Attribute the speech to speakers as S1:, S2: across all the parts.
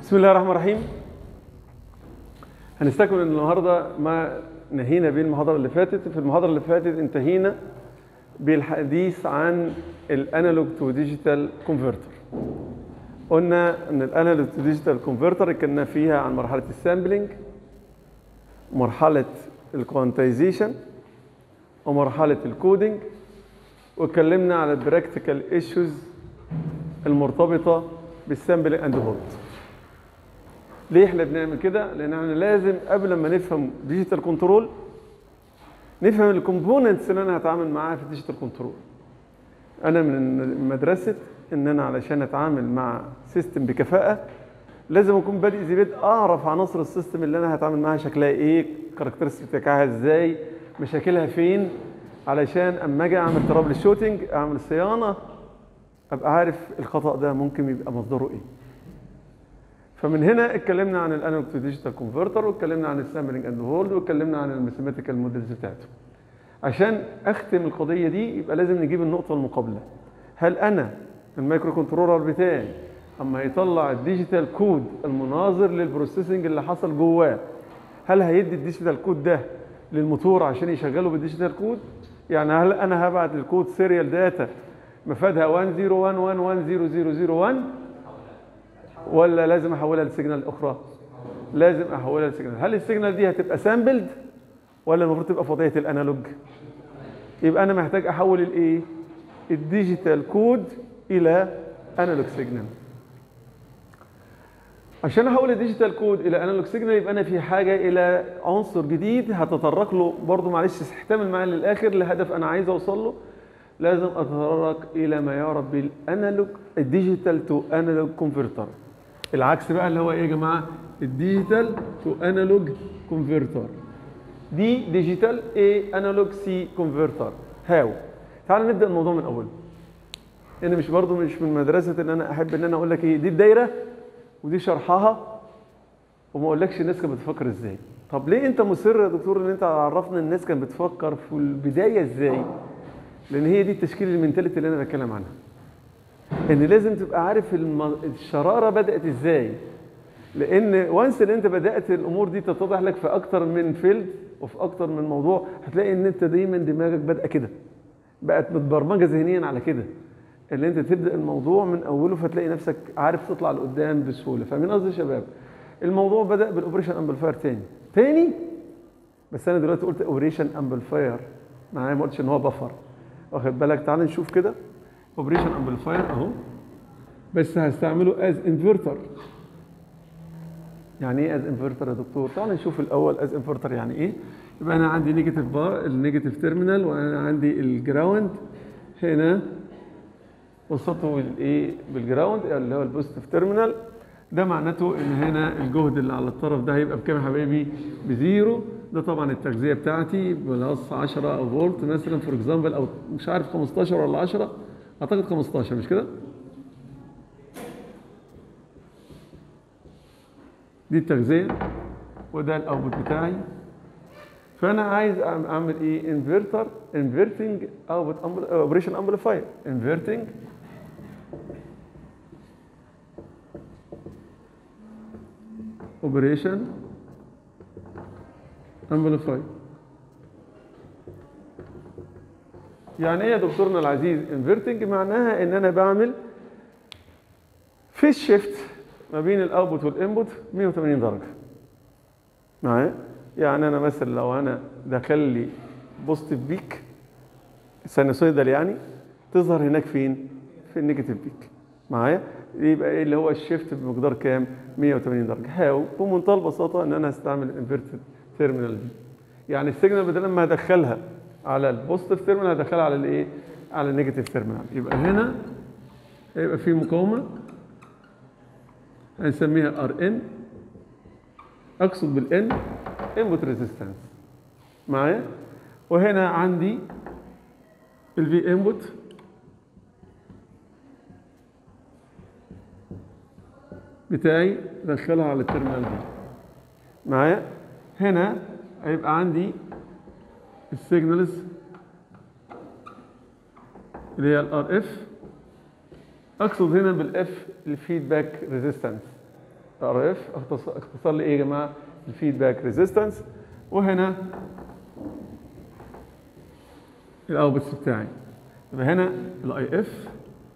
S1: بسم الله الرحمن الرحيم هنستكمل النهارده ما نهينا بيه المحاضره اللي فاتت في المحاضره اللي فاتت انتهينا بالحديث عن الانالوج تو ديجيتال كونفرتر قلنا ان الانالوج تو ديجيتال كونفرتر اتكلمنا فيها عن مرحله السامبلنج مرحله الكوانتايزيشن ومرحله الكودينج واتكلمنا على البراكتيكال ايشوز المرتبطه بالسامبل اند هولد ليه احنا بنعمل كده لان احنا لازم قبل ما نفهم ديجيتال كنترول نفهم الكومبوننتس اللي انا هتعامل معاها في الديجيتال كنترول انا من مدرسه ان انا علشان اتعامل مع سيستم بكفاءه لازم اكون بادئ ذي بدء اعرف عناصر السيستم اللي انا هتعامل معاها شكلها ايه كاركترستيك بتاعها ازاي مشاكلها فين علشان اما اجي اعمل ترابل شوتنج اعمل صيانه ابقى عارف الخطا ده ممكن يبقى مصدره ايه فمن هنا اتكلمنا عن الانالوج تو ديجيتال كونفرتر واتكلمنا عن السامبلنج اند هولد واتكلمنا عن الماثيماتيكال موديلز بتاعته عشان اختم القضيه دي يبقى لازم نجيب النقطه المقابله هل انا المايكرو كنترولر بتاعي اما يطلع الديجيتال كود المناظر للبروسيسنج اللي حصل جواه هل هيدي الديجيتال كود ده للموتور عشان يشغله بالديجيتال كود يعني هل انا هبعت الكود سيريال داتا مفادها 101110001 ولا لازم احولها لسيجنال اخرى لازم احولها لسيجنال هل السيجنال دي هتبقى سامبلد ولا المفروض تبقى فضيه الانالوج يبقى انا محتاج احول الايه الديجيتال كود الى انالوج سيجنال عشان احول الديجيتال كود الى انالوج سيجنال يبقى انا في حاجه الى عنصر جديد هتطرق له برضو معلش احتمل معايا للاخر لهدف انا عايز اوصل له لازم اتطرق الى ما يعرف بالانالوج الديجيتال تو انالوج كونفرتر العكس بقى اللي هو ايه يا جماعه الديجيتال تو انالوج كونفرتر دي ديجيتال ايه انالوج سي كونفرتر هاو تعال نبدا الموضوع من اوله انا مش برضو مش من مدرسه ان انا احب ان انا اقول لك ايه دي الدايره ودي شرحها وما اقولكش الناس كانت بتفكر ازاي طب ليه انت مصر يا دكتور ان انت عرفنا الناس كانت بتفكر في البدايه ازاي لان هي دي التشكيل المنتاليتي اللي انا بتكلم عنها ان لازم تبقى عارف الم... الشراره بدات ازاي لان وانس ان انت بدات الامور دي تتضح لك في اكتر من فيلد وفي اكتر من موضوع هتلاقي ان انت دايما دماغك بادئه كده بقت متبرمجه ذهنيا على كده اللي انت تبدا الموضوع من اوله فتلاقي نفسك عارف تطلع لقدام بسهوله فاهمين قصدي يا شباب الموضوع بدا بالاوبريشن امبليفاير تاني تاني بس انا دلوقتي قلت اوبريشن امبليفاير معناه ما قلتش ان هو بفر واخد بالك تعال نشوف كده اوبريشن امبليفاير اهو بس هستعمله از انفرتر يعني ايه از انفرتر يا دكتور تعال نشوف الاول از انفرتر يعني ايه يبقى انا عندي نيجاتيف بار النيجاتيف تيرمينال وانا عندي الجراوند هنا وسطه بالايه بالجراوند اللي هو البوزيتيف تيرمينال ده معناته ان هنا الجهد اللي على الطرف ده هيبقى بكام يا حبايبي بزيرو ده طبعا التغذيه بتاعتي بلس 10 او فولت مثلا فور اكزامبل او مش عارف 15 ولا 10 اعتقد 15 مش كده دي التغذيه وده الاوتبوت بتاعي فانا عايز اعمل ايه انفرتر انفرتنج اوتبوت اوبريشن امبليفاير انفرتنج اوبريشن امبليفاير يعني ايه يا دكتورنا العزيز انفرتنج معناها ان انا بعمل فيس شيفت ما بين الاوتبوت والانبوت 180 درجه معايا يعني انا مثلا لو انا دخل لي بوزيتيف بيك سينوسويدال يعني تظهر هناك فين في النيجاتيف بيك معايا يبقى ايه اللي هو الشيفت بمقدار كام 180 درجه هاو بمنتهى البساطه ان انا هستعمل انفيرتد تيرمينال دي يعني السيجنال بدل ما هدخلها على البوزيتيف تيرمينال هدخلها على الايه على النيجاتيف تيرمينال يبقى هنا هيبقى في مقاومه هنسميها ار ان اقصد بالان انبوت ريزيستنس معايا وهنا عندي الفي انبوت بتاعي ادخلها على التيرمينال دي معايا هنا هيبقى عندي السيجنالز اللي هي الار اف اقصد هنا بالاف الفيدباك ريزيستنس ار اف اختصار لي ايه يا جماعه الفيدباك ريزيستنس وهنا الاوتبوتس بتاعي يبقى هنا الاي اف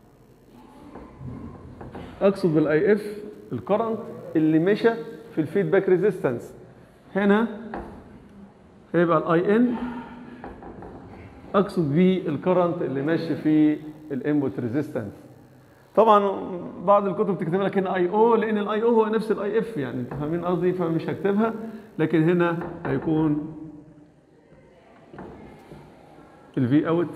S1: اقصد بالاي اف الكرنت اللي مشى في الفيدباك ريزيستنس هنا هيبقى الاي ان اقصد بيه الكرنت اللي ماشي في الانبوت ريزيستنس طبعا بعض الكتب تكتب لك هنا اي او لان الاي او هو نفس الاي اف يعني انتوا فاهمين قصدي فمش هكتبها لكن هنا هيكون الفي اوت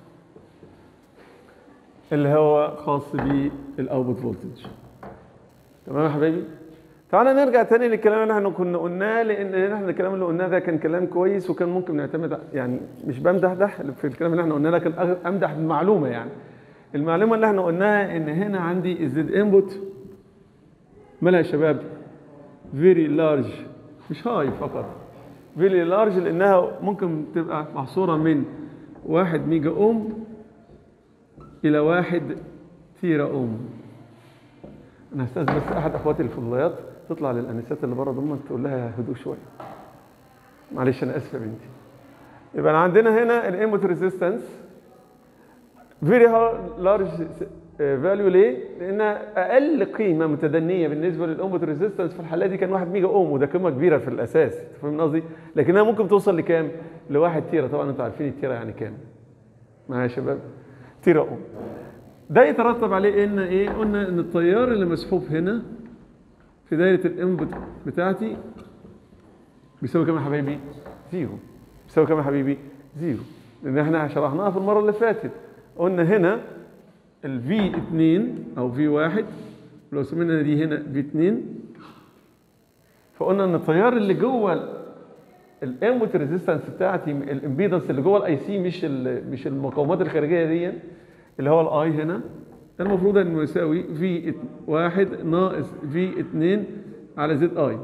S1: اللي هو خاص بالاوتبوت فولتج تمام يا حبايبي تعالى نرجع تاني للكلام اللي احنا كنا قلناه لان احنا الكلام اللي قلناه ده كان كلام كويس وكان ممكن نعتمد يعني مش بمدح في الكلام اللي احنا قلناه لكن امدح بمعلومه يعني المعلومه اللي احنا قلناها ان هنا عندي الزد انبوت مالها يا شباب فيري لارج مش هاي فقط فيري لارج لانها ممكن تبقى محصوره من واحد ميجا اوم الى واحد تيرا اوم انا هستاذن بس احد اخواتي الفضليات تطلع للانسات اللي بره ضمن تقول لها هدوء شويه معلش انا اسف يا بنتي يبقى عندنا هنا الانبوت ريزيستنس فيري لارج فاليو ليه؟ لانها اقل قيمه متدنيه بالنسبه للانبوت ريزيستنس في الحاله دي كان 1 ميجا اوم وده قيمه كبيره في الاساس فاهم قصدي؟ لكنها ممكن توصل لكام؟ لواحد تيرا طبعا انتوا عارفين التيرا يعني كام؟ معايا يا شباب؟ تيرا اوم ده يترتب عليه ان ايه؟ قلنا ان التيار اللي مسحوب هنا في دايره الانبوت بتاعتي بيساوي كام يا حبايبي؟ زيرو بيساوي كام يا حبيبي؟ زيرو لان احنا شرحناها في المره اللي فاتت قلنا هنا ال V2 او V1 لو سمينا دي هنا V2 فقلنا ان التيار اللي جوه الانبوت ريزيستنس بتاعتي الامبيدنس اللي جوه الاي سي مش مش المقاومات الخارجيه دي اللي هو الاي هنا المفروض انه يساوي في 1 ناقص في 2 على زد اي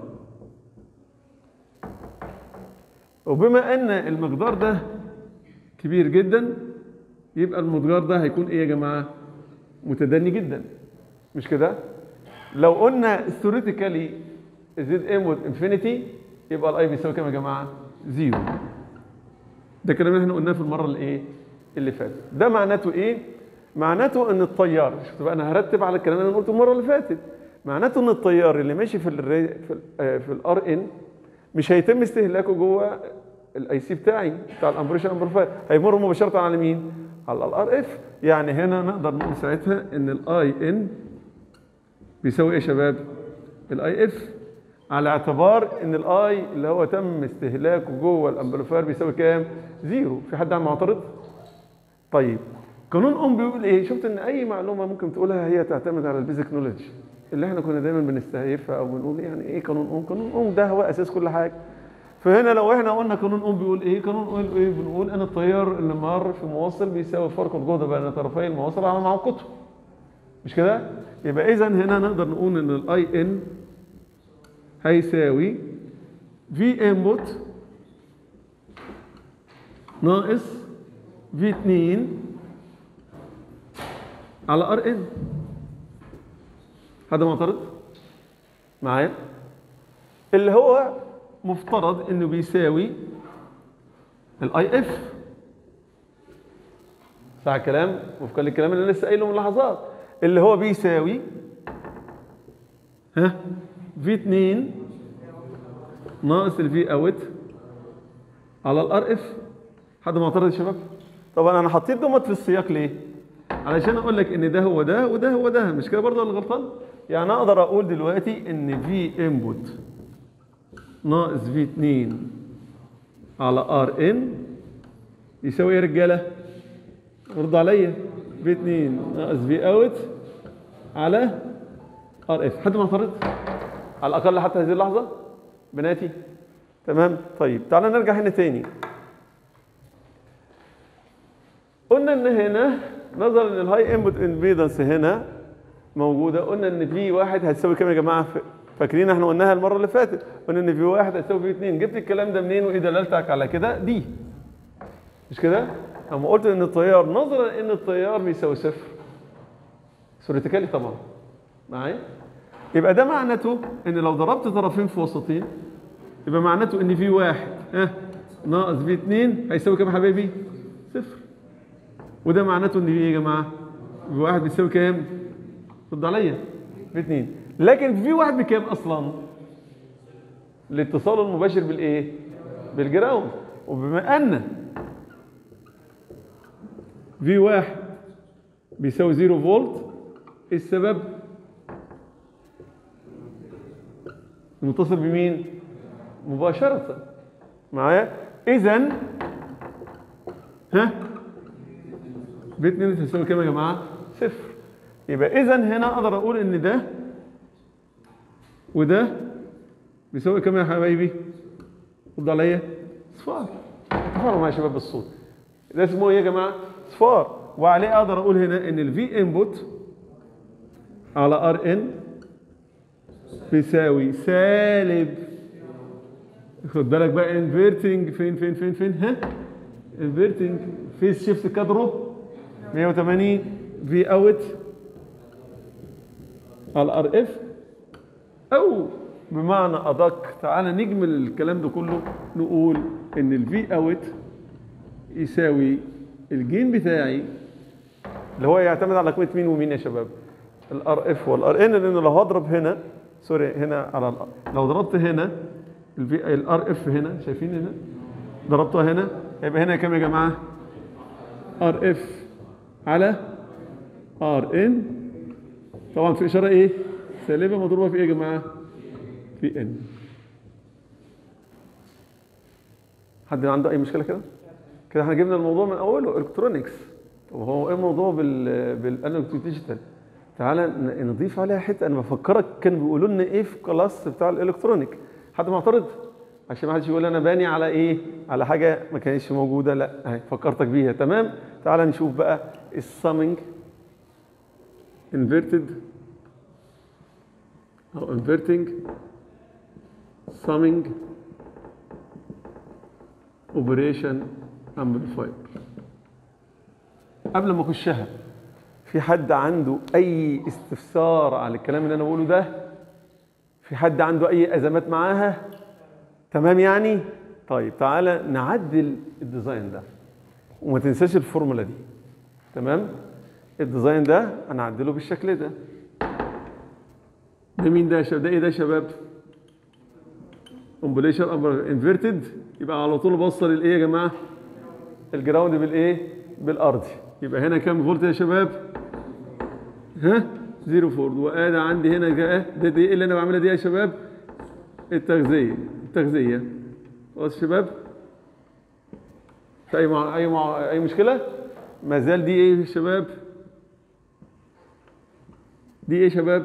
S1: وبما ان المقدار ده كبير جدا يبقى المقدار ده هيكون ايه يا جماعه متدني جدا مش كده لو قلنا ثيوريتيكالي زد ام وذ انفينيتي يبقى الاي بيساوي كام يا جماعه زيرو ده الكلام اللي احنا قلناه في المره اللي ايه اللي فاتت ده معناته ايه معناته ان التيار شفت بقى انا هرتب على الكلام اللي انا قلته المره اللي فاتت معناته ان التيار اللي ماشي في ال في ال في الار ان مش هيتم استهلاكه جوه الاي سي بتاعي بتاع الامبريشن امبرفاير هيمر مباشره على مين؟ على الار اف يعني هنا نقدر نقول ساعتها ان الاي ان بيساوي ايه يا شباب؟ الاي اف على اعتبار ان الاي اللي هو تم استهلاكه جوه الامبليفاير بيساوي كام؟ زيرو في حد معترض؟ طيب قانون اوم بيقول ايه؟ شفت ان اي معلومه ممكن تقولها هي تعتمد على البيزك نوليدج اللي احنا كنا دايما بنستهيفها او بنقول يعني ايه قانون اوم؟ قانون اوم ده هو اساس كل حاجه فهنا لو احنا قلنا قانون اوم بيقول ايه؟ قانون اوم ايه؟ بنقول ان التيار اللي مر في موصل بيساوي فرق الجهد بين طرفي الموصل على معوقته. مش كده؟ يبقى اذا هنا نقدر نقول ان الاي ان هيساوي في انبوت ناقص في 2 على ار ان حد معترض؟ معايا؟ اللي هو مفترض انه بيساوي الاي اف صح الكلام وفقا للكلام اللي لسه قايله من لحظات اللي هو بيساوي ها في 2 ناقص الفي اوت على الار اف حد معترض يا شباب طبعا انا حطيت دومت في السياق ليه علشان اقول لك ان ده هو ده وده هو ده مش كده برضه ولا غلطان يعني اقدر اقول دلوقتي ان في انبوت ناقص في 2 على ار ان يساوي ايه يا رجاله؟ ردوا عليا في 2 ناقص في اوت على ار اف حد معترض؟ على الاقل حتى هذه اللحظه بناتي تمام طيب تعالى نرجع هنا تاني قلنا ان هنا نظرا ان الهاي انبوت امبيدنس هنا موجوده قلنا ان في واحد هتساوي كام يا جماعه فاكرين احنا قلناها المره اللي فاتت قلنا ان في واحد هتساوي في اثنين جبت الكلام ده منين وايه دلالتك على كده دي مش كده اما قلت ان التيار نظرا ان التيار بيساوي صفر ثيوريتيكالي طبعا معايا يبقى ده معناته ان لو ضربت طرفين في وسطين يبقى معناته ان في واحد ها ناقص في اتنين هيساوي كام يا حبايبي؟ صفر وده معناته ان في ايه يا جماعه؟ في واحد بيساوي كام؟ رد عليا في اتنين لكن في واحد بكام اصلا؟ الاتصال المباشر بالايه؟ بالجراوند وبما ان في واحد بيساوي زيرو فولت ايه السبب؟ المتصل بمين؟ مباشرة معايا؟ إذا ها؟ بيت اتنين تساوي كام يا جماعة؟ صفر يبقى إذا هنا أقدر أقول إن ده وده بيساوي كام يا حبايبي؟ رد عليا صفار تفاعلوا معايا يا شباب بالصوت ده اسمه ايه يا جماعه؟ صفار وعليه اقدر اقول هنا ان الفي انبوت على ار ان بيساوي سالب خد بالك بقى انفيرتنج فين فين فين فين ها انفيرتنج فيس شيفت كادرو 180 في اوت على ار اف او بمعنى ادق تعالى نجمل الكلام ده كله نقول ان الفي اوت يساوي الجين بتاعي اللي هو يعتمد على قيمه مين ومين يا شباب الار اف والار ان لان لو هضرب هنا سوري هنا على ال- لو ضربت هنا الفي الار اف هنا شايفين هنا ضربتها هنا يبقى هنا كام يا جماعه ار اف على ار ان طبعا في اشاره ايه سالبه مضروبه في ايه يا جماعه في ان حد عنده اي مشكله كده كده احنا جبنا الموضوع من اوله الكترونكس طب هو ايه الموضوع بال بالانالوج ديجيتال تعالى ن- نضيف عليها حته انا بفكرك كانوا بيقولوا لنا ايه في كلاس بتاع الالكترونيك حد معترض عشان ما حدش يقول انا باني على ايه على حاجه ما كانتش موجوده لا اهي فكرتك بيها تمام تعالى نشوف بقى السامنج انفيرتد او انفيرتنج summing اوبريشن امبليفاير قبل ما اخشها في حد عنده اي استفسار على الكلام اللي انا بقوله ده في حد عنده اي ازمات معاها تمام يعني طيب تعالى نعدل الديزاين ده وما تنساش الفورمولا دي تمام الديزاين ده انا اعدله بالشكل ده ده مين ده يا شباب ده ايه ده يا شباب امبليشن انفيرتد يبقى على طول بوصل الايه يا جماعه الجراوند بالايه بالارض يبقى هنا كام فولت يا شباب ها زيرو فولت وادي عندي هنا جاء ده دي إيه اللي انا بعملها دي يا شباب التغذيه التغذيه خلاص يا شباب في اي مع... اي مع... اي مشكله ما زال دي ايه يا شباب دي ايه يا شباب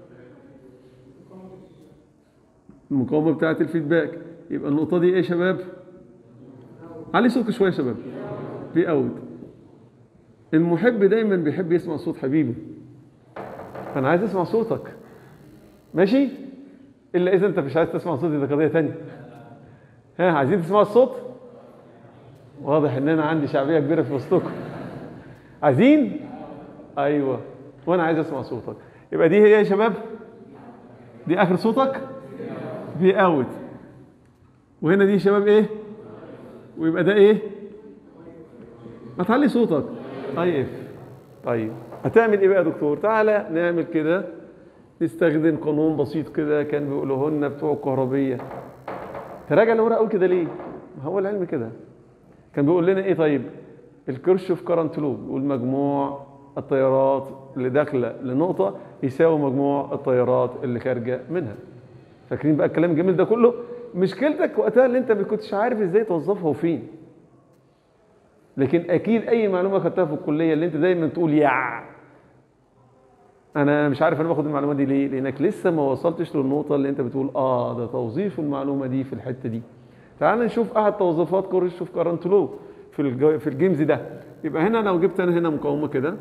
S1: المقاومه بتاعه الفيدباك يبقى النقطه دي ايه يا شباب علي صوتك شويه يا شباب في اوت المحب دايما بيحب يسمع صوت حبيبه فانا عايز اسمع صوتك ماشي الا اذا انت مش عايز تسمع صوتي ده قضيه تانية ها عايزين تسمعوا الصوت واضح ان انا عندي شعبيه كبيره في وسطكم عايزين ايوه وانا عايز اسمع صوتك يبقى دي هي يا شباب دي اخر صوتك في اوت وهنا دي يا شباب ايه ويبقى ده ايه ما تعلي صوتك طيب طيب هتعمل ايه بقى يا دكتور تعالى نعمل كده نستخدم قانون بسيط كده كان بيقولوه لنا بتوع الكهربيه تراجع لورا قوي كده ليه ما هو العلم كده كان بيقول لنا ايه طيب الكيرشوف كارنت لوب بيقول مجموع التيارات اللي داخله لنقطه يساوي مجموع التيارات اللي خارجه منها فاكرين بقى الكلام الجميل ده كله مشكلتك وقتها اللي انت ما كنتش عارف ازاي توظفها وفين لكن اكيد اي معلومه خدتها في الكليه اللي انت دايما تقول يا انا مش عارف انا باخد المعلومه دي ليه لانك لسه ما وصلتش للنقطه اللي انت بتقول اه ده توظيف المعلومه دي في الحته دي تعال نشوف احد توظيفات كورس اوف كارنت لو في الجو في الجيمز ده يبقى هنا لو جبت انا هنا مقاومه كده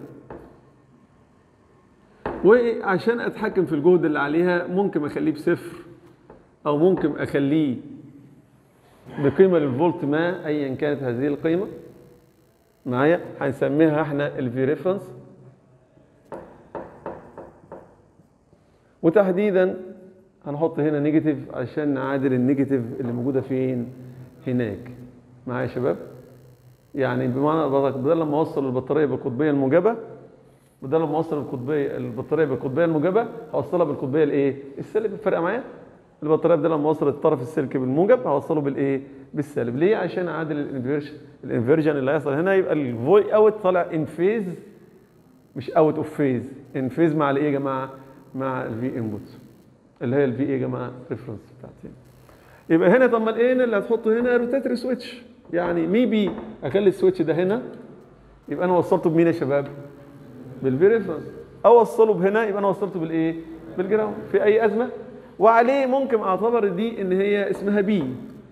S1: وعشان اتحكم في الجهد اللي عليها ممكن اخليه بصفر او ممكن اخليه بقيمه للفولت ما ايا كانت هذه القيمه معايا هنسميها احنا الفي ريفرنس وتحديدا هنحط هنا نيجاتيف عشان نعادل النيجاتيف اللي موجوده فين هناك معايا يا شباب يعني بمعنى بدل لما اوصل البطاريه بالقطبيه الموجبه بدل لما اوصل القطبيه البطاريه بالقطبيه الموجبه هوصلها بالقطبيه الايه السالب فارقه معايا البطاريه بدل لما اوصل الطرف السلكي بالموجب هوصله بالايه بالسالب ليه عشان اعادل الانفيرجن الانفيرجن اللي هيحصل هنا يبقى الفوي اوت طالع ان فيز مش اوت اوف فيز ان فيز مع الايه يا جماعه مع الفي انبوت اللي هي الفي ايه يا جماعه ريفرنس بتاعتي يبقى هنا طب ما الايه اللي هتحطه هنا روتاتري سويتش يعني ميبي اخلي السويتش ده هنا يبقى انا وصلته بمين يا شباب بالفي ريفرنس او اوصله بهنا يبقى انا وصلته بالايه بالجراوند في اي ازمه وعليه ممكن اعتبر دي ان هي اسمها بي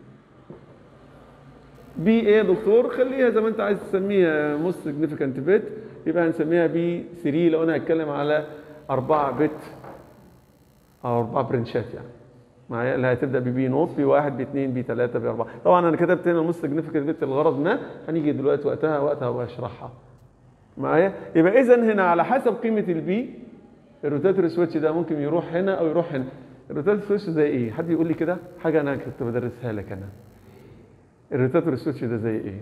S1: بي ايه يا دكتور خليها زي ما انت عايز تسميها موست سيجنيفيكانت بيت يبقى هنسميها بي 3 لو انا هتكلم على 4 بت او 4 برنشات يعني معايا اللي هتبدا ببي نوت بي 1 بي 2 بي 3 بي 4 طبعا انا كتبت هنا الموست سيجنيفيكانت بيت الغرض ما هنيجي دلوقتي وقتها وقتها واشرحها معايا يبقى اذا هنا على حسب قيمه البي الروتاتوري سويتش ده ممكن يروح هنا او يروح هنا الروتاتوري سويتش زي ايه حد يقول لي كده حاجه انا كنت بدرسها لك انا الروتاتوري سويتش ده زي ايه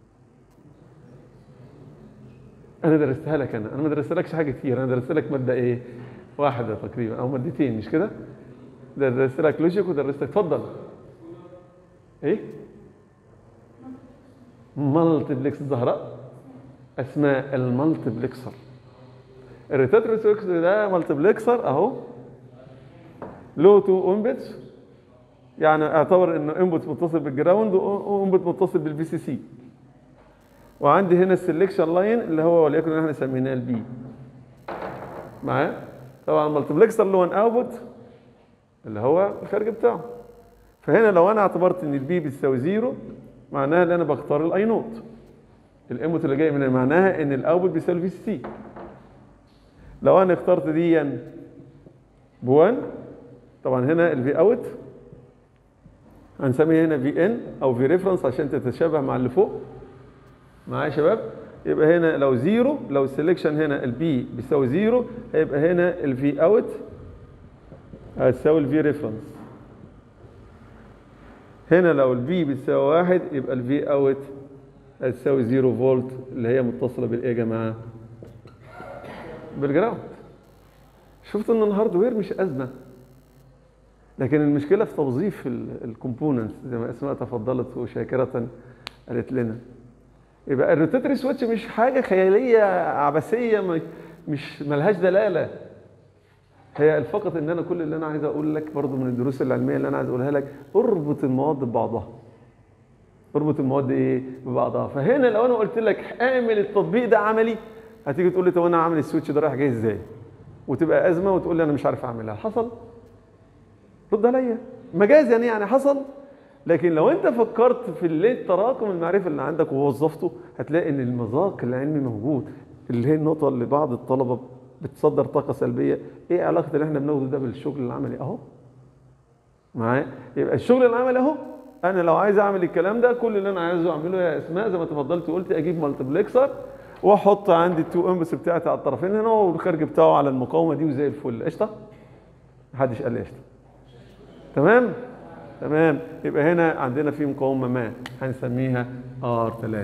S1: انا درستها لك انا انا ما درستلكش حاجه كتير انا درست لك ماده ايه واحده تقريبا او مادتين مش كده درست لك لوجيك ودرست اتفضل ايه مالتيبلكس الزهراء اسماء المالتيبلكسر الريتاتوري سويتش ده مالتيبلكسر اهو لو تو انبوتس يعني اعتبر انه انبوت متصل بالجراوند وانبوت متصل بالبي سي سي وعندي هنا السلكشن لاين اللي هو وليكن احنا سميناه البي معايا طبعا المالتيبلكسر اللي هو ان اوتبوت اللي هو الخارج بتاعه فهنا لو انا اعتبرت ان البي بتساوي زيرو معناها ان انا بختار الاي نوت الانبوت اللي جاي من معناها ان الاوتبوت بيساوي الفي سي سي لو انا اخترت دي ب 1 طبعا هنا الفي اوت هنسميها هنا في ان او في ريفرنس عشان تتشابه مع اللي فوق معايا يا شباب يبقى هنا لو زيرو لو السلكشن هنا البي بيساوي زيرو هيبقى هنا الفي اوت هتساوي الفي ريفرنس هنا لو البي بتساوي واحد يبقى الفي اوت هتساوي زيرو فولت اللي هي متصله بالايه يا جماعه؟ بالجراوند شفت ان الهاردوير مش ازمه لكن المشكله في توظيف الكومبوننتس زي ما اسماء تفضلت وشاكره قالت لنا يبقى الروتاتري سويتش مش حاجه خياليه عبثيه مش ملهاش دلاله هي فقط ان انا كل اللي انا عايز اقول لك برضو من الدروس العلميه اللي انا عايز اقولها لك اربط المواد ببعضها اربط المواد ايه ببعضها فهنا لو انا قلت لك اعمل التطبيق ده عملي هتيجي تقول لي طب انا عامل السويتش ده رايح جاي ازاي وتبقى ازمه وتقول لي انا مش عارف اعملها حصل رد عليا مجازا يعني حصل لكن لو انت فكرت في اللي التراكم المعرفي اللي عندك ووظفته هتلاقي ان المذاق العلمي موجود اللي هي النقطه اللي بعض الطلبه بتصدر طاقه سلبيه ايه علاقه اللي احنا بناخده ده بالشغل العملي اهو معايا يبقى الشغل العملي اهو انا لو عايز اعمل الكلام ده كل اللي انا عايزه اعمله يا اسماء زي ما تفضلت قلت اجيب مالتيبلكسر واحط عندي التو امبس بتاعتي على الطرفين هنا والخارج بتاعه على المقاومه دي وزي الفل قشطه محدش قال لي قشطه تمام تمام يبقى هنا عندنا في مقاومه ما هنسميها ار 3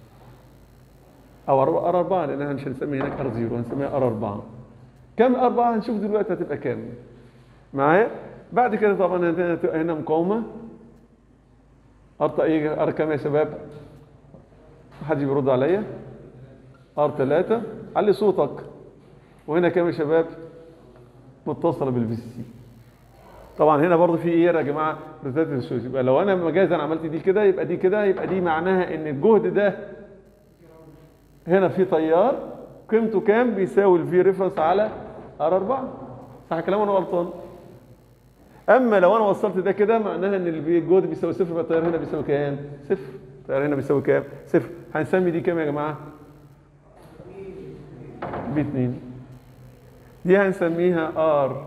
S1: او ار 4 لان احنا مش هنسمي هناك ار 0 هنسميها ار 4 كم 4 هنشوف دلوقتي هتبقى كام معايا بعد كده طبعا هنا هنا مقاومه ار ايه ار كام يا شباب محدش بيرد عليا ار 3 علي صوتك وهنا كام يا شباب متصله بالفي سي طبعا هنا برضه في ايه يا جماعه روتات السويس يبقى لو انا مجازا عملت دي كده يبقى دي كده يبقى دي معناها ان الجهد ده هنا في تيار قيمته كام بيساوي الفي ريفرنس على ار 4 صح كلام انا غلطان اما لو انا وصلت ده كده معناها ان الجهد بيساوي صفر يبقى التيار هنا بيساوي كام صفر التيار هنا بيساوي كام صفر هنسمي دي كام يا جماعه بي 2 دي هنسميها ار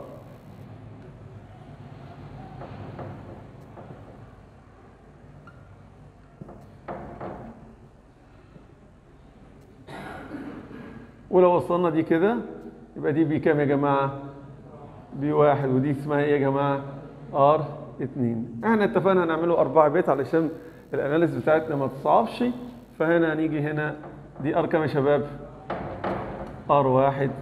S1: ولو وصلنا دي كده يبقى دي بكام يا جماعه بي واحد ودي اسمها ايه يا جماعه ار 2 احنا اتفقنا هنعمله 4 بت علشان الاناليز بتاعتنا ما تصعبش فهنا هنيجي هنا دي ار كام يا شباب ار واحد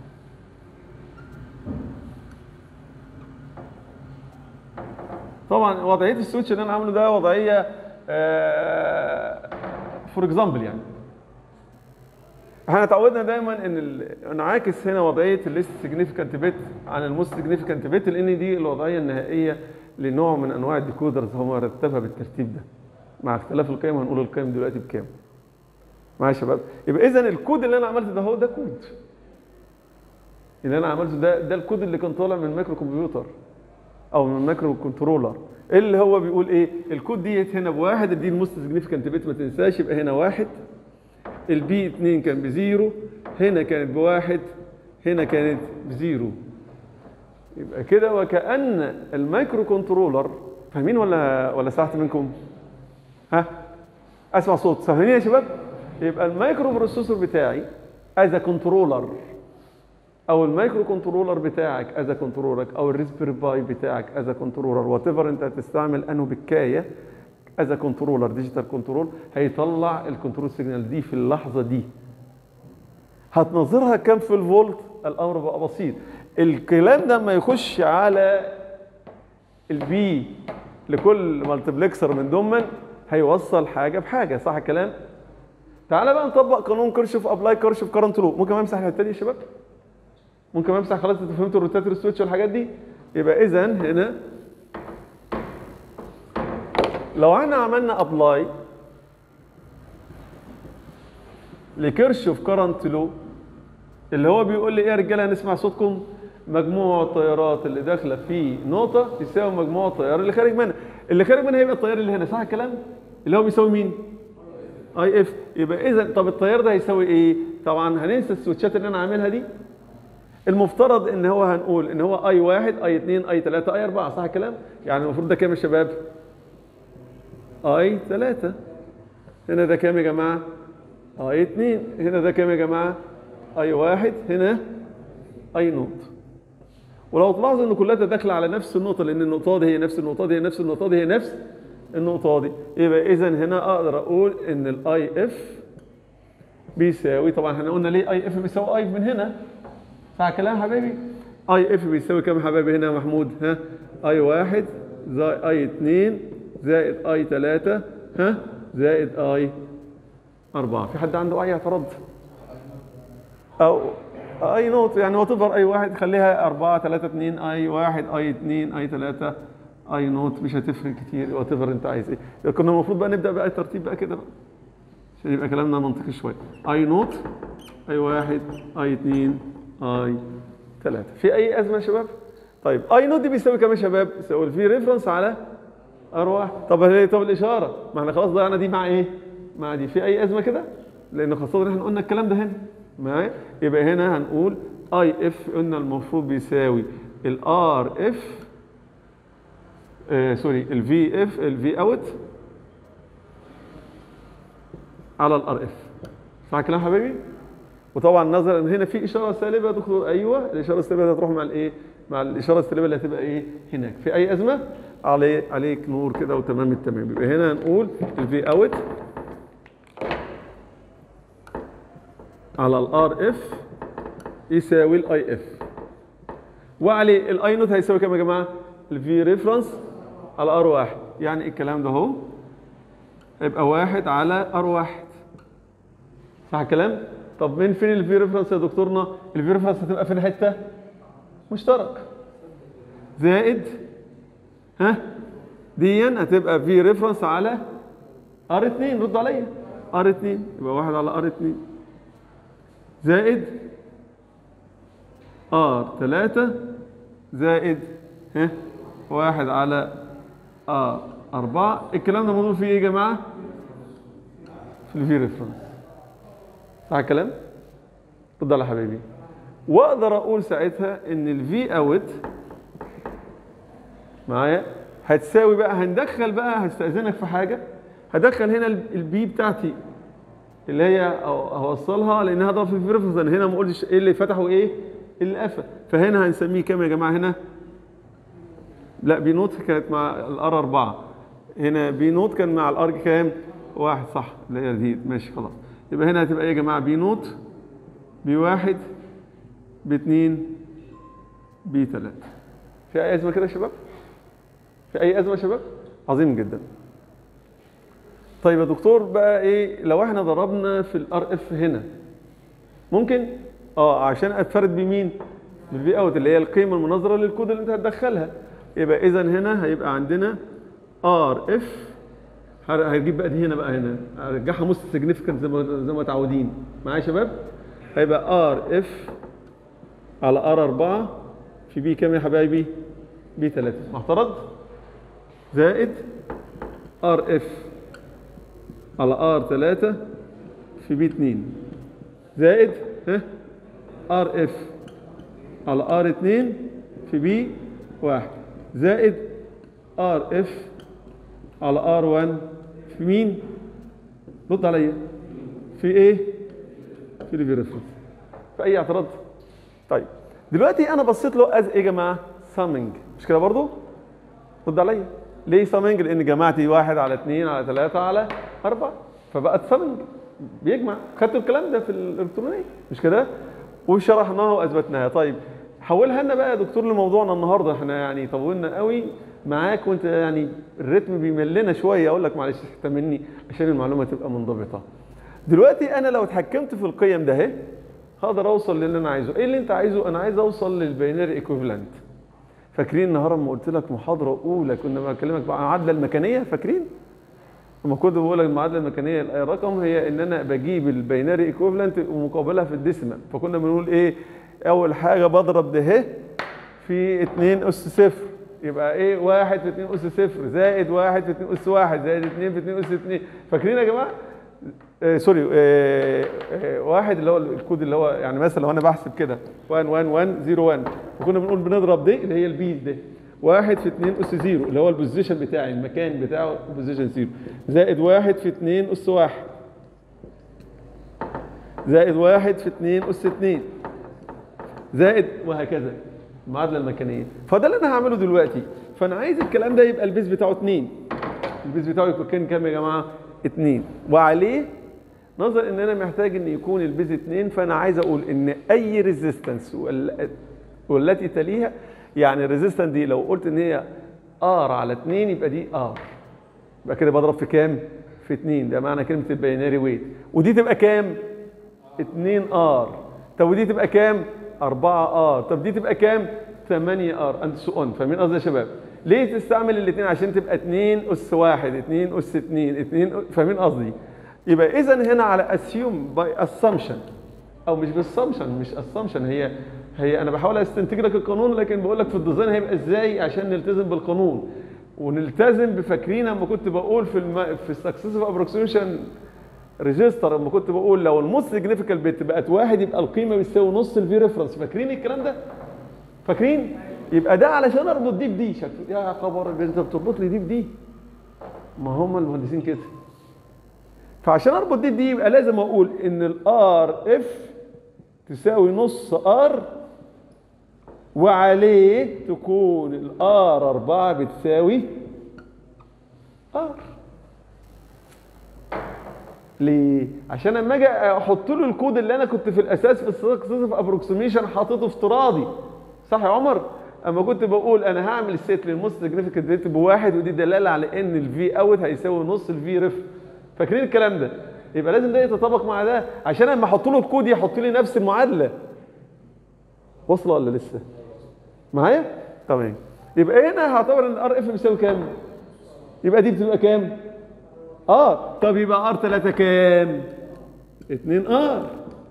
S1: طبعا وضعيه السويتش اللي انا عامله ده وضعيه فور اكزامبل يعني احنا اتعودنا دايما ان ال- نعاكس هنا وضعيه الليست سيجنيفيكانت بت عن الموست سيجنيفيكانت بت لان دي الوضعيه النهائيه لنوع من انواع الديكودرز هو مرتبها بالترتيب ده مع اختلاف القيم هنقول القيم دلوقتي بكام معايا يا شباب يبقى اذا الكود اللي انا عملته ده هو ده كود اللي انا عملته ده ده الكود اللي كان طالع من مايكرو كمبيوتر او من مايكرو كنترولر اللي هو بيقول ايه الكود ديت هنا بواحد دي الموست سيجنيفيكانت بت ما تنساش يبقى هنا واحد البي 2 كان بزيرو هنا كانت بواحد هنا كانت بزيرو يبقى كده وكأن المايكرو كنترولر فاهمين ولا ولا ساعت منكم؟ ها؟ اسمع صوت فاهمين يا شباب؟ يبقى المايكرو بروسيسور بتاعي از كنترولر او المايكرو كنترولر بتاعك از كنترولر او الريسبيري باي بتاعك از كنترولر وات ايفر انت هتستعمل انه بكايه از كنترولر ديجيتال كنترول هيطلع الكنترول سيجنال دي في اللحظه دي هتنظرها كام في الفولت الامر بقى بسيط الكلام ده لما يخش على البي لكل مالتبلكسر من دوما هيوصل حاجه بحاجه صح الكلام تعالى بقى نطبق قانون كيرشوف ابلاي كيرشوف كارنت لو ممكن امسح الحته دي يا شباب ممكن امسح خلاص انتوا فهمتوا الروتاتور سويتش والحاجات دي يبقى اذا هنا لو احنا عملنا ابلاي لكيرشوف كارنت لو اللي هو بيقول لي ايه يا رجاله هنسمع صوتكم مجموع التيارات اللي داخله في نقطه تساوي مجموع التيار اللي خارج منها اللي خارج منها يبقى التيار اللي هنا صح الكلام اللي هو بيساوي مين اي اف يبقى اذا طب التيار ده هيساوي ايه طبعا هننسى السويتشات اللي انا عاملها دي المفترض ان هو هنقول ان هو اي واحد اي اثنين اي ثلاثة اي اربعة صح الكلام يعني المفروض ده كام يا شباب اي ثلاثة هنا ده كام يا جماعة اي اثنين هنا ده كام يا جماعة اي واحد هنا اي نقطة ولو تلاحظوا ان كلها داخله على نفس النقطة لان النقطة دي هي نفس النقطة دي هي نفس النقطة دي هي نفس النقطة دي يبقى اذا هنا اقدر اقول ان الاي اف بيساوي طبعا احنا قلنا ليه اي اف بيساوي اي من هنا صح كلام حبايبي اي اف بيساوي كام يا حبايبي هنا يا محمود ها اي واحد زائد اي اتنين زائد اي تلاتة ها زائد اي أربعة في حد عنده أي اعتراض؟ أو أي نقطة يعني وات أي واحد خليها أربعة تلاتة اتنين أي واحد أي اتنين أي تلاتة أي نوت مش هتفرق كتير وات أنت عايز إيه كنا المفروض بقى نبدأ بقى الترتيب بقى كده بقى عشان يبقى كلامنا منطقي شوية أي نوت أي واحد أي اتنين اي 3 في اي ازمه يا شباب طيب اي نوت دي بيساوي كام يا شباب بيساوي في ريفرنس على ار واحد طب هي طب الاشاره ما احنا خلاص ضيعنا دي مع ايه مع دي في اي ازمه كده لان خاصه ان احنا قلنا الكلام ده هنا معايا يبقى هنا هنقول اي اف قلنا المفروض بيساوي الار اف آه سوري الفي اف الفي اوت على الار اف صح الكلام يا حبايبي وطبعا نظرا ان هنا في اشاره سالبه يا دكتور ايوه الاشاره السالبه هتروح مع الايه مع الاشاره السالبه اللي هتبقى ايه هناك في اي ازمه علي عليك نور كده وتمام التمام يبقى هنا هنقول الفي اوت على الار اف يساوي الاي اف وعليه الاي نوت هيساوي كام يا جماعه الفي ريفرنس على ار واحد يعني الكلام ده اهو هيبقى واحد على ار واحد صح الكلام طب من فين الفي ريفرنس يا دكتورنا الفي ريفرنس هتبقى فين حته مشترك زائد ها دي هتبقى في ريفرنس على ار 2 رد عليا ار 2 يبقى واحد على ار 2 زائد ار 3 زائد ها واحد على ار 4 الكلام ده موجود فيه ايه يا جماعه في الفي ريفرنس صح الكلام؟ رد على حبيبي واقدر اقول ساعتها ان الفي اوت معايا هتساوي بقى هندخل بقى هستأذنك في حاجة هدخل هنا البي بتاعتي اللي هي هوصلها لانها هضرب في الريفرنس هنا ما قلتش ايه اللي فتحه ايه اللي قفل فهنا هنسميه كام يا جماعه هنا لا بي نوت كانت مع الار 4 هنا بي نوت كان مع الار كام واحد صح اللي هي دي ماشي خلاص يبقى هنا هتبقى ايه يا جماعه بي نوت بي واحد بي اتنين بي تلاتة في اي ازمه كده يا شباب في اي ازمه يا شباب عظيم جدا طيب يا دكتور بقى ايه لو احنا ضربنا في الار اف هنا ممكن اه عشان اتفرد بمين بالبي اوت اللي هي القيمه المناظره للكود اللي انت هتدخلها يبقى اذا هنا هيبقى عندنا ار اف هجيب بقى دي هنا بقى هنا هرجعها موست سيجنيفيكانت زي ما زي ما متعودين معايا يا شباب هيبقى ار اف على ار 4 في بي كام يا حبايبي بي 3 معترض زائد ار اف على ار 3 في بي 2 زائد ها ار اف على ار 2 في بي 1 زائد ار اف على ار 1 في مين رد عليا في ايه في الفي ريفرنس في اي اعتراض طيب دلوقتي انا بصيت له از ايه يا جماعه سامنج مش كده برضو رد عليا ليه سامنج لان جماعتي واحد على اثنين على ثلاثة على أربعة فبقت سامنج بيجمع خدتوا الكلام ده في الالكترونيه مش كده وشرحناها واثبتناها طيب حولها لنا بقى يا دكتور لموضوعنا النهارده احنا يعني طولنا قوي معاك وانت يعني الريتم بيملنا شويه اقول لك معلش احتملني عشان المعلومه تبقى منضبطه دلوقتي انا لو اتحكمت في القيم ده اهي هقدر اوصل للي انا عايزه ايه اللي انت عايزه انا عايز اوصل للبيناري ايكوفالنت فاكرين النهارده لما قلت لك محاضره اولى كنا بكلمك بقى عن المعادله المكانيه فاكرين لما كنت بقول لك المعادله المكانيه الرقم هي ان انا بجيب البيناري ايكوفالنت ومقابلها في الديسيمال فكنا بنقول ايه اول حاجه بضرب ده اهي في 2 اس صفر يبقى ايه 1 في 2 اس صفر زائد 1 في 2 اس 1 زائد 2 في 2 اس 2 فاكرين يا جماعه؟ آه سوري آه آه واحد اللي هو الكود اللي هو يعني مثلا لو انا بحسب كده 1 1 1 0 1 وكنا بنقول بنضرب دي اللي هي البيز دي واحد في 2 اس 0 اللي هو البوزيشن بتاعي المكان بتاعه بوزيشن 0 زائد واحد في 2 اس 1 زائد واحد في 2 اس 2 زائد وهكذا المعادله المكانيه فده اللي انا هعمله دلوقتي فانا عايز الكلام ده يبقى البيز بتاعه 2 البيز بتاعه يكون كان كام يا جماعه 2 وعليه نظر ان انا محتاج ان يكون البيز 2 فانا عايز اقول ان اي ريزيستنس والتي تليها يعني الريزيستنس دي لو قلت ان هي ار على 2 يبقى دي ار يبقى كده بضرب في كام في 2 ده معنى كلمه البيناري ويت ودي تبقى كام 2 ار طب ودي تبقى كام 4 ار طب دي تبقى كام 8 ار اند سو اون فاهمين قصدي يا شباب ليه تستعمل الاثنين عشان تبقى 2 اس 1 2 اس 2 2 فاهمين قصدي يبقى اذا هنا على اسيوم باي اسامبشن او مش بالاسامبشن مش اسامبشن هي هي انا بحاول استنتج لك القانون لكن بقول لك في الديزاين هيبقى ازاي عشان نلتزم بالقانون ونلتزم بفاكرين لما كنت بقول في الم... في السكسسيف ابروكسيميشن ريجستر لما كنت بقول لو الموست سيجنيفيكال بت بقت واحد يبقى القيمه بتساوي نص الفي ريفرنس فاكرين الكلام ده؟ فاكرين؟ يبقى ده علشان اربط دي بدي شكل يا خبر انت بتربط لي دي بدي ما هم المهندسين كده فعشان اربط دي بدي يبقى لازم اقول ان الار اف تساوي نص ار وعليه تكون الار 4 بتساوي ار ليه؟ عشان لما اجي احط له الكود اللي انا كنت في الاساس في السكسسيف ابروكسيميشن حاططه افتراضي صح يا عمر؟ اما كنت بقول انا هعمل السيت للموست سيجنيفيكانت ريت بواحد ودي دلاله على ان الفي اوت هيساوي نص الفي ريف فاكرين الكلام ده؟ يبقى لازم ده يتطابق مع ده عشان لما احط له الكود يحط لي نفس المعادله واصله ولا لسه؟ معايا؟ تمام يبقى هنا هعتبر ان الار اف بيساوي كام؟ يبقى دي بتبقى كام؟ اه طب يبقى ار 3 كام 2 ار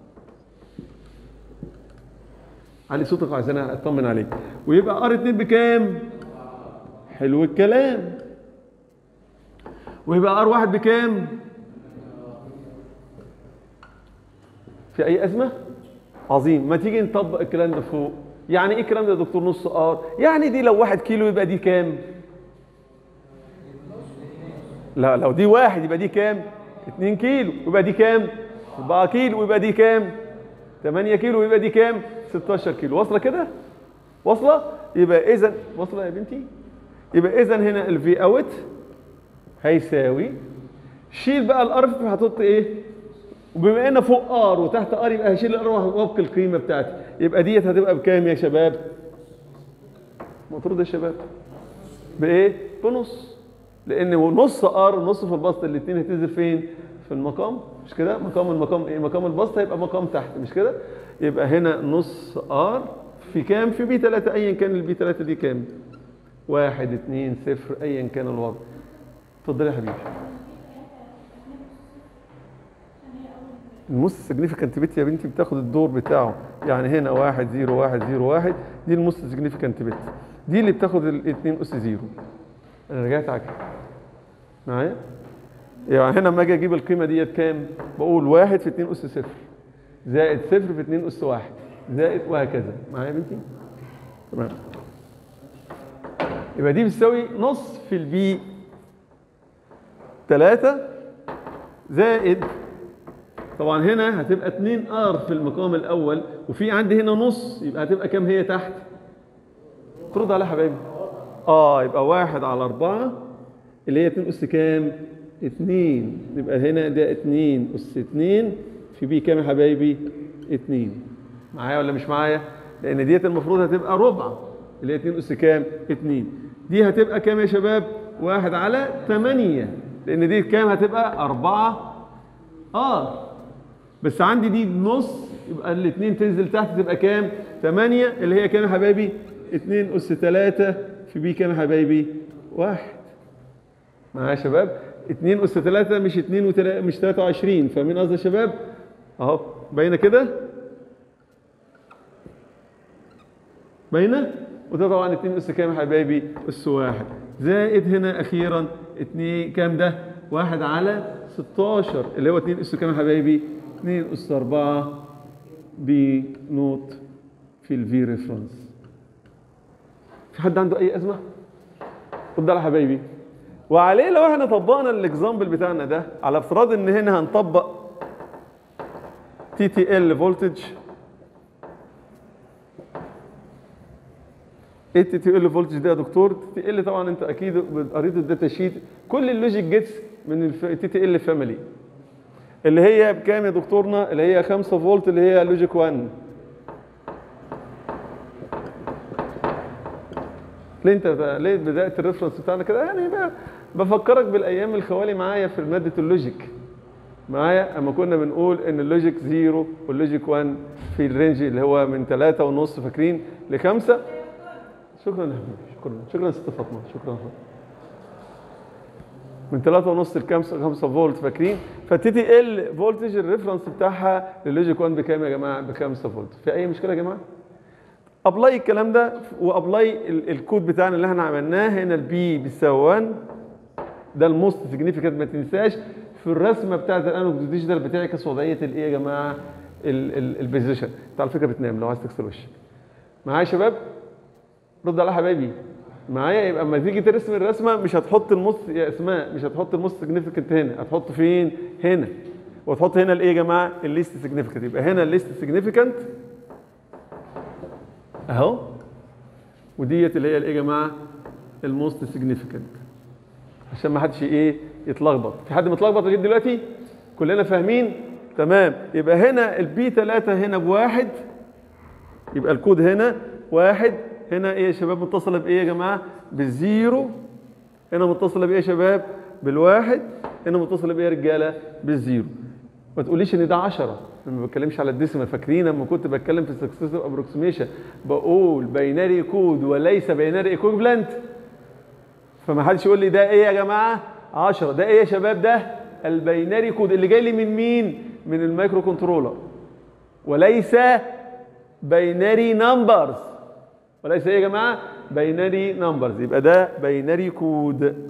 S1: علي صوتك عشان اطمن عليك ويبقى ار 2 بكام حلو الكلام ويبقى ار 1 بكام في اي ازمه عظيم ما تيجي نطبق الكلام ده فوق يعني ايه الكلام ده يا دكتور نص ار يعني دي لو واحد كيلو يبقى دي كام لا لو دي واحد يبقى دي كام 2 كيلو يبقى دي كام 4 كيلو يبقى دي كام 8 كيلو يبقى دي كام 16 كيلو واصله كده واصله يبقى اذا واصله يا بنتي يبقى اذا هنا الفي اوت هيساوي شيل بقى الار هتحط ايه وبما ان فوق ار وتحت ار يبقى هشيل الار وابقي القيمه بتاعتي يبقى ديت هتبقى بكام يا شباب مطرود يا شباب بايه بنص لان نص ار ونص في البسط الاثنين هتنزل فين في المقام مش كده مقام المقام ايه مقام البسط هيبقى مقام تحت مش كده يبقى هنا نص ار في كام في بي 3 ايا كان البي 3 دي كام واحد اتنين صفر ايا كان الوضع اتفضلي يا حبيبي الموست سيجنيفيكانت بت يا بنتي بتاخد الدور بتاعه يعني هنا واحد زيرو واحد زيرو واحد دي الموست سيجنيفيكانت بت دي اللي بتاخد الاثنين اس زيرو انا رجعت عكس معايا يعني هنا لما اجي اجيب القيمه ديت كام بقول واحد في 2 اس صفر زائد صفر في 2 اس واحد زائد وهكذا معايا يا بنتي تمام يبقى دي بتساوي نص في البي 3 زائد طبعا هنا هتبقى 2 ار في المقام الاول وفي عندي هنا نص يبقى هتبقى كام هي تحت ترد عليها حبايبي اه يبقى واحد على أربعة اللي هي 2 أس كام؟ 2 يبقى هنا ده 2 أس 2 في بي كام يا حبايبي؟ 2 معايا ولا مش معايا؟ لأن ديت المفروض هتبقى ربع اللي هي 2 أس كام؟ 2 دي هتبقى كام يا شباب؟ واحد على 8 لأن دي كام هتبقى 4 ار بس عندي دي بنص يبقى الاثنين تنزل تحت تبقى كام؟ 8 اللي هي كام يا حبايبي؟ 2 أس 3 في بي كام يا حبايبي؟ واحد معايا يا شباب؟ 2 أس 3 مش 2 وتلا... مش 23 فاهمين قصدي يا شباب؟ أهو باينة كده؟ باينة؟ وده طبعا 2 أس كام يا حبايبي؟ أس واحد زائد هنا أخيرا 2 كام ده؟ واحد على 16 اللي هو 2 أس كام يا حبايبي؟ 2 أس 4 بي نوت في الفي ريفرنس في حد عنده اي ازمه اتفضل يا حبايبي وعليه لو احنا طبقنا الاكزامبل بتاعنا ده على افتراض ان هنا هنطبق تي تي ال فولتج ايه التي تي ال فولتج ده يا دكتور تي تي ال طبعا انت اكيد قريت الداتا شيت كل اللوجيك جيتس من التي تي ال فاميلي اللي هي بكام يا دكتورنا اللي هي 5 فولت اللي هي لوجيك 1 ليه انت ليه بدايه الريفرنس بتاعنا كده يعني بقى بفكرك بالايام الخوالي معايا في ماده اللوجيك معايا اما كنا بنقول ان اللوجيك زيرو واللوجيك 1 في الرينج اللي هو من 3 ونص فاكرين لخمسة شكرا يا حبيبي شكرا شكرا يا ست فاطمه شكرا من 3 ونص ل 5 5 فولت فاكرين فالتي تي ال فولتج الريفرنس بتاعها للوجيك 1 بكام يا جماعه ب 5 فولت في اي مشكله يا جماعه ابلاي الكلام ده وابلاي الكود بتاعنا اللي احنا عملناه هنا البي بيساوي 1 ده الموست سيجنيفيكانت ما تنساش في الرسمه بتاعت الانالوج ديجيتال بتعكس وضعيه الايه يا جماعه البوزيشن انت على فكره بتنام لو عايز تغسل وشك معايا يا شباب رد على حبايبي معايا يبقى اما تيجي ترسم الرسمه مش هتحط الموست يا اسماء مش هتحط الموست سيجنيفيكانت هنا هتحط فين هنا وتحط هنا الايه يا جماعه الليست سيجنيفيكانت يبقى هنا الليست سيجنيفيكانت اهو وديت اللي هي الايه يا جماعه الموست سيجنيفيكانت عشان ما حدش ايه يتلخبط في حد متلخبط لغايه دلوقتي كلنا فاهمين تمام يبقى هنا البي 3 هنا بواحد يبقى الكود هنا واحد هنا ايه يا شباب متصله بايه يا جماعه بالزيرو هنا متصله بايه يا شباب بالواحد هنا متصله بايه يا رجاله بالزيرو ما تقوليش ان ده 10 انا ما بتكلمش على الديسيمال فاكرين لما كنت بتكلم في السكسيسيف ابروكسيميشن بقول باينري كود وليس باينري ايكوفلنت فما حدش يقول لي ده ايه يا جماعه 10 ده ايه يا شباب ده الباينري كود اللي جاي لي من مين من المايكرو كنترولر وليس باينري نمبرز وليس ايه يا جماعه باينري نمبرز يبقى ده باينري كود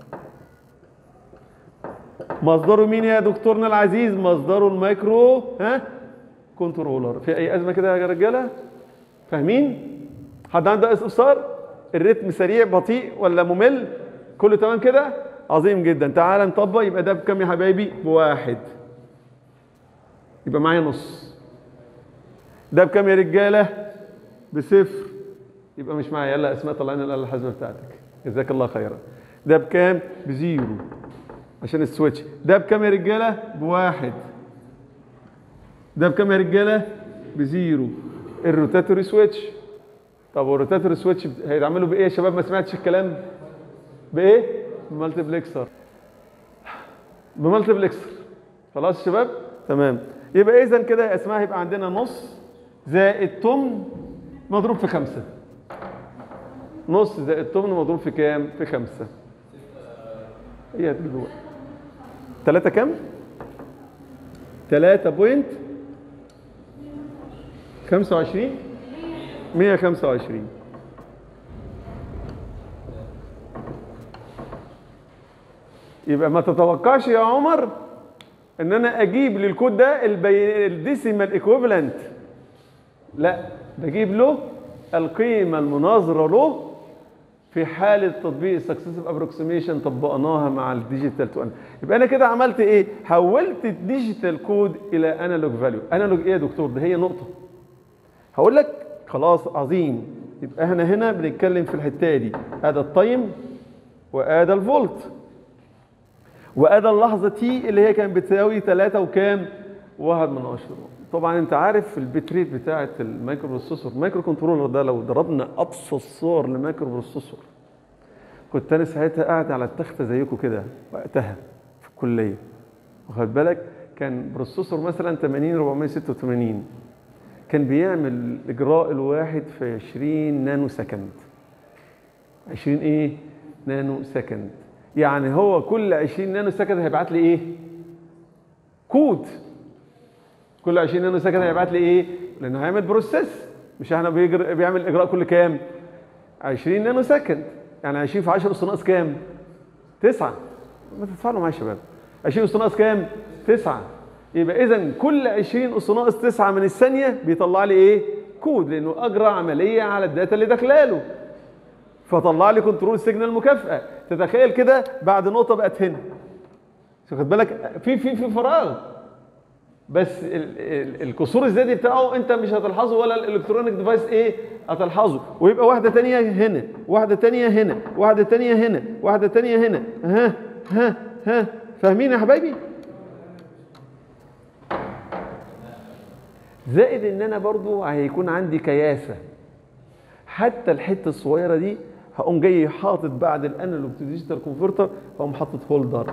S1: مصدره مين يا دكتورنا العزيز مصدره المايكرو ها كنترولر في اي ازمه كده يا رجاله فاهمين حد عنده استفسار الريتم سريع بطيء ولا ممل كله تمام كده عظيم جدا تعال نطبق يبقى ده بكام يا حبايبي بواحد يبقى معايا نص ده بكام يا رجاله بصفر يبقى مش معايا يلا اسماء طلع لنا الاله الحاسبه بتاعتك جزاك الله خيرا ده بكام بزيرو عشان السويتش ده بكام يا رجاله بواحد ده بكام يا رجاله بزيرو الروتاتوري سويتش طب والروتاتوري سويتش هيتعملوا بايه يا شباب ما سمعتش الكلام بايه بمالتيبلكسر بمالتيبلكسر خلاص يا شباب تمام يبقى اذا كده يا اسماء هيبقى عندنا نص زائد تمن مضروب في خمسة نص زائد تمن مضروب في كام في خمسة هي هتيجي جوه تلاتة كام تلاتة بوينت خمسة وعشرين مية خمسة وعشرين يبقى ما تتوقعش يا عمر ان انا اجيب للكود ده البي... الديسيمال ايكويفالنت لا بجيب له القيمه المناظره له في حاله تطبيق السكسسيف ابروكسيميشن طبقناها مع الديجيتال تو يبقى انا كده عملت ايه حولت الديجيتال كود الى انالوج فاليو انالوج ايه يا دكتور ده هي نقطه هقول لك خلاص عظيم يبقى احنا هنا بنتكلم في الحته دي هذا التايم وهذا الفولت وادى اللحظه تي اللي هي كانت بتساوي 3 وكام؟ واحد من عشرة طبعا انت عارف البيت ريت بتاعه المايكرو بروسيسور المايكرو كنترولر ده لو ضربنا ابسط صور لمايكرو بروسيسور كنت انا ساعتها قاعد على التخته زيكم كده وقتها في الكليه واخد بالك كان بروسيسور مثلا 80 486 كان بيعمل الاجراء الواحد في 20 نانو سكند 20 ايه نانو سكند يعني هو كل 20 نانو سكند هيبعت لي ايه كود كل 20 نانو سكند هيبعت لي ايه لانه هيعمل بروسيس مش احنا بيجر... بيعمل اجراء كل كام 20 نانو سكند يعني 20 في 10 اس ناقص كام 9 ما تدفعوا معايا يا شباب 20 اس ناقص كام 9 يبقى اذا كل 20 اس ناقص 9 من الثانيه بيطلع لي ايه كود لانه اجرى عمليه على الداتا اللي داخله له فطلع لي كنترول سيجنال مكافاه تتخيل كده بعد نقطه بقت هنا واخد بالك في في في فراغ بس ال ال الكسور الذاتي بتاعه انت مش هتلحظه ولا الالكترونيك ديفايس ايه هتلحظه ويبقى واحده تانية هنا واحده تانية هنا واحده تانية هنا واحده تانية هنا ها ها ها فاهمين يا حبايبي زائد ان انا برضو هيكون عندي كياسه حتى الحته الصغيره دي هقوم جاي حاطط بعد الانالوج تو ديجيتال كونفرتر هقوم حاطط هولدر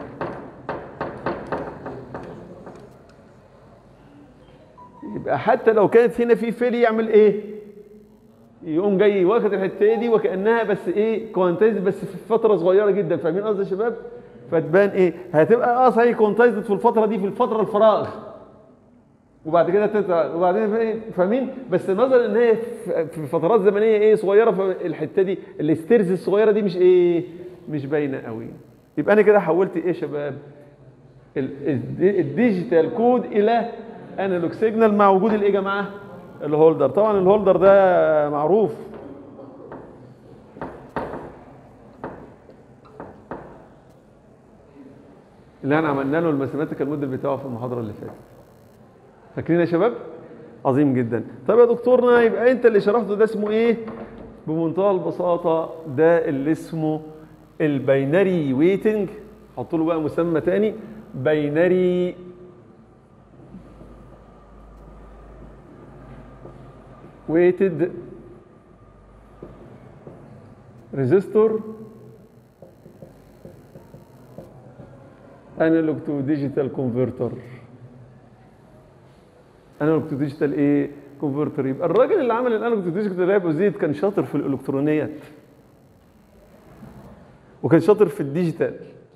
S1: يبقى حتى لو كانت هنا في فيل يعمل ايه يقوم جاي واخد الحته دي وكانها بس ايه كوانتايز بس في فتره صغيره جدا فاهمين قصدي يا شباب فتبان ايه هتبقى اه صحيح كوانتايزد في الفتره دي في الفتره الفراغ وبعد كده تطلع وبعدين فاهمين بس نظرا ان هي في فترات زمنيه ايه صغيره فالحته دي الاستيرز الصغيره دي مش ايه مش باينه قوي يبقى انا كده حولت ايه يا شباب الديجيتال كود الى انالوج سيجنال مع وجود الايه يا جماعه الهولدر طبعا الهولدر ده معروف اللي احنا عملنا له الماثيماتيكال موديل بتاعه في المحاضره اللي فاتت فاكرين يا شباب عظيم جدا طب يا دكتورنا يبقى انت اللي شرحته ده اسمه ايه بمنتهى البساطه ده اللي اسمه الباينري ويتنج حط له بقى مسمى تاني باينري ويتد ريزيستور انالوج تو ديجيتال كونفرتر انالوج تو ديجيتال ايه كونفرتر يبقى الراجل اللي عمل الانالوج تو ديجيتال لاب زيد كان شاطر في الالكترونيات وكان شاطر في الديجيتال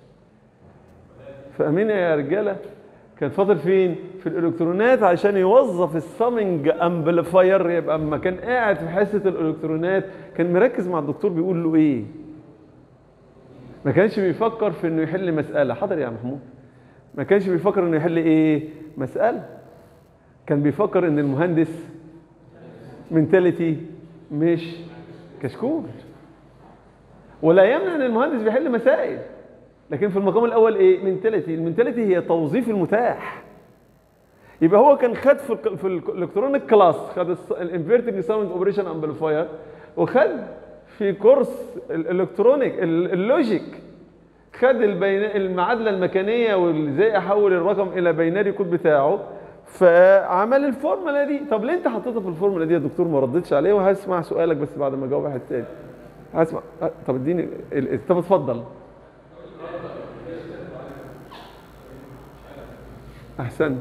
S1: فاهمين يا رجاله كان فاضل فين في الالكترونات عشان يوظف السامنج امبليفاير يبقى اما كان قاعد في حصه الالكترونات كان مركز مع الدكتور بيقول له ايه ما كانش بيفكر في انه يحل مساله حاضر يا محمود ما كانش بيفكر انه يحل ايه مساله كان بيفكر ان المهندس منتاليتي مش كشكول ولا يمنع ان المهندس بيحل مسائل لكن في المقام الاول ايه منتاليتي المنتاليتي هي توظيف المتاح يبقى هو كان خد في ال في الالكترونيك كلاس خد الانفيرتنج ساوند اوبريشن امبليفاير وخد في كورس الالكترونيك ال- اللوجيك خد البين... المعادله المكانيه وازاي احول الرقم الى بيناري كود بتاعه فعمل الفورمولا دي طب ليه انت حطيتها في الفورمولا دي يا دكتور ما ردتش عليه وهسمع سؤالك بس بعد ما اجاوب واحد تاني هسمع أه، طب اديني ال- طب اتفضل احسنت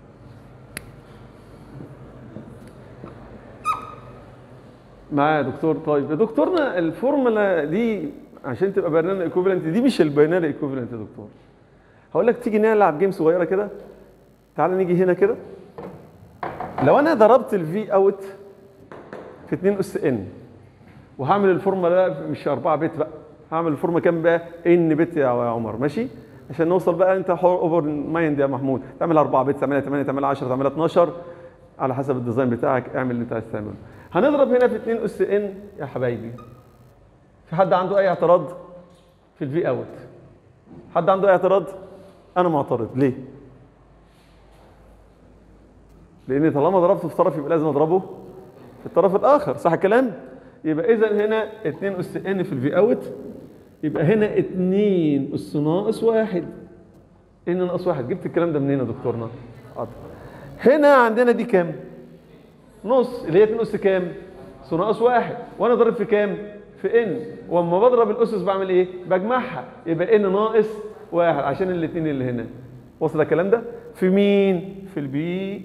S1: معايا يا دكتور طيب يا دكتورنا الفورمولا دي عشان تبقى برنامج ايكوفالنت دي مش الباينري ايكوفالنت يا دكتور هقول لك تيجي نلعب جيم صغيره كده تعال نيجي هنا كده لو انا ضربت الفي اوت في 2 اس ان وهعمل الفورمولا مش 4 بت بقى هعمل الفورمولا كام بقى ان بت يا عمر ماشي عشان نوصل بقى انت حر اوفر مايند يا محمود تعمل 4 بت تعملها 8 تعملها 10 تعملها 12 على حسب الديزاين بتاعك اعمل اللي انت عايز تعمله هنضرب هنا في 2 اس ان يا حبايبي في حد عنده اي اعتراض في الفي اوت حد عنده اي اعتراض انا معترض ليه لان طالما ضربته في طرف يبقى لازم اضربه في الطرف الاخر صح الكلام يبقى اذا هنا 2 اس ان في الفي اوت يبقى هنا 2 اس ناقص واحد ان ناقص واحد جبت الكلام ده منين يا دكتورنا حاضر. هنا عندنا دي كام نص اللي هي 2 اس كام اس ناقص واحد وانا ضارب في كام في ان واما بضرب الاسس بعمل ايه بجمعها يبقى ان ناقص واحد عشان الاثنين اللي هنا وصل الكلام ده في مين في البي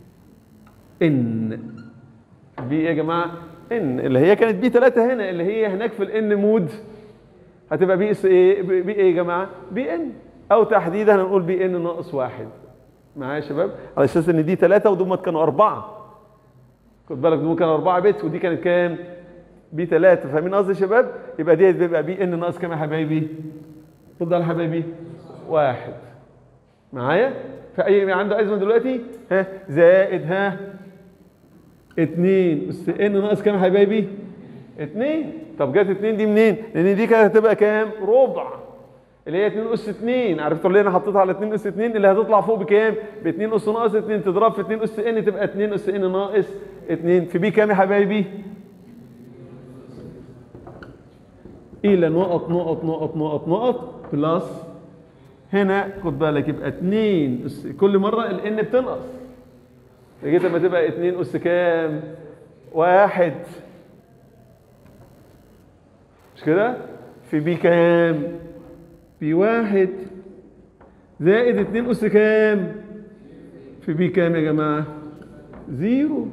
S1: ان بي ايه يا جماعه ان اللي هي كانت بي 3 هنا اللي هي هناك في الان مود هتبقى بي اس ايه بي ايه يا جماعه بي ان او تحديدا هنقول بي ان ناقص واحد معايا يا شباب على اساس ان دي 3 ودول كانوا اربعه خد بالك دول كانوا 4 بت ودي كانت كام بي 3 فاهمين قصدي يا شباب يبقى ديت بيبقى بي ان ناقص كام يا حبايبي اتفضل يا حبايبي واحد معايا فاي عنده ازمه دلوقتي ها زائد ها 2 اس ان ناقص كام يا حبايبي 2 طب جت 2 دي منين لان دي كانت هتبقى كام ربع اللي هي 2 اس 2 عرفتوا ليه انا حطيتها على 2 اس 2 اللي هتطلع فوق بكام ب 2 اس ناقص 2 تضرب في 2 اس ان تبقى 2 اس ان ناقص 2 في بي كام يا حبايبي الى نقط نقط نقط نقط نقط بلس هنا خد بالك يبقى 2 اس كل مره الان بتنقص لغايه لما تبقى 2 اس كام واحد مش كده في بي كام في واحد زائد 2 اس كام في بي كام يا جماعه زيرو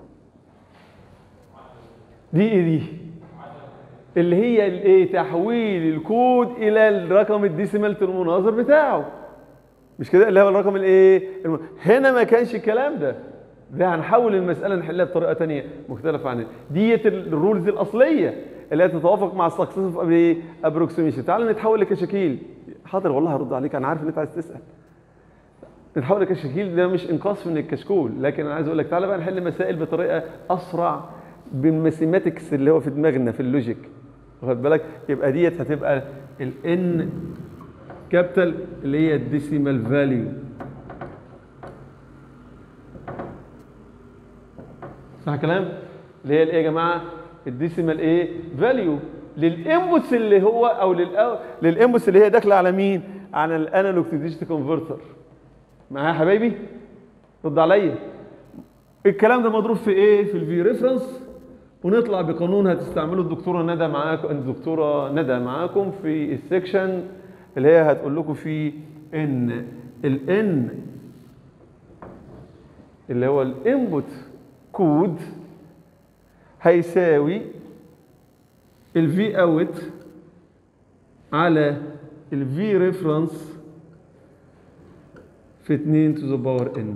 S1: دي ايه دي اللي هي الايه تحويل الكود الى الرقم الديسيمال المناظر بتاعه مش كده اللي هو الرقم الايه الم... هنا ما كانش الكلام ده ده هنحول المساله نحلها بطريقه تانية مختلفه عن ديت الرولز الاصليه اللي هي تتوافق مع السكسسيف ابروكسيميشن تعال نتحول لكشاكيل حاضر والله هرد عليك انا عارف ان انت عايز تسال نتحول لكشاكيل ده مش انقاص من الكشكول لكن انا عايز اقول لك تعالى بقى نحل مسائل بطريقه اسرع بالماثيماتكس اللي هو في دماغنا في اللوجيك واخد بالك يبقى ديت هتبقى الان كابيتال اللي هي الديسيمال فاليو صح كلام اللي هي الايه يا جماعه الديسيمال ايه فاليو للانبوتس اللي هو او للأو... للانبوتس اللي هي داخله على مين على الانالوج تو ديجيتال كونفرتر معايا يا حبايبي رد عليا الكلام ده مضروب في ايه في الفي ريفرنس ونطلع بقانون هتستعمله الدكتوره ندى معاكم الدكتوره ندى معاكم في السكشن اللي هي هتقول لكم فيه ان الان اللي هو الانبوت كود هيساوي الفي اوت على الفي ريفرنس في 2 to the power n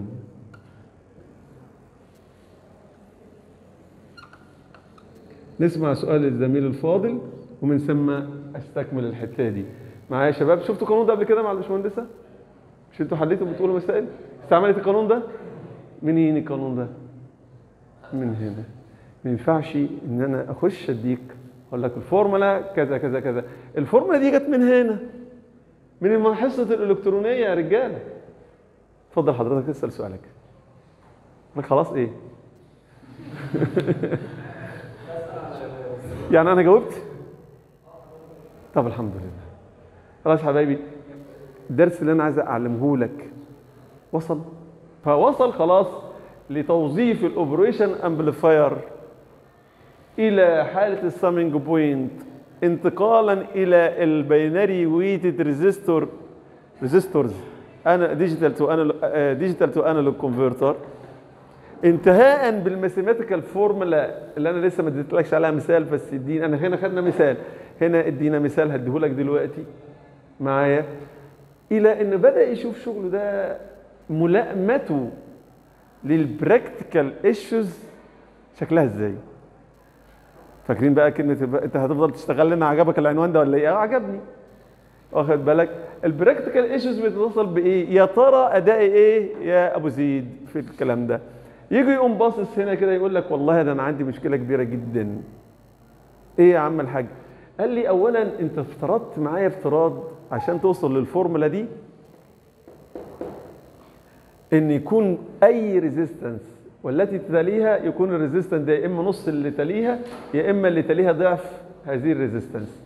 S1: نسمع سؤال الزميل الفاضل ومن ثم استكمل الحته دي معايا يا شباب شفتوا القانون ده قبل كده مع الباشمهندسه مش انتوا حليتوا بتقولوا مسائل استعملت القانون ده منين القانون ده من هنا ما ينفعش ان انا اخش اديك اقول لك الفورمولا كذا كذا كذا الفورمولا دي جت من هنا من حصه الالكترونيه يا رجاله اتفضل حضرتك اسال سؤالك لك خلاص ايه يعني انا جاوبت طب الحمد لله خلاص يا حبايبي الدرس اللي انا عايز اعلمه لك وصل فوصل خلاص لتوظيف الاوبريشن امبليفاير الى حاله السامينج بوينت انتقالا الى البيناري ويتد ريزيستور ريزيستورز انا ديجيتال تو ديجيتال تو انالوج كونفرتر انتهاء بالماثيماتيكال فورمولا اللي انا لسه ما اديتلكش عليها مثال بس ادينا انا هنا خدنا مثال هنا ادينا مثال هديهولك دلوقتي معايا الى ان بدا يشوف شغله ده ملائمته للبراكتيكال ايشوز شكلها ازاي فاكرين بقى كلمه انت هتفضل تشتغل لنا عجبك العنوان ده ولا ايه اه عجبني واخد بالك البراكتيكال ايشوز بتتصل بايه يا ترى ادائي ايه يا ابو زيد في الكلام ده يجي يقوم باصص هنا كده يقول لك والله ده انا عندي مشكله كبيره جدا ايه يا عم الحاج قال لي اولا انت افترضت معايا افتراض عشان توصل للفورمولا دي ان يكون اي ريزيستنس والتي تليها يكون الريزيستنس ده يا اما نص اللي تليها يا اما اللي تليها ضعف هذه الريزيستنس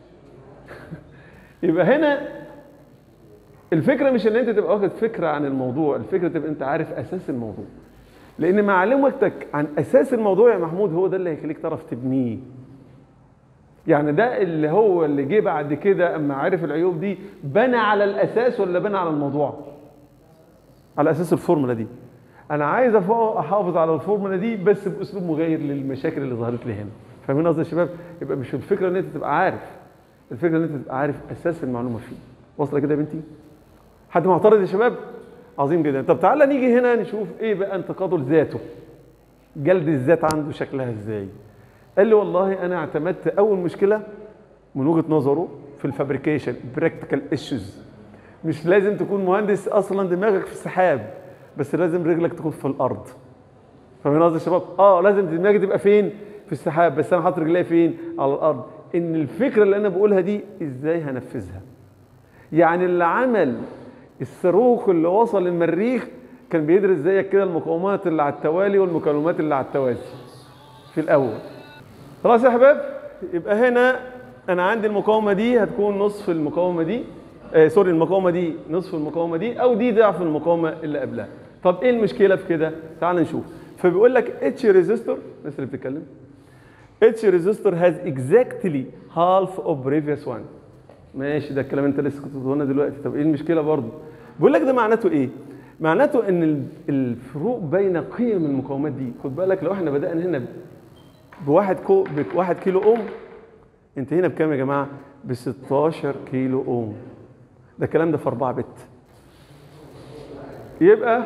S1: يبقى هنا الفكره مش ان انت تبقى واخد فكره عن الموضوع الفكره تبقى انت عارف اساس الموضوع لان معلومتك عن اساس الموضوع يا محمود هو ده اللي هيخليك تعرف تبنيه يعني ده اللي هو اللي جه بعد كده اما عرف العيوب دي بنى على الاساس ولا بنى على الموضوع على اساس الفورمولا دي انا عايز احافظ على الفورمولا دي بس باسلوب مغاير للمشاكل اللي ظهرت لي هنا فاهمين قصدي يا شباب يبقى مش الفكره ان انت تبقى عارف الفكره ان انت تبقى عارف اساس المعلومه فيه واصله كده يا بنتي حد معترض يا شباب عظيم جدا طب تعالى نيجي هنا نشوف ايه بقى انتقاده لذاته جلد الذات عنده شكلها ازاي قال لي والله انا اعتمدت اول مشكله من وجهه نظره في الفابريكيشن براكتيكال ايشوز مش لازم تكون مهندس اصلا دماغك في السحاب بس لازم رجلك تكون في الارض فاهمين قصدي يا شباب اه لازم دماغي تبقى فين في السحاب بس انا حاطط رجلي فين على الارض ان الفكره اللي انا بقولها دي ازاي هنفذها يعني اللي عمل الصاروخ اللي وصل المريخ كان بيدرس زيك كده المقاومات اللي على التوالي والمكالمات اللي على التوازي في الاول خلاص يا احباب يبقى هنا انا عندي المقاومه دي هتكون نصف المقاومه دي آه سوري المقاومه دي نصف المقاومه دي او دي ضعف المقاومه اللي قبلها طب ايه المشكله في كده تعال نشوف فبيقول لك اتش ريزيستور الناس اللي بتتكلم اتش ريزيستور هاز اكزاكتلي هالف اوف بريفيوس وان ماشي ده الكلام انت لسه كنت بتقوله دلوقتي طب ايه المشكله برضه بيقول لك ده معناته ايه معناته ان الفروق بين قيم المقاومات دي خد بالك لو احنا بدانا هنا بواحد كو بواحد كيلو اوم انتهينا بكام يا جماعه ب 16 كيلو اوم ده الكلام ده في 4 بت يبقى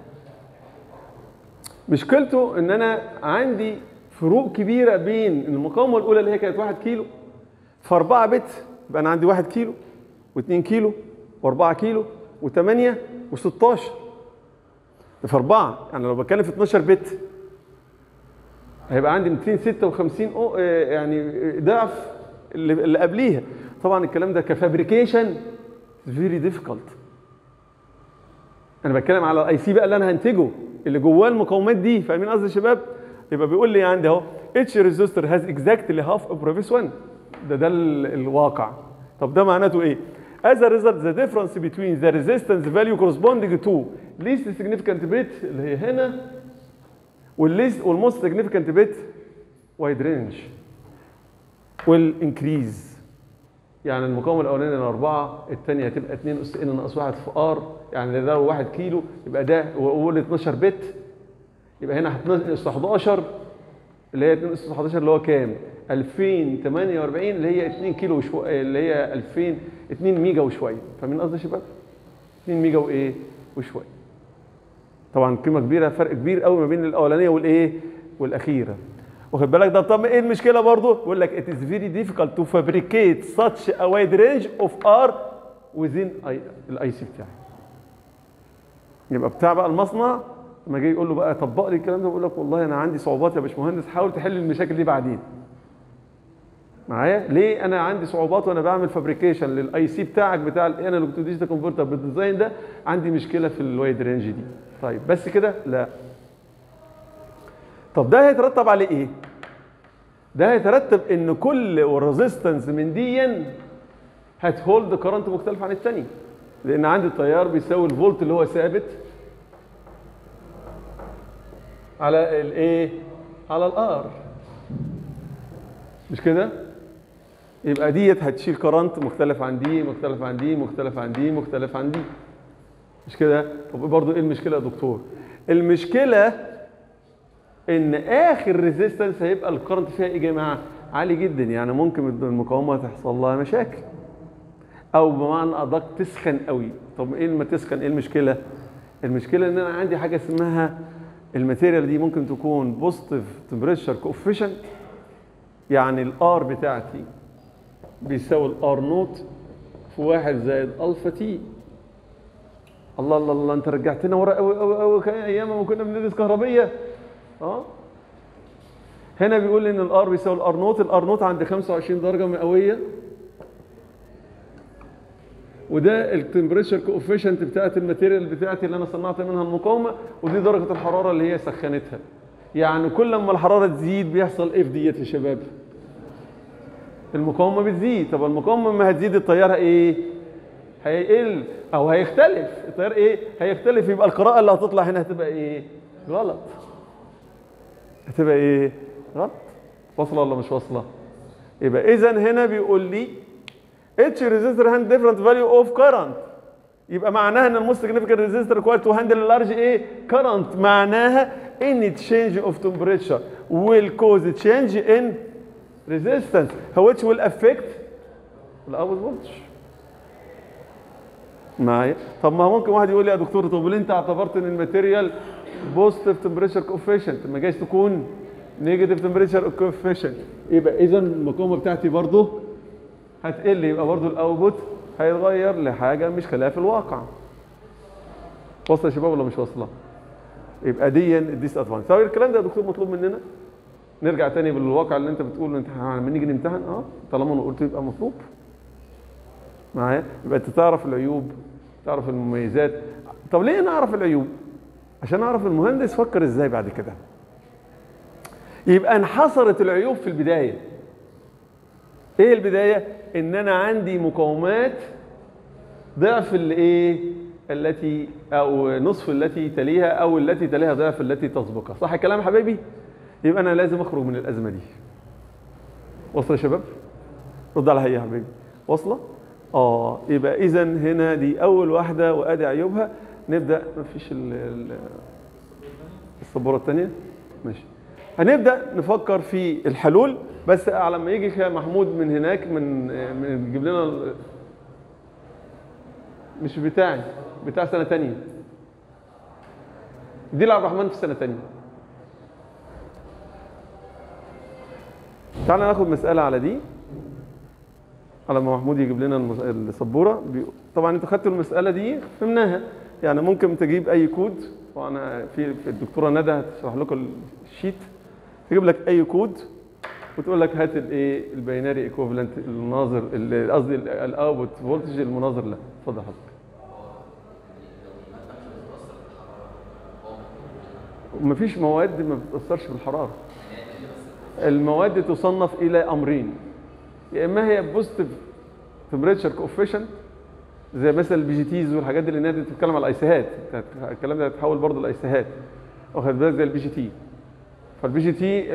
S1: مشكلته ان انا عندي فروق كبيره بين المقاومه الاولى اللي هي كانت 1 كيلو في 4 بت يبقى انا عندي 1 كيلو و2 كيلو و4 كيلو و8 و16 ده في 4 يعني لو بتكلم في 12 بت هيبقى عندي 256 أو يعني ضعف اللي, اللي قبليها طبعا الكلام ده كفابريكيشن فيري ديفيكولت انا بتكلم على الاي سي بقى اللي انا هنتجه اللي جواه المقاومات دي فاهمين قصدي يا شباب يبقى بيقول لي عندي اهو اتش ريزيستور هاز اكزاكتلي هاف اوف بروفيس 1 ده ده الواقع طب ده معناته ايه As a result, the difference between the resistance value corresponding to least significant bit اللي هي هنا والليست والموست significant bit wide range will increase يعني المقاومه الاولانيه الاربعه الثانيه هتبقى 2 اس ان ناقص 1 في ار يعني ده 1 كيلو يبقى ده وقول 12 بت يبقى هنا 2 اس 11 اللي هي 2 اس 11 اللي هو كام؟ 2048 اللي هي 2 كيلو وشويه اللي هي 2000 2 ميجا وشويه فاهمين قصدي يا شباب؟ 2 ميجا وايه؟ وشويه طبعا قيمه كبيره فرق كبير قوي ما بين الاولانيه والايه؟ والاخيره واخد بالك ده طب ايه المشكله برضه؟ بيقول لك it is very difficult to fabricate such a wide range of R within الاي سي بتاعي. يبقى بتاع بقى المصنع لما جاي يقول له بقى طبق لي الكلام ده بيقول لك والله انا عندي صعوبات يا باشمهندس حاول تحل المشاكل دي بعدين. معايا؟ ليه انا عندي صعوبات وانا بعمل فابريكيشن للاي سي بتاعك بتاع الانالوج تو ديجيتال كونفرتر بالديزاين ده عندي مشكله في الوايد رينج دي. طيب بس كده؟ لا. طب ده هيترتب عليه ايه ده هيترتب ان كل ريزيستنس من دي هتهولد كرنت مختلف عن الثاني لان عندي التيار بيساوي الفولت اللي هو ثابت على الايه على الار مش كده يبقى ديت هتشيل كرنت مختلف عن دي مختلف عن دي مختلف عن دي مختلف عن دي مش كده طب برضه ايه المشكله يا دكتور المشكله ان اخر ريزيستنس هيبقى الكرنت فيها ايه يا جماعه عالي جدا يعني ممكن المقاومه تحصل لها مشاكل او بمعنى ادق تسخن قوي طب ايه لما تسخن ايه المشكله المشكله ان انا عندي حاجه اسمها الماتيريال دي ممكن تكون بوزيتيف تمبريتشر كوفيشنت يعني الار بتاعتي بيساوي الار نوت في واحد زائد الفا تي الله الله الله انت رجعتنا ورا قوي قوي قوي ايام ما كنا بندرس كهربيه اه هنا بيقول لي ان الار بيساوي الار نوت الار نوت عند 25 درجه مئويه وده التمبريتشر كوفيشنت بتاعت الماتيريال بتاعتي اللي انا صنعت منها المقاومه ودي درجه الحراره اللي هي سخنتها يعني كل ما الحراره تزيد بيحصل ايه في ديت يا شباب المقاومه بتزيد طب المقاومه لما هتزيد التيار ايه هيقل او هيختلف التيار ايه هيختلف يبقى القراءه اللي هتطلع هنا هتبقى ايه غلط هتبقى ايه غلط واصله ولا مش واصله يبقى اذا هنا بيقول لي اتش ريزيستور هاند ديفرنت فاليو اوف كرنت يبقى معناها ان الموست سيجنيفيكانت ريزيستور ريكوايرد تو هاندل لارج ايه كرنت معناها ان تشينج اوف تمبريتشر will cause change in resistance which will affect الاوت فولتج معايا طب ما ممكن واحد يقول لي يا دكتور طب ليه انت اعتبرت ان الماتيريال بوزيتيف تمبريتشر كوفيشنت ما جايز تكون نيجاتيف تمبريتشر كوفيشنت يبقى اذا المقاومه بتاعتي برضه هتقل يبقى برضه الاوتبوت هيتغير لحاجه مش خلاف الواقع واصله يا شباب ولا مش واصله يبقى دي الديس ادفانس طيب الكلام ده يا دكتور مطلوب مننا نرجع تاني بالواقع اللي انت بتقول انت لما نيجي نمتحن اه طالما انا قلت يبقى مطلوب معايا يبقى انت تعرف العيوب تعرف المميزات طب ليه نعرف العيوب عشان اعرف المهندس فكر ازاي بعد كده يبقى انحصرت العيوب في البدايه ايه البدايه ان انا عندي مقاومات ضعف الايه التي او نصف التي تليها او التي تليها ضعف التي تسبقها صح الكلام يا حبايبي يبقى انا لازم اخرج من الازمه دي واصله يا شباب رد على يا حبايبي واصله اه يبقى اذا هنا دي اول واحده وادي عيوبها نبدا مفيش ال- ال- السبوره الثانيه ماشي هنبدا نفكر في الحلول بس على ما يجي كده محمود من هناك من من يجيب لنا ال- مش بتاعي بتاع سنه تانية دي لعبد الرحمن في سنه تانية تعالى ناخد مساله على دي على ما محمود يجيب لنا المس- السبوره بي- طبعا انتوا خدتوا المساله دي فهمناها يعني ممكن تجيب اي كود وانا في في الدكتوره ندى هتشرح لكم الشيت تجيب لك اي كود وتقول لك هات الايه البيناري ايكوفالنت الناظر ال- قصدي الاوتبوت فولتج المناظر له اتفضل حضرتك مفيش مواد ما بتتاثرش بالحراره المواد تصنف الى امرين يا اما هي بوزيتيف تمبريتشر كوفيشنت زي مثلا البي جي تيز والحاجات دي اللي انت بتتكلم على الايسهات الكلام ده هيتحول برضه لايسهات واخد بالك زي البي جي تي فالبي جي تي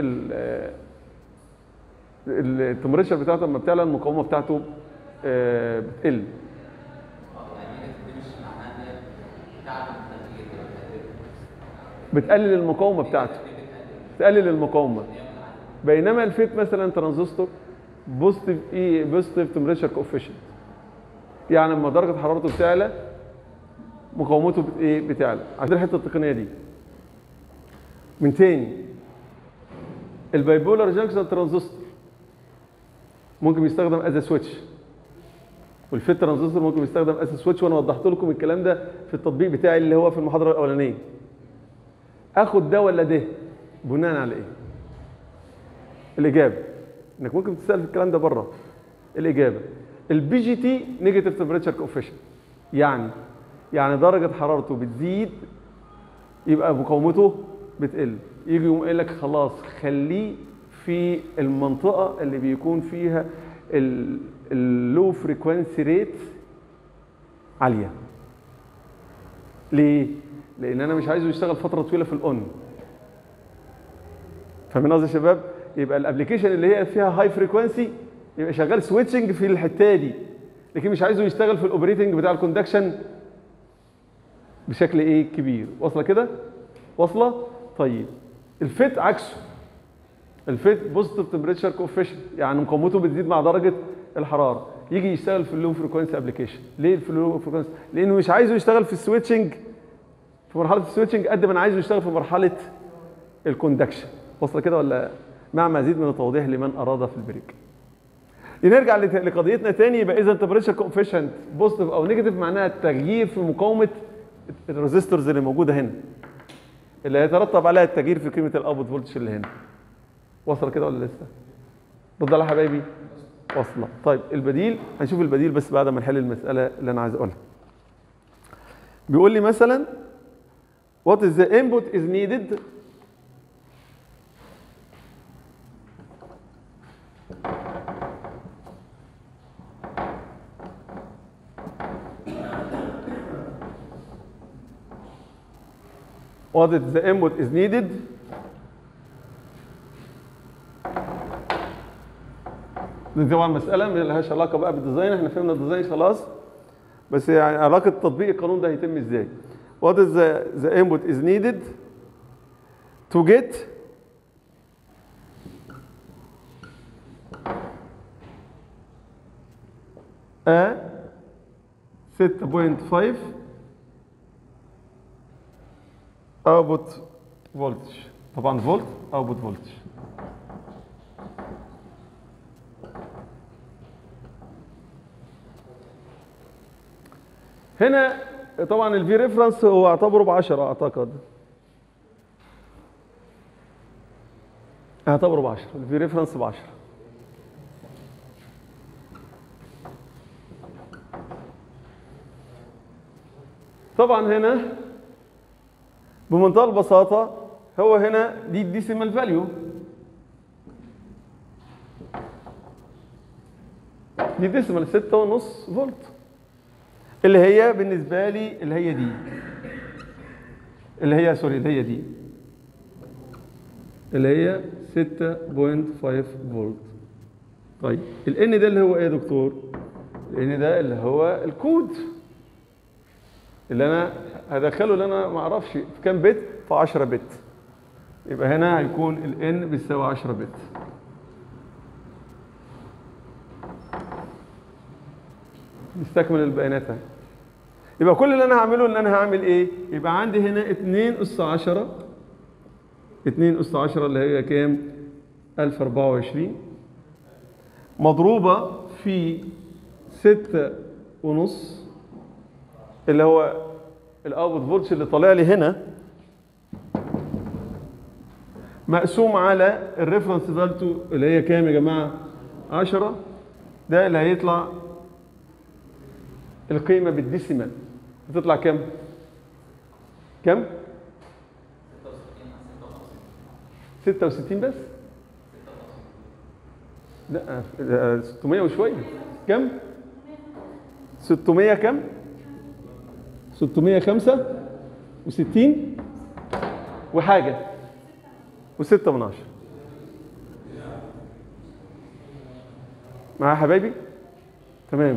S1: التمبريتشر بتاعته لما بتعلى المقاومه بتاعته آه، بتقل بتقلل المقاومه بتاعته بتقلل المقاومه بينما الفيت مثلا ترانزستور بوزيتيف ايه بوزيتيف تمبريتشر كوفيشنت يعني لما درجه حرارته بتعلى مقاومته بت ايه بتعلى عشان الحته التقنيه دي من تاني البايبولار جانكشن ترانزستور ممكن يستخدم از سويتش والفيت ترانزستور ممكن يستخدم از سويتش وانا وضحت لكم الكلام ده في التطبيق بتاعي اللي هو في المحاضره الاولانيه اخد ده ولا ده بناء على ايه الاجابه انك ممكن تسال في الكلام ده بره الاجابه البي جي تي نيجاتيف تمبريتشر كوفيشنت يعني يعني درجه حرارته بتزيد يبقى مقاومته بتقل يجي يقوم قايل لك خلاص خليه في المنطقه اللي بيكون فيها اللو فريكوانسي ريت عاليه ليه لان انا مش عايزه يشتغل فتره طويله في الاون فاهمين قصدي يا شباب يبقى الابلكيشن اللي هي فيها هاي فريكوانسي يبقى شغال سويتشنج في الحته دي لكن مش عايزه يشتغل في الاوبريتنج بتاع الكوندكشن بشكل ايه كبير واصله كده واصله طيب الفيت عكسه الفيت بوزيتيف تمبريتشر كوفيشن يعني مقاومته بتزيد مع درجه الحراره يجي يشتغل في اللو فريكوانسي ابلكيشن ليه في اللو فريكوانسي لانه مش عايزه يشتغل في السويتشنج في مرحله السويتشنج قد ما انا عايزه يشتغل في مرحله الكوندكشن واصله كده ولا مع مزيد من التوضيح لمن اراد في البريك نرجع لقضيتنا تاني يبقى اذا تمبريتشر كوفيشنت بوزيتيف او نيجاتيف معناها التغيير في مقاومه الريزيستورز اللي موجوده هنا اللي هيترتب عليها التغيير في قيمه الاوتبوت فولتج اللي هنا وصل كده ولا لسه رد على حبايبي واصله طيب البديل هنشوف البديل بس بعد ما نحل المساله اللي انا عايز اقولها بيقول لي مثلا what is the input is needed what is the input is needed دي طبعا مسألة ما لهاش علاقة بقى بالديزاين احنا فهمنا الديزاين خلاص بس يعني علاقة تطبيق القانون ده هيتم ازاي what is the, the input is needed to get a 6.5 output voltage طبعا فولت output voltage هنا طبعا الفي ريفرنس هو اعتبره ب 10 اعتقد اعتبره ب 10 الفي ريفرنس ب 10 طبعا هنا بمنتهى البساطة هو هنا دي الديسيمال فاليو دي ديسيمال ستة ونص فولت اللي هي بالنسبة لي اللي هي دي اللي هي سوري اللي هي دي اللي هي 6.5 فولت طيب الان ده اللي هو ايه يا دكتور الان ده اللي هو الكود اللي انا هدخله اللي انا ما اعرفش في كام بت في 10 بت يبقى هنا هيكون الان بيساوي 10 بت نستكمل البيانات اهي يبقى كل اللي انا هعمله ان انا هعمل ايه يبقى عندي هنا 2 اس 10 2 اس 10 اللي هي كام 1024 مضروبة في 6 ونص اللي هو الاوتبوت فولتج اللي طالع لي هنا مقسوم على الريفرنس فالتو اللي هي كام يا جماعه 10 ده اللي هيطلع القيمه بالديسيمال هتطلع كام كام 66 بس لا 600 وشويه كام 600 كام 665 وحاجة وستة من عشرة معايا حبايبي تمام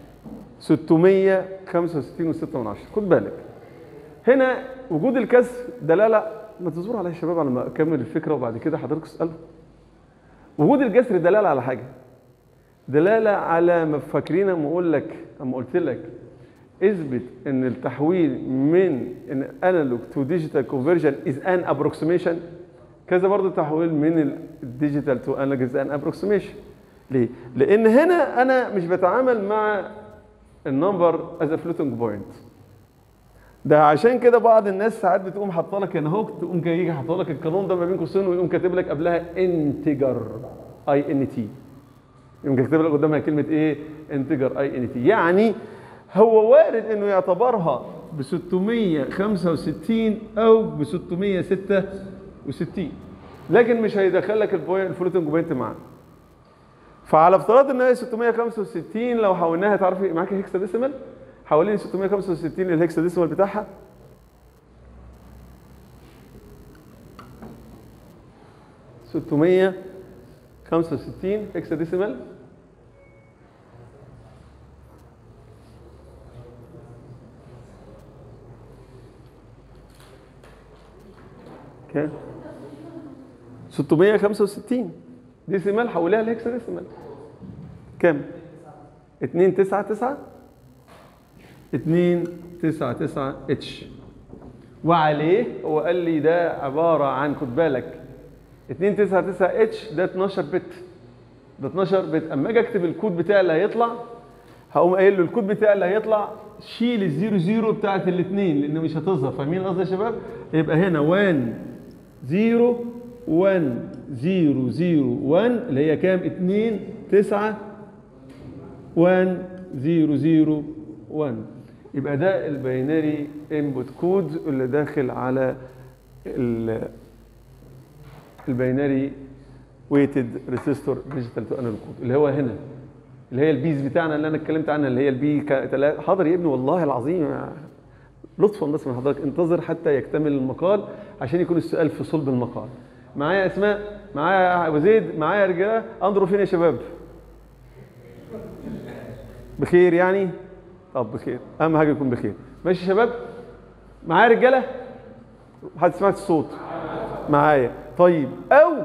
S1: 665 وستة من عشرة خد بالك هنا وجود الكسر دلالة ما تصبروا عليا يا شباب على ما اكمل الفكرة وبعد كده حضرتك اسألوا وجود الجسر دلالة على حاجة دلالة على ما فاكرين اما اقول لك اما قلت لك اثبت ان التحويل من ان انالوج تو ديجيتال كونفرجن از ان ابروكسيميشن كذا برضه تحويل من الديجيتال تو انالوج از ان ابروكسيميشن ليه؟ لان هنا انا مش بتعامل مع النمبر از ا فلوتنج بوينت ده عشان كده بعض الناس ساعات بتقوم حاطه لك هنا هوك تقوم جاي حاطه لك القانون ده ما بين قوسين ويقوم كاتب لك قبلها انتجر اي ان تي يقوم كاتب لك قدامها كلمه ايه؟ انتجر اي ان تي يعني هو وارد انه يعتبرها ب 665 او ب 666 لكن مش هيدخل لك البوينت الفلوتنج بوينت معاه فعلى افتراض ان هي 665 لو حولناها تعرفي معاكي هيكسا ديسيمال حوالين 665 للهيكسا ديسيمال بتاعها ستمية خمسة وستين هيكسا ديسيمال كام؟ 665 ديسيمال حولها لهكسا ديسيمال كام؟ 299 299 اتش وعليه هو قال لي ده عباره عن خد بالك 299 اتش ده 12 بت ده 12 بت اما اجي اكتب الكود بتاعي اللي هيطلع هقوم قايل له الكود بتاعي اللي هيطلع شيل الزيرو زيرو بتاعت الاثنين لان مش هتظهر فاهمين قصدي يا شباب؟ يبقى هنا 1 0 1 0 0 1 اللي هي كام 2 9 1 0 0 1 يبقى ده الباينري انبوت كود اللي داخل على ال- الباينري ويتد ريسيستور ديجيتال تو انالوج كود اللي هو هنا اللي هي البيز بتاعنا اللي انا اتكلمت عنها اللي هي البي ك- تلا- حاضر يا ابني والله العظيم لطفا بس من حضرتك انتظر حتى يكتمل المقال عشان يكون السؤال في صلب المقال معايا اسماء معايا ابو زيد معايا رجاله اندرو فين يا شباب بخير يعني طب بخير اهم حاجه يكون بخير ماشي يا شباب معايا رجاله حد سمعت الصوت معايا طيب او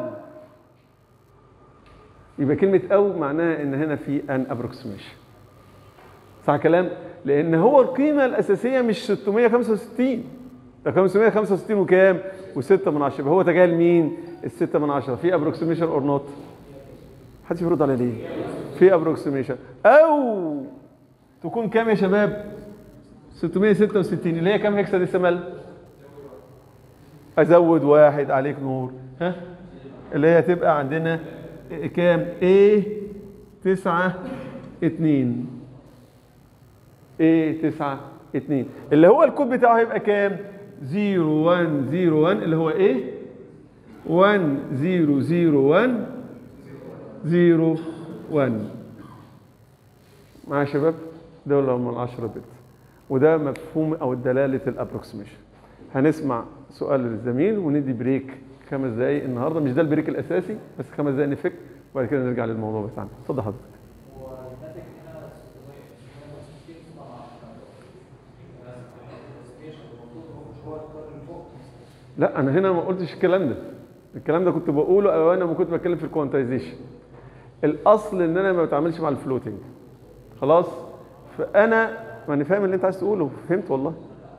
S1: يبقى كلمه او معناها ان هنا في ان ابروكسيميشن صح كلام لان هو القيمه الاساسيه مش 665 ده 565 وكام و6 من 10 يبقى هو تجاهل مين ال6 من 10 في ابروكسيميشن اور نوت محدش بيرد على ليه في ابروكسيميشن او تكون كام يا شباب 666 اللي هي كام هيكسا ديسيمال ازود واحد عليك نور ها اللي هي تبقى عندنا كام A 9 2 A 9 2 اللي هو الكود بتاعه هيبقى كام 0 1 0 1 اللي هو ايه 1 0 0 1 0 1 معايا يا شباب دول هم ال 10 بت وده مفهوم او دلاله الابروكسيميشن هنسمع سؤال للزميل وندي بريك خمس دقايق النهارده مش ده البريك الاساسي بس خمس دقايق نفك وبعد كده نرجع للموضوع بتاعنا اتفضل حضرتك لا انا هنا ما قلتش الكلام ده الكلام ده كنت بقوله او انا ما كنت بتكلم في الكوانتايزيشن الاصل ان انا ما بتعاملش مع الفلوتنج خلاص فانا ما انا فاهم اللي انت عايز تقوله فهمت والله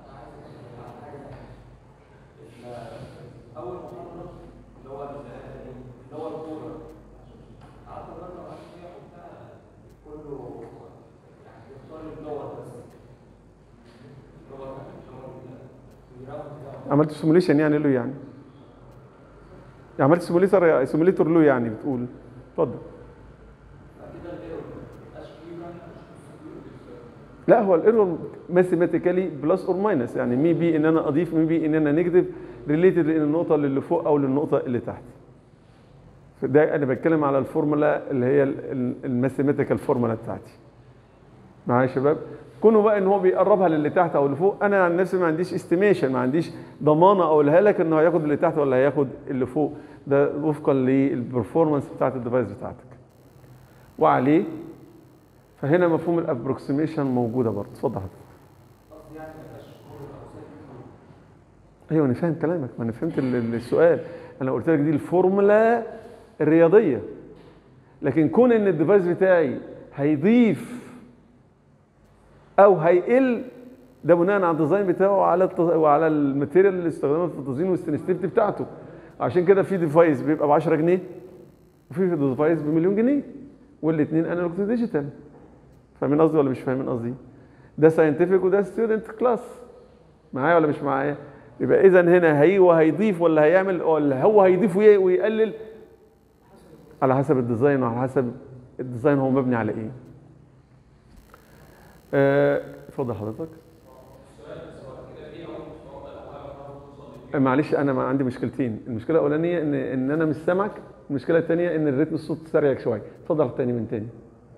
S1: عملت سيموليشن يعني له يعني عملت سيموليتر سيموليتر له يعني بتقول اتفضل لا هو الايرور ماثيماتيكالي بلس اور ماينس يعني مي بي ان انا اضيف مي بي ان انا نيجاتيف ريليتد للنقطه اللي فوق او للنقطه اللي تحت ده انا بتكلم على الفورمولا اللي هي الماثيماتيكال فورمولا بتاعتي معايا يا شباب كونه بقى ان هو بيقربها للي تحت او اللي فوق انا عن نفسي ما عنديش استيميشن ما عنديش ضمانه اقولها لك انه هياخد اللي تحت ولا هياخد اللي فوق ده وفقا للبرفورمانس بتاعت الديفايس بتاعتك وعليه فهنا مفهوم الابروكسيميشن موجوده برضه اتفضل حضرتك ايوه انا فاهم كلامك ما انا فهمت ال- السؤال انا قلت لك دي الفورمولا الرياضيه لكن كون ان الديفايس بتاعي هيضيف او هيقل ده بناء على الديزاين بتاعه على الت... وعلى الماتيريال اللي استخدمها في التزيين والسنسيتيفيتي بتاعته عشان كده في ديفايس بيبقى ب 10 جنيه وفي ديفايس بمليون جنيه والاثنين انالوج تو ديجيتال فاهمين قصدي ولا مش فاهمين قصدي؟ ده ساينتفك وده ستودنت كلاس معايا ولا مش معايا؟ يبقى اذا هنا هي وهيضيف ولا هيعمل ولا هو هيضيف وي- ويقلل على حسب الديزاين وعلى حسب الديزاين هو مبني على ايه؟ آه، اتفضل حضرتك معلش انا ما عندي مشكلتين المشكله الاولانيه ان ان انا مش سامعك المشكله الثانيه ان الريتم الصوت سريع شويه اتفضل تاني من تاني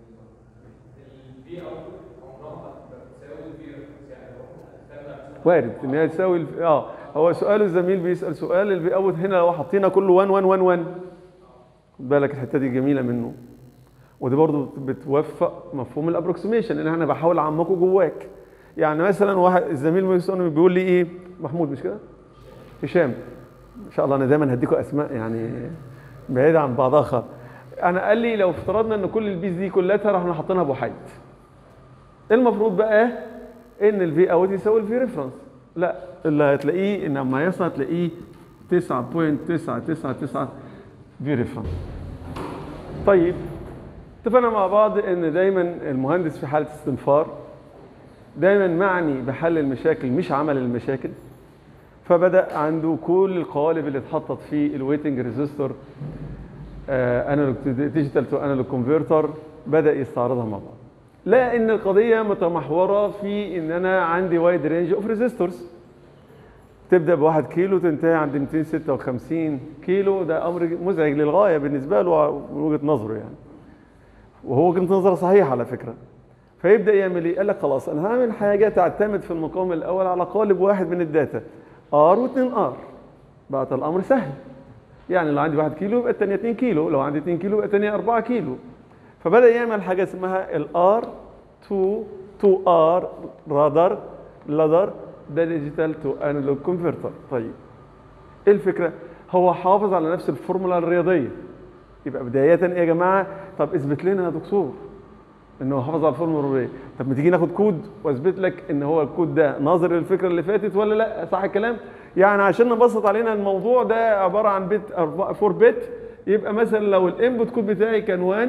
S1: وارد ان هي تساوي الف- اه هو سؤال الزميل بيسال سؤال الفي اوت هنا لو حطينا كله 1 1 1 1 خد بالك الحته دي جميله منه ودي برضو بتوفق مفهوم الابروكسيميشن ان انا بحاول اعمقه جواك يعني مثلا واحد الزميل بيسألني بيقول لي ايه محمود مش كده هشام ان شاء الله انا دايما هديكم اسماء يعني بعيده عن بعضها خالص انا قال لي لو افترضنا ان كل البيز دي كلها رحنا حاطينها بوحيد المفروض بقى ان الفي اوت يساوي الفي ريفرنس لا اللي هتلاقيه ان لما يصل هتلاقيه 9.999 في ريفرنس طيب اتفقنا مع بعض ان دايما المهندس في حاله استنفار دايما معني بحل المشاكل مش عمل المشاكل فبدا عنده كل القوالب اللي اتحطت في الويتنج ريزيستور انالوج ديجيتال تو انالوج كونفرتر بدا يستعرضها مع بعض لا ان القضيه متمحوره في ان انا عندي وايد رينج اوف ريزيستورز تبدا بواحد كيلو تنتهي عند 256 كيلو ده امر مزعج للغايه بالنسبه له من وجهه نظره يعني وهو وجهه نظره صحيحه على فكره فيبدا يعمل ايه؟ قال لك خلاص انا هعمل حاجه تعتمد في المقام الاول على قالب واحد من الداتا ار و2 ار بقى الامر سهل يعني لو عندي 1 كيلو يبقى الثانيه 2 كيلو لو عندي 2 كيلو يبقى الثانيه 4 كيلو فبدا يعمل حاجه اسمها الار 2 2 ار رادر لادر ده ديجيتال تو انالوج كونفرتر طيب ايه الفكره هو حافظ على نفس الفورمولا الرياضيه يبقى بدايه ايه يا جماعه طب اثبت لنا يا دكتور ان هو حافظ على الفورمولا الرياضيه طب ما تيجي ناخد كود واثبت لك ان هو الكود ده ناظر للفكره اللي فاتت ولا لا صح الكلام يعني عشان نبسط علينا الموضوع ده عباره عن بت 4 بت يبقى مثلا لو الانبوت كود بتاعي كان 1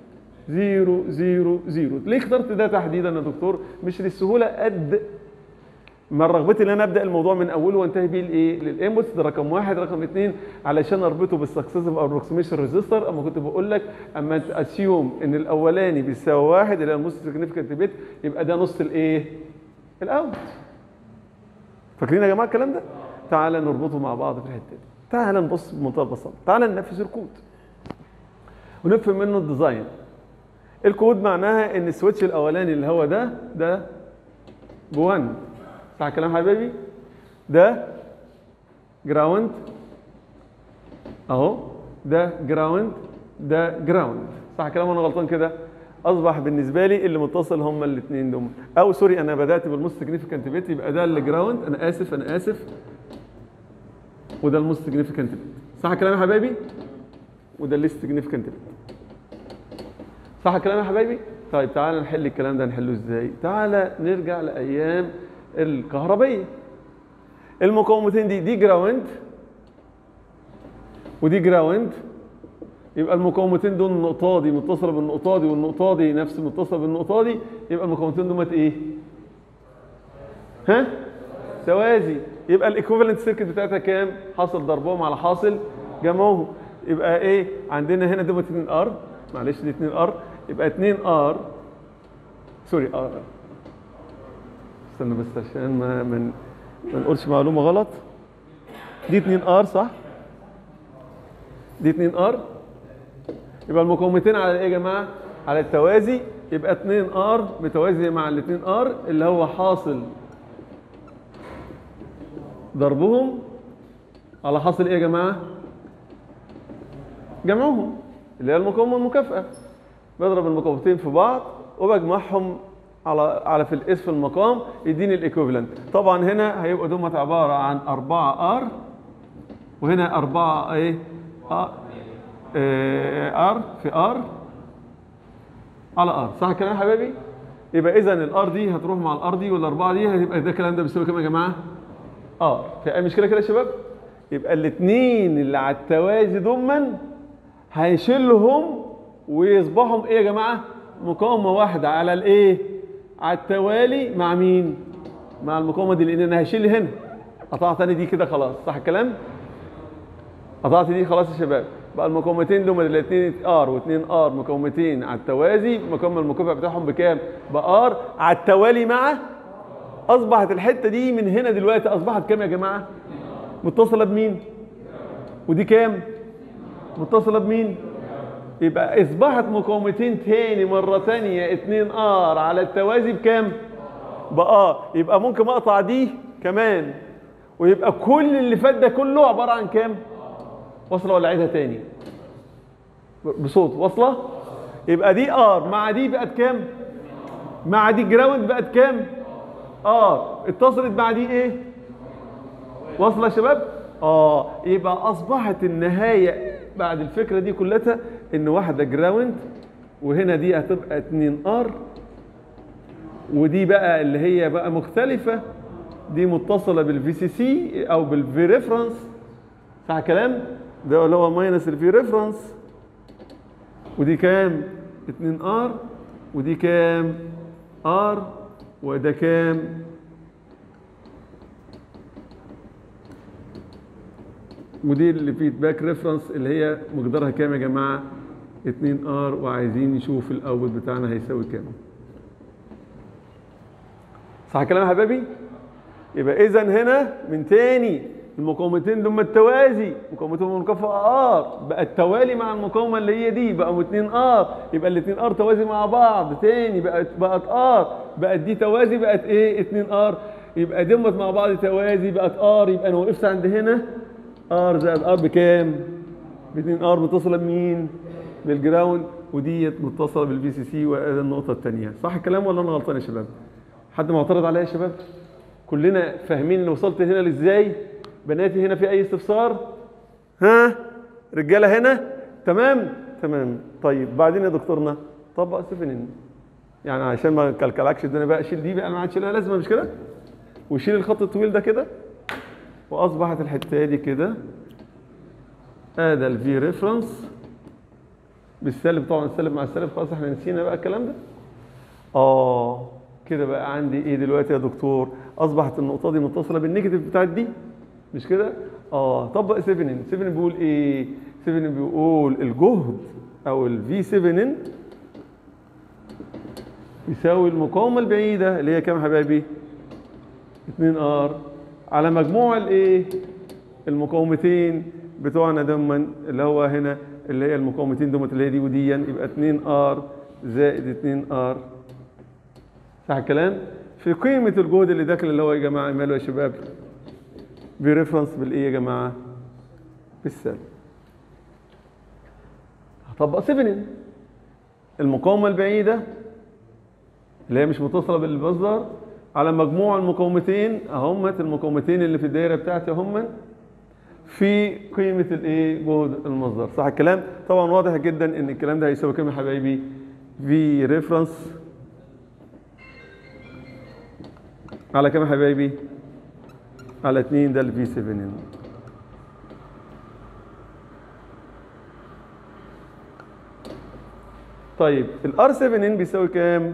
S1: 0 0 0 ليه اخترت ده تحديدا يا دكتور مش للسهوله قد ما رغبتي ان انا ابدا الموضوع من اوله وانتهي بيه لايه؟ للانبوتس ده رقم واحد رقم اثنين علشان اربطه بالسكسيسيف ابروكسيميشن ريزيستور اما كنت بقول لك اما انت اسيوم ان الاولاني بيساوي واحد اللي هو الموست سيجنفكت بيت يبقى ده نص الايه؟ الاوت. فاكرين يا جماعه الكلام ده؟ تعال نربطه مع بعض في الحته دي. تعال نبص بمنتهى البساطه، تعال ننفذ الكود. ونفهم منه الديزاين. الكود معناها ان السويتش الاولاني اللي هو ده ده ب 1 صح الكلام حبايبي ده جراوند اهو ده جراوند ده جراوند صح الكلام وانا غلطان كده اصبح بالنسبه لي اللي متصل هم الاثنين دول او سوري انا بدات بالموست سيجنيفيكانت بيت يبقى ده اللي جراوند انا اسف انا اسف وده الموست سيجنيفيكانت بيت صح الكلام يا حبايبي وده الليست سيجنيفيكانت بيت صح الكلام يا حبايبي طيب تعالى نحل الكلام ده نحله ازاي تعالى نرجع لايام الكهربية المقاومتين دي دي جراوند ودي جراوند يبقى المقاومتين دول النقطة دي متصلة بالنقطة دي والنقطة دي نفس متصلة بالنقطة دي يبقى المقاومتين دول ايه؟ ها؟ توازي يبقى الايكوفالنت سيركت بتاعتها كام؟ حاصل ضربهم على حاصل جمعهم يبقى ايه؟ عندنا هنا دول 2 ار معلش دي 2 ار يبقى 2 ار سوري ار استنى بس عشان ما من ما نقولش معلومه غلط دي 2 ار صح دي 2 ار يبقى المقاومتين على ايه يا جماعه على التوازي يبقى 2 ار متوازيه مع ال 2 ار اللي هو حاصل ضربهم على حاصل ايه يا جماعه جمعهم اللي هي المقاومه المكافئه بضرب المقاومتين في بعض وبجمعهم على على في الاس في المقام يديني الايكوفالنت طبعا هنا هيبقى دومت عباره عن 4 ار وهنا 4 ايه ار ار في ار على ار صح الكلام يا حبايبي يبقى اذا الار دي هتروح مع الار دي والاربعه دي هيبقى ده الكلام ده بيساوي كام يا جماعه ار في اي مشكله كده يا شباب يبقى الاثنين اللي على التوازي ضمن هيشيلهم ويصبحوا ايه يا جماعه مقاومه واحده على الايه على التوالي مع مين مع المقاومه دي لان انا هشيل هنا قطعت تاني دي كده خلاص صح الكلام قطعت دي خلاص يا شباب بقى المقاومتين دول الاثنين ار واثنين ار مقاومتين على التوازي مقاومه المكافئ بتاعهم بكام بار على التوالي مع اصبحت الحته دي من هنا دلوقتي اصبحت كام يا جماعه متصله بمين ودي كام متصله بمين يبقى اصبحت مقاومتين تاني مره تانية 2 ار على التوازي بكام باه يبقى ممكن اقطع دي كمان ويبقى كل اللي فات ده كله عباره عن كام واصله ولا اعيدها تاني بصوت واصله يبقى دي ار مع دي بقت كام مع دي جراوند بقت كام ار اتصلت مع دي ايه واصله يا شباب اه يبقى اصبحت النهايه بعد الفكره دي كلها ان واحده جراوند وهنا دي هتبقى 2 ار ودي بقى اللي هي بقى مختلفه دي متصله بالفي سي سي او بالفي ريفرنس صح كلام ده اللي هو ماينس الفي ريفرنس ودي كام 2 ار ودي كام ار وده كام ودي اللي فيدباك ريفرنس اللي هي مقدارها كام يا جماعه 2 ار وعايزين نشوف الاول بتاعنا هيساوي كام صح كلام يا حبايبي يبقى اذا هنا من تاني المقاومتين دول التوازي مقاومتهم المكافأة ار بقى التوالي مع المقاومة اللي هي دي بقى 2 ار يبقى الاثنين ار توازي مع بعض تاني بقت بقت ار بقت دي توازي بقت ايه 2 ار يبقى دمت مع بعض توازي بقت ار يبقى انا وقفت عند هنا ار زائد ار بكام؟ ب 2 ار متصلة بمين؟ بالجراوند وديت متصلة بالبي سي سي وادي النقطة الثانية صح الكلام ولا انا غلطان يا شباب؟ حد معترض عليا يا شباب؟ كلنا فاهمين ان وصلت هنا لازاي؟ بناتي هنا في اي استفسار ها رجاله هنا تمام تمام طيب بعدين يا دكتورنا طبق سفنين يعني عشان ما كلكلكش الدنيا بقى شيل دي بقى ما عادش لها لازمه مش كده وشيل الخط الطويل ده كده واصبحت الحته دي كده ادي الفي ريفرنس بالسالب طبعا السالب مع السالب خلاص احنا نسينا بقى الكلام ده اه كده بقى عندي ايه دلوقتي يا دكتور اصبحت النقطه دي متصله بالنيجاتيف بتاعت دي مش كده؟ اه طبق 7 7 بيقول ايه؟ 7 بيقول الجهد او الفي 7 يساوي المقاومة البعيدة اللي هي كام يا حبايبي؟ 2 ار على مجموع الايه؟ المقاومتين بتوعنا دما اللي هو هنا اللي هي المقاومتين دمت اللي هي دي وديا يبقى 2 ار زائد 2 ار صح الكلام؟ في قيمة الجهد اللي داخل اللي هو يا جماعة ماله يا شباب؟ بريفرنس بالايه يا جماعه بالسالب هطبق 7 المقاومه البعيده اللي هي مش متصله بالمصدر على مجموع المقاومتين اهمت المقاومتين اللي في الدايره بتاعتي هم في قيمه الايه جهد المصدر صح الكلام طبعا واضح جدا ان الكلام ده هيساوي كام يا حبايبي في ريفرنس على كام يا حبايبي على 2 ده الفي 7 طيب الار 7 بيساوي كام؟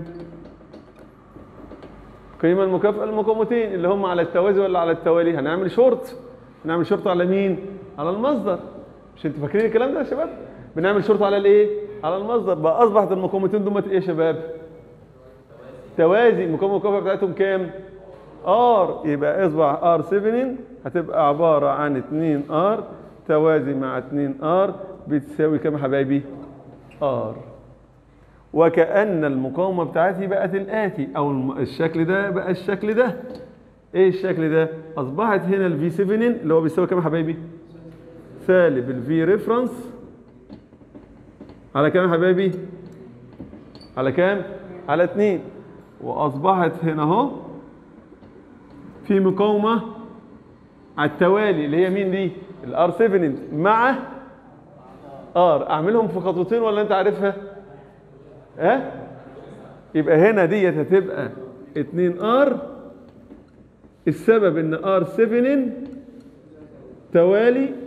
S1: قيمة المكافأة المقاومتين اللي هم على التوازي ولا على التوالي؟ هنعمل شورت هنعمل شورت على مين؟ على المصدر مش انتوا فاكرين الكلام ده يا شباب؟ بنعمل شورت على الايه؟ على المصدر بقى اصبحت المقاومتين دول ايه يا شباب؟ توازي المقاومة المكافأة بتاعتهم كام؟ ار يبقى اصبح ار 7 هتبقى عبارة عن 2 ار توازي مع 2 ار بتساوي كام يا حبايبي؟ ار وكأن المقاومة بتاعتي بقت الآتي أو الم- الشكل ده بقى الشكل ده إيه الشكل ده؟ أصبحت هنا الفي 7 اللي هو بيساوي كام يا حبايبي؟ سالب الفي ريفرنس على كام يا حبايبي؟ على كام؟ على 2 وأصبحت هنا أهو في مقاومة على التوالي اللي هي مين دي؟ الار 7 مع ار اعملهم في خطوتين ولا انت عارفها؟ ها؟ أه؟ يبقى هنا ديت هتبقى 2 ار السبب ان ار 7 توالي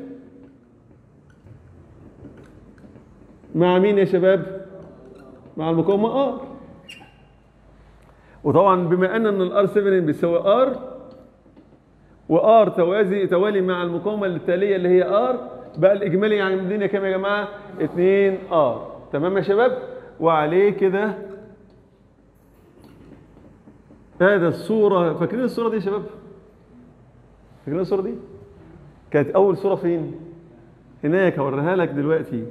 S1: مع مين يا شباب؟ مع المقاومة ار وطبعا بما ان ان الار 7 بيساوي ار وار توازي توالي مع المقاومه التاليه اللي هي ار بقى الاجمالي يعني مدينا كام يا جماعه 2 ار تمام يا شباب وعليه كده هذا الصوره فاكرين الصوره دي يا شباب فاكرين الصوره دي كانت اول صوره فين هناك هوريها لك دلوقتي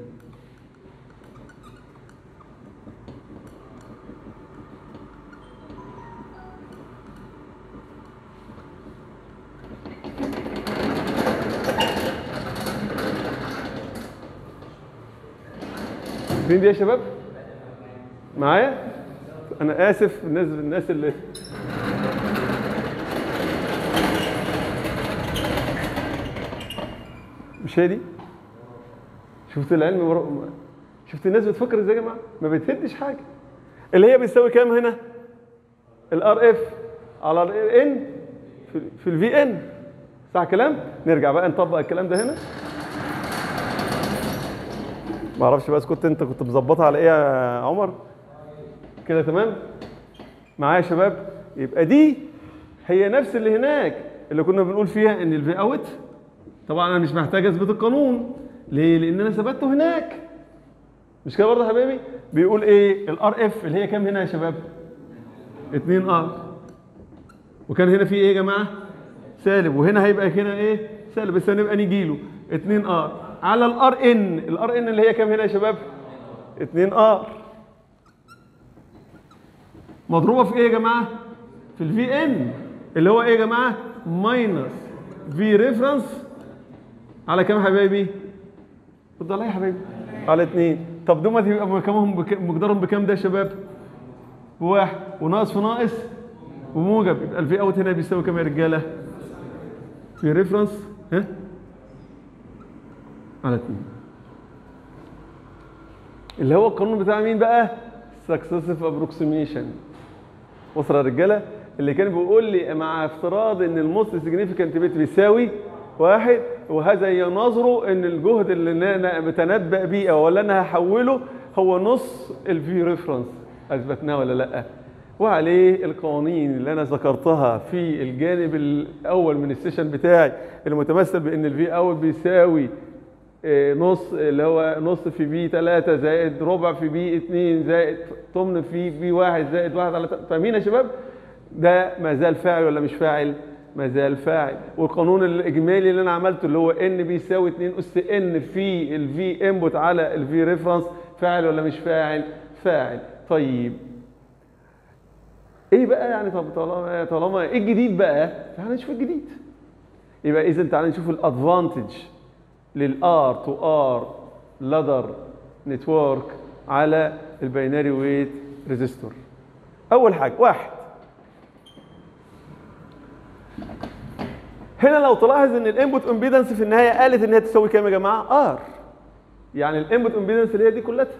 S1: فين دي يا شباب معايا انا اسف الناس الناس اللي مش هي دي شفت العلم ورا شفت الناس بتفكر ازاي يا جماعه ما بتهدش حاجه اللي هي بتساوي كام هنا الار اف على الار ان في, في الفي ان صح كلام نرجع بقى نطبق الكلام ده هنا ما اعرفش بس كنت انت كنت مظبطها على ايه يا عمر كده تمام معايا يا شباب يبقى دي هي نفس اللي هناك اللي كنا بنقول فيها ان الفي اوت طبعا انا مش محتاج اثبت القانون ليه لان انا ثبته هناك مش كده برضه يا حبايبي بيقول ايه الار اف اللي هي كام هنا يا شباب 2 ار وكان هنا في ايه يا جماعه سالب وهنا هيبقى هنا ايه سالب بس هنبقى نيجي له 2 ار على الار ان الار ان اللي هي كام هنا يا شباب 2 ار مضروبه في ايه يا جماعه في الفي ان اللي هو ايه يا جماعه ماينس في ريفرنس على كام يا حبايبي رد عليا يا حبايبي على 2 طب دول يبقى مقامهم بك... مقدارهم بكام ده يا شباب بواحد وناقص في ناقص وموجب يبقى الفي اوت هنا بيساوي كام يا رجاله في ريفرنس ها على 2 اللي هو القانون بتاع مين بقى سكسسيف ابروكسيميشن وصل يا رجاله اللي كان بيقول لي مع افتراض ان الموست سيجنيفيكانت بيت بيساوي واحد وهذا يناظره ان الجهد اللي انا بتنبأ بيه او اللي انا هحوله هو نص الفي ريفرنس اثبتناه ولا لا وعليه القوانين اللي انا ذكرتها في الجانب الاول من السيشن بتاعي المتمثل بان الفي اوت بيساوي نص اللي هو نص في بي 3 زائد ربع في بي 2 زائد ثمن في بي 1 زائد 1 على فاهمين يا شباب؟ ده ما زال فاعل ولا مش فاعل؟ ما زال فاعل والقانون الاجمالي اللي انا عملته اللي هو ان بيساوي 2 اس ان في الفي انبوت على الفي ريفرنس فاعل ولا مش فاعل؟ فاعل طيب ايه بقى يعني طب طالما طالما ايه الجديد بقى؟ تعالى نشوف الجديد يبقى اذا تعالى نشوف الادفانتج للار تو ار لادر نتورك على الباينري ويت ريزيستور اول حاجه واحد هنا لو تلاحظ ان الانبوت امبيدنس في النهايه قالت ان هي تساوي كام يا جماعه ار يعني الانبوت امبيدنس اللي هي دي كلها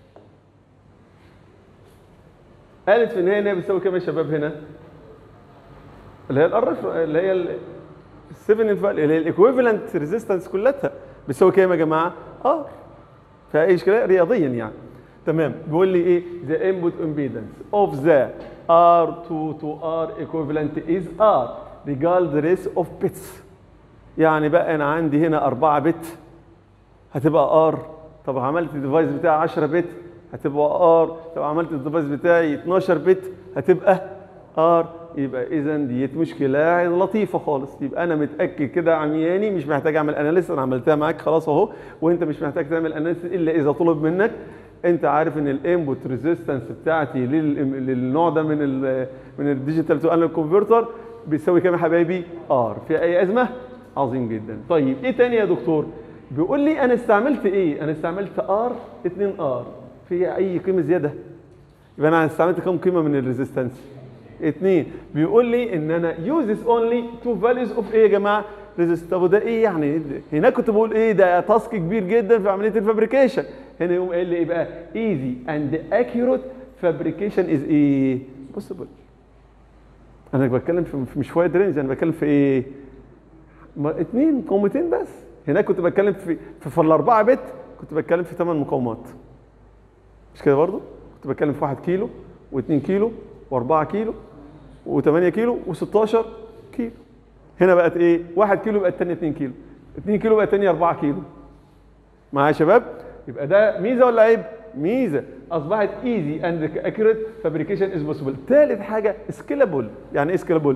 S1: قالت في النهايه ان هي بتساوي كام يا شباب هنا اللي هي الار اللي هي ال 7 اللي هي الايكويفالنت ريزيستنس كلها بتساوي كام يا جماعه؟ ار فيها اي اشكاليه رياضيا يعني تمام بيقول لي ايه the input impedance of the R2 to R equivalent is R regardless of bits يعني بقى انا عندي هنا 4 بت هتبقى ار طب عملت الديفايس بتاعي 10 بت هتبقى ار طب عملت الديفايس بتاعي 12 بت هتبقى ار يبقى اذا ديت مشكله لطيفه خالص يبقى انا متاكد كده عمياني مش محتاج اعمل اناليسيس انا عملتها معاك خلاص اهو وانت مش محتاج تعمل اناليسيس الا اذا طلب منك انت عارف ان الانبوت ريزيستنس بتاعتي للنوع ده من ال من الديجيتال تو انالوج كونفرتر بيساوي كام يا حبايبي ار في اي ازمه عظيم جدا طيب ايه تاني يا دكتور بيقول لي انا استعملت ايه انا استعملت ار 2 ار في اي قيمه زياده يبقى انا استعملت كام قيمه من الريزيستنس اثنين بيقول لي ان انا uses only two values of ايه يا جماعه ريزيست طب وده ايه يعني هناك كنت بقول ايه ده تاسك كبير جدا في عمليه الفابريكيشن هنا يقوم قايل لي ايه بقى easy and accurate fabrication is ايه possible انا بتكلم في مش وايد رينج انا بتكلم في ايه اثنين مقاومتين بس هناك كنت بتكلم في في, في الاربعه بت كنت بتكلم في ثمان مقاومات مش كده برضه كنت بتكلم في 1 كيلو و2 كيلو و4 كيلو و8 كيلو و16 كيلو هنا بقت ايه 1 كيلو بقت الثانيه 2 كيلو 2 كيلو بقت الثانيه 4 كيلو معايا يا شباب يبقى ده ميزه ولا عيب ميزه اصبحت ايزي اند اكيوريت فابريكيشن از بوسيبل ثالث حاجه سكيلابل يعني ايه سكيلابل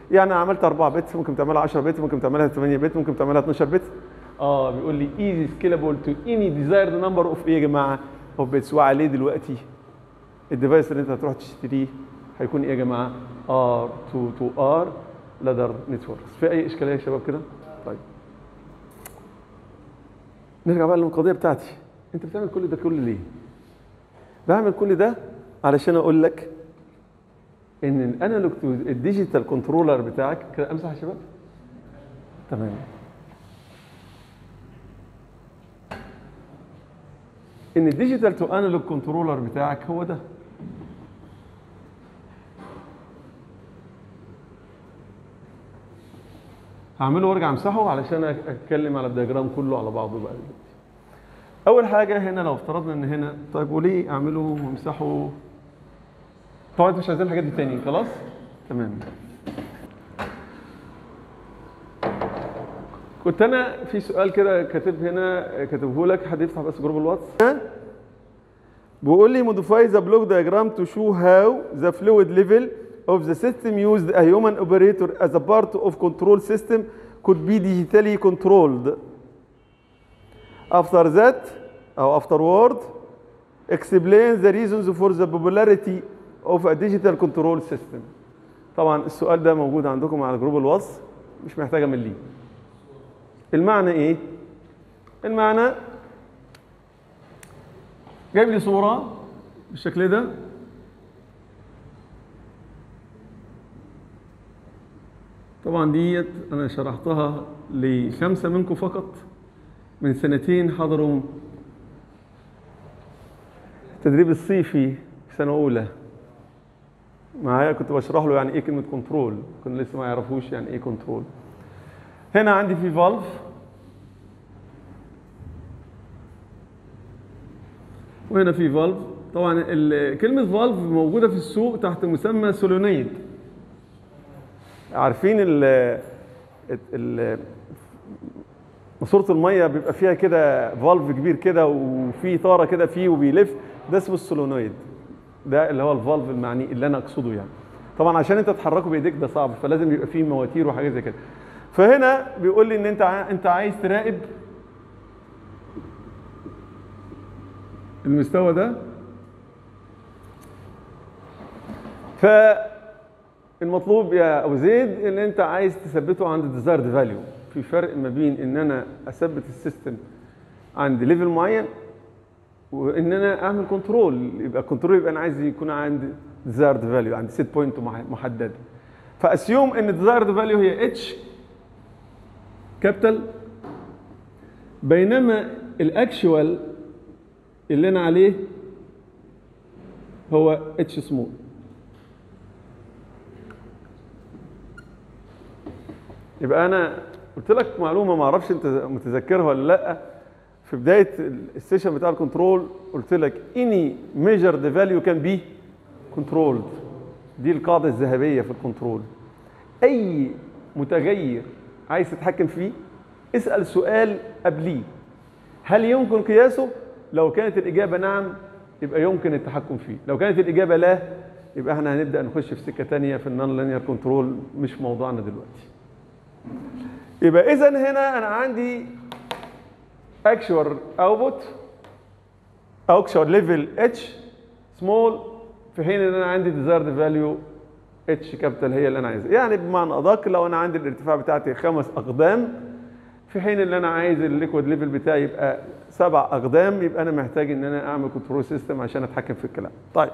S1: يعني عملت 4 بت ممكن تعملها 10 بت ممكن تعملها 8 بت ممكن تعملها 12 بت اه بيقول لي easy scalable to any desired number of ايه يا جماعه اوف بيتس وعليه دلوقتي الديفايس اللي انت هتروح تشتريه هيكون ايه يا جماعه ار 2 تو ار لادر نتوركس في اي اشكاليه يا شباب كده طيب نرجع بقى للقضيه بتاعتي انت بتعمل كل ده كله ليه بعمل كل ده علشان اقول لك ان الانالوج تو الديجيتال كنترولر بتاعك كده امسح يا شباب تمام ان الديجيتال تو انالوج كنترولر بتاعك هو ده هعمله وارجع امسحه علشان اتكلم على الدياجرام كله على بعضه بقى دلوقتي اول حاجه هنا لو افترضنا ان هنا طيب وليه اعمله وامسحه طبعا انتوا مش عايزين الحاجات دي تاني خلاص تمام كنت انا في سؤال كده كاتب هنا كاتبه لك حد يفتح بس جروب الواتس بيقول لي modify the block diagram to show how the fluid level of the system used a human operator as a part of control system could be digitally controlled. After that, or afterward, explain the reasons for the popularity of a digital control system. طبعا السؤال ده موجود عندكم على جروب الوصف مش محتاج امليه. المعنى ايه؟ المعنى جايب لي صورة بالشكل ده طبعا ديت انا شرحتها لخمسة منكم فقط من سنتين حضروا التدريب الصيفي في سنة أولى معايا كنت بشرح له يعني ايه كلمة كنترول كنا لسه ما يعرفوش يعني ايه كنترول هنا عندي في فالف وهنا في فالف طبعا ال- كلمة فالف موجودة في السوق تحت مسمى سولونيد عارفين ال ال ماسورة المية بيبقى فيها كده فالف كبير كده وفي طارة كده فيه وبيلف ده اسمه السولونويد ده اللي هو الفالف المعني اللي انا اقصده يعني طبعا عشان انت تحركه بايديك ده صعب فلازم يبقى فيه مواتير وحاجات زي كده فهنا بيقول لي ان انت ع- انت عايز تراقب المستوى ده فالمطلوب يا ابو زيد ان انت عايز تثبته عند ديزايرد فاليو في فرق ما بين ان انا اثبت السيستم عند ليفل معين وان انا اعمل كنترول يبقى كنترول يبقى انا عايز يكون عندي ديزايرد فاليو عند سيت بوينت محدده فاسيوم ان ديزايرد فاليو هي اتش كابيتال بينما الاكشوال اللي انا عليه هو اتش سمول يبقى انا قلت لك معلومه ما اعرفش انت متذكرها ولا لا في بدايه السيشن بتاع الكنترول قلت لك اني measured value can be controlled دي القاعده الذهبيه في الكنترول اي متغير عايز تتحكم فيه اسال سؤال قبليه هل يمكن قياسه لو كانت الاجابه نعم يبقى يمكن التحكم فيه لو كانت الاجابه لا يبقى احنا هنبدا نخش في سكه تانية في النون لينير كنترول مش موضوعنا دلوقتي يبقى اذا هنا انا عندي actual output actual level h small في حين ان انا عندي desired value h كابيتال هي اللي انا عايزها يعني بمعنى ادق لو انا عندي الارتفاع بتاعتي خمس اقدام في حين ان انا عايز الليكويد ليفل بتاعي يبقى سبع اقدام يبقى انا محتاج ان انا اعمل كنترول سيستم عشان اتحكم في الكلام طيب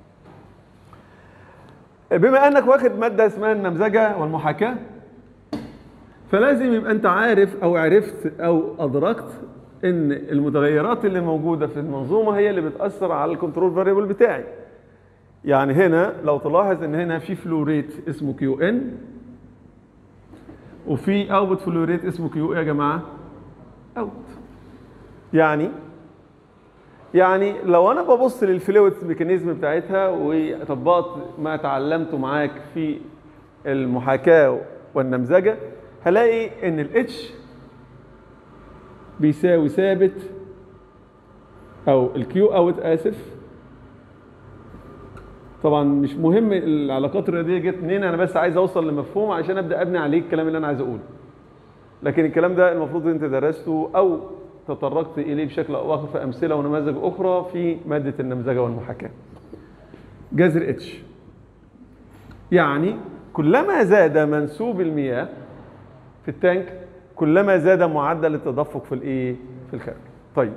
S1: بما انك واخد ماده اسمها النمذجه والمحاكاه فلازم يبقى انت عارف او عرفت او ادركت ان المتغيرات اللي موجوده في المنظومه هي اللي بتاثر على الكنترول فاريبل بتاعي يعني هنا لو تلاحظ ان هنا في فلو ريت اسمه كيو ان وفي اوتبوت فلو ريت اسمه كيو ايه يا جماعه اوت يعني يعني لو انا ببص للفلويد ميكانيزم بتاعتها وطبقت ما تعلمته معاك في المحاكاه والنمذجه هلاقي ان الاتش بيساوي ثابت او الكيو اوت اسف طبعا مش مهم العلاقات الرياضيه جت منين انا بس عايز اوصل لمفهوم عشان ابدا ابني عليه الكلام اللي انا عايز اقوله لكن الكلام ده المفروض انت درسته او تطرقت اليه بشكل او اخر في امثله ونماذج اخرى في ماده النمذجه والمحاكاه جذر اتش يعني كلما زاد منسوب المياه في التانك كلما زاد معدل التدفق في الايه في الخارج طيب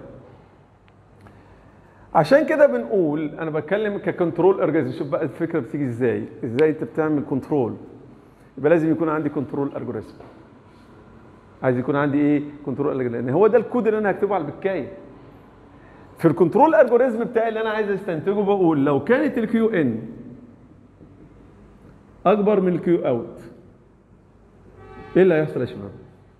S1: عشان كده بنقول انا بتكلم ككنترول ارجازم شوف بقى الفكره بتيجي ازاي ازاي انت بتعمل كنترول يبقى لازم يكون عندي كنترول الجوريزم عايز يكون عندي ايه كنترول الجوريزم لان هو ده الكود اللي انا هكتبه على البكايه في الكنترول الجوريزم بتاعي اللي انا عايز استنتجه بقول لو كانت الكيو ان اكبر من الكيو اوت ايه اللي هيحصل يا شباب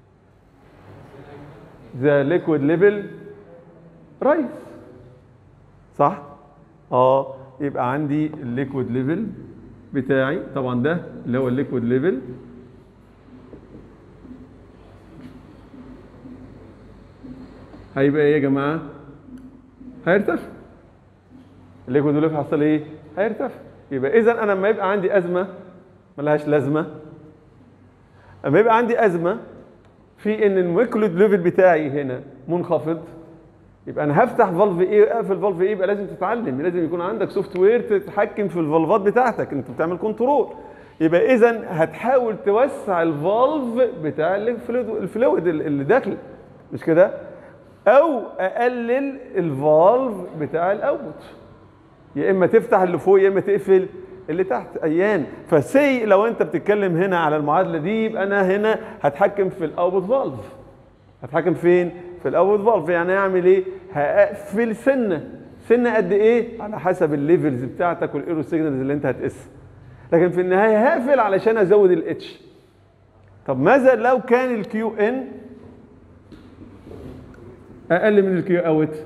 S1: ذا ليكويد ليفل رايز صح اه يبقى عندي الليكويد ليفل بتاعي طبعا ده اللي هو الليكويد ليفل هيبقى ايه يا جماعه هيرتفع الليكويد ليفل هيحصل ايه هيرتفع يبقى اذا انا لما يبقى عندي ازمه ملهاش لازمه اما يبقى عندي ازمه في ان المولكيولود ليفل بتاعي هنا منخفض يبقى انا هفتح فالف ايه واقفل فالف ايه يبقى لازم تتعلم لازم يكون عندك سوفت وير تتحكم في الفالفات بتاعتك انت بتعمل كنترول يبقى اذا هتحاول توسع الفالف بتاع الفلويد اللي داخل مش كده او اقلل الفالف بتاع الاوت يا اما تفتح اللي فوق يا اما تقفل اللي تحت ايان فسي لو انت بتتكلم هنا على المعادله دي يبقى انا هنا هتحكم في الاوت فالف هتحكم فين في الاوت فالف يعني اعمل ايه هقفل سنه سنه قد ايه على حسب الليفلز بتاعتك والايرو سيجنالز اللي انت هتقيسها لكن في النهايه هقفل علشان ازود الاتش طب ماذا لو كان الكيو ان اقل من الكيو اوت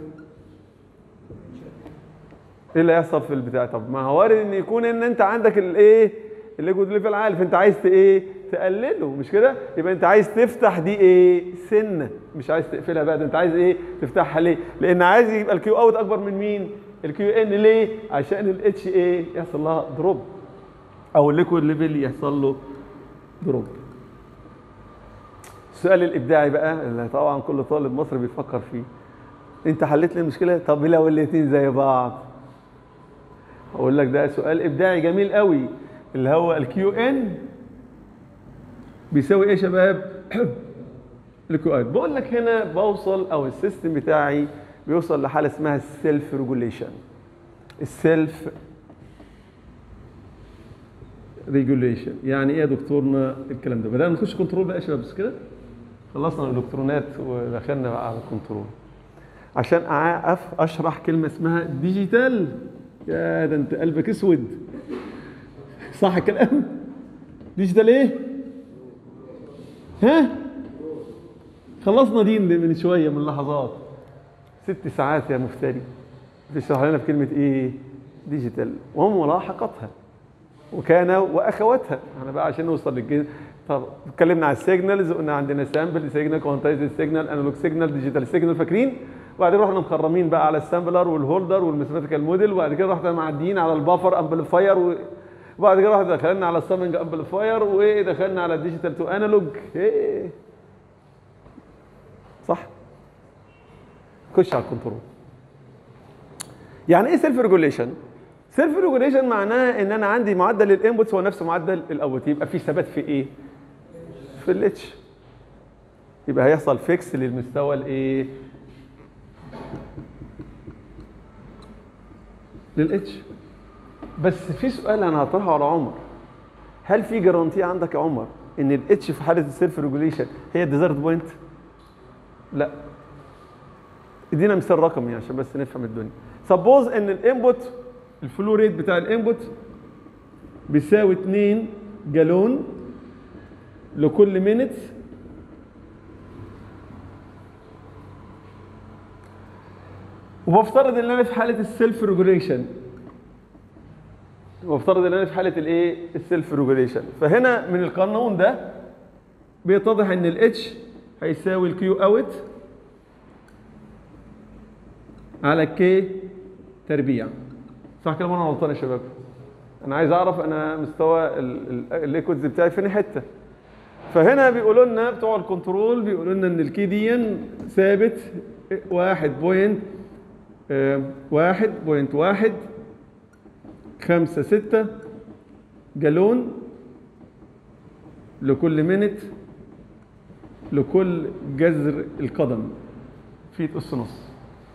S1: ايه اللي هيحصل في البتاع طب ما هو وارد ان يكون ان انت عندك الايه الليكويد ليفل عالي فانت عايز ايه تقلله مش كده يبقى انت عايز تفتح دي ايه سنه مش عايز تقفلها بقى ده انت عايز ايه تفتحها ليه لان عايز يبقى الكيو اوت اكبر من مين الكيو ان ليه عشان الاتش ايه يحصل لها دروب او الليكويد ليفل يحصل له دروب السؤال الابداعي بقى اللي طبعا كل طالب مصري بيفكر فيه انت حليت لي المشكله طب لو الاثنين زي بعض اقول لك ده سؤال ابداعي جميل قوي اللي هو الكيو ان بيساوي ايه يا شباب الكيو ان بقول لك هنا بوصل او السيستم بتاعي بيوصل لحاله اسمها السيلف ريجوليشن السيلف ريجوليشن يعني ايه يا دكتورنا الكلام ده بدانا نخش كنترول بقى يا شباب بس كده خلصنا الالكترونات ودخلنا بقى على الكنترول عشان أعرف اشرح كلمه اسمها ديجيتال يا ده انت قلبك اسود صح الكلام ديجيتال ايه ها خلصنا دي من شويه من لحظات ست ساعات يا مفتري بتشرح لنا بكلمه ايه ديجيتال وملاحقتها وكان واخواتها احنا بقى عشان نوصل للجن طب اتكلمنا على السيجنالز قلنا عندنا سامبل سيجنال كوانتايز سيجنال انالوج سيجنال ديجيتال سيجنال فاكرين وبعدين رحنا مخرمين بقى على السامبلر والهولدر والماثيماتيكال موديل وبعد كده رحنا معديين على البافر امبليفاير و... وبعد كده رحنا دخلنا على السامنج امبليفاير ودخلنا على الديجيتال تو انالوج ايه صح خش على الكنترول يعني ايه سيلف ريجوليشن سيلف ريجوليشن معناها ان انا عندي معدل الانبوتس هو نفس معدل الاوت يبقى في ثبات في ايه في الاتش يبقى هيحصل فيكس للمستوى الايه للاتش بس في سؤال انا هطرحه على عمر هل في جارانتي عندك يا عمر ان الاتش في حاله السيلف ريجوليشن هي الديزيرت بوينت لا ادينا مثال رقمي عشان بس نفهم الدنيا سبوز ان الانبوت الفلو ريت بتاع الانبوت بيساوي 2 جالون لكل مينت وبفترض ان انا في حاله السيلف ريجوليشن وبفترض ان انا في حاله الايه السيلف ريجوليشن فهنا من القانون ده بيتضح ان الاتش هيساوي الكيو اوت على كي تربيع صح كده وانا غلطان يا شباب انا عايز اعرف انا مستوى الليكويدز بتاعي فين حته فهنا بيقولوا لنا بتوع الكنترول بيقولوا لنا ان الكي دي ثابت واحد بوينت آه، واحد بوينت واحد خمسة ستة جالون لكل منت لكل جذر القدم فيت اس نص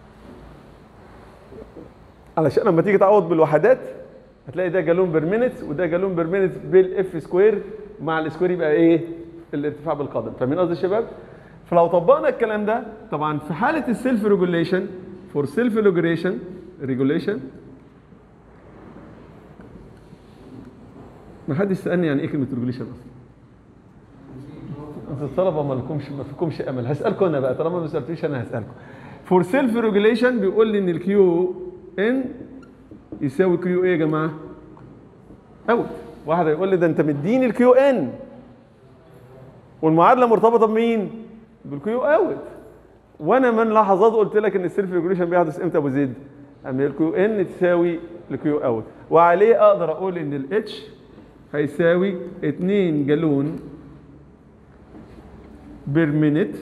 S1: علشان لما تيجي تعوض بالوحدات هتلاقي ده جالون بير مينت وده جالون بير مينت بالاف سكوير مع السكوير يبقى ايه الارتفاع بالقدم فاهمين قصدي يا شباب فلو طبقنا الكلام ده طبعا في حاله السيلف ريجوليشن فور سيلف ريجوليشن ريجوليشن ما حدش سالني يعني ايه كلمه ريجوليشن اصلا انتوا الطلبه ما لكمش ما فيكمش امل هسالكم انا بقى طالما ما سالتوش انا هسالكم فور سيلف ريجوليشن بيقول لي ان الكيو ان يساوي كيو ايه يا جماعه اوت واحد هيقول لي ده انت مديني الكيو ان والمعادله مرتبطه بمين بالكيو اوت وانا من لحظات قلت لك ان السيلف ريجوليشن بيحدث امتى ابو زيد اما الكيو ان تساوي الكيو اوت وعليه اقدر اقول ان الاتش هيساوي 2 جالون بير مينيت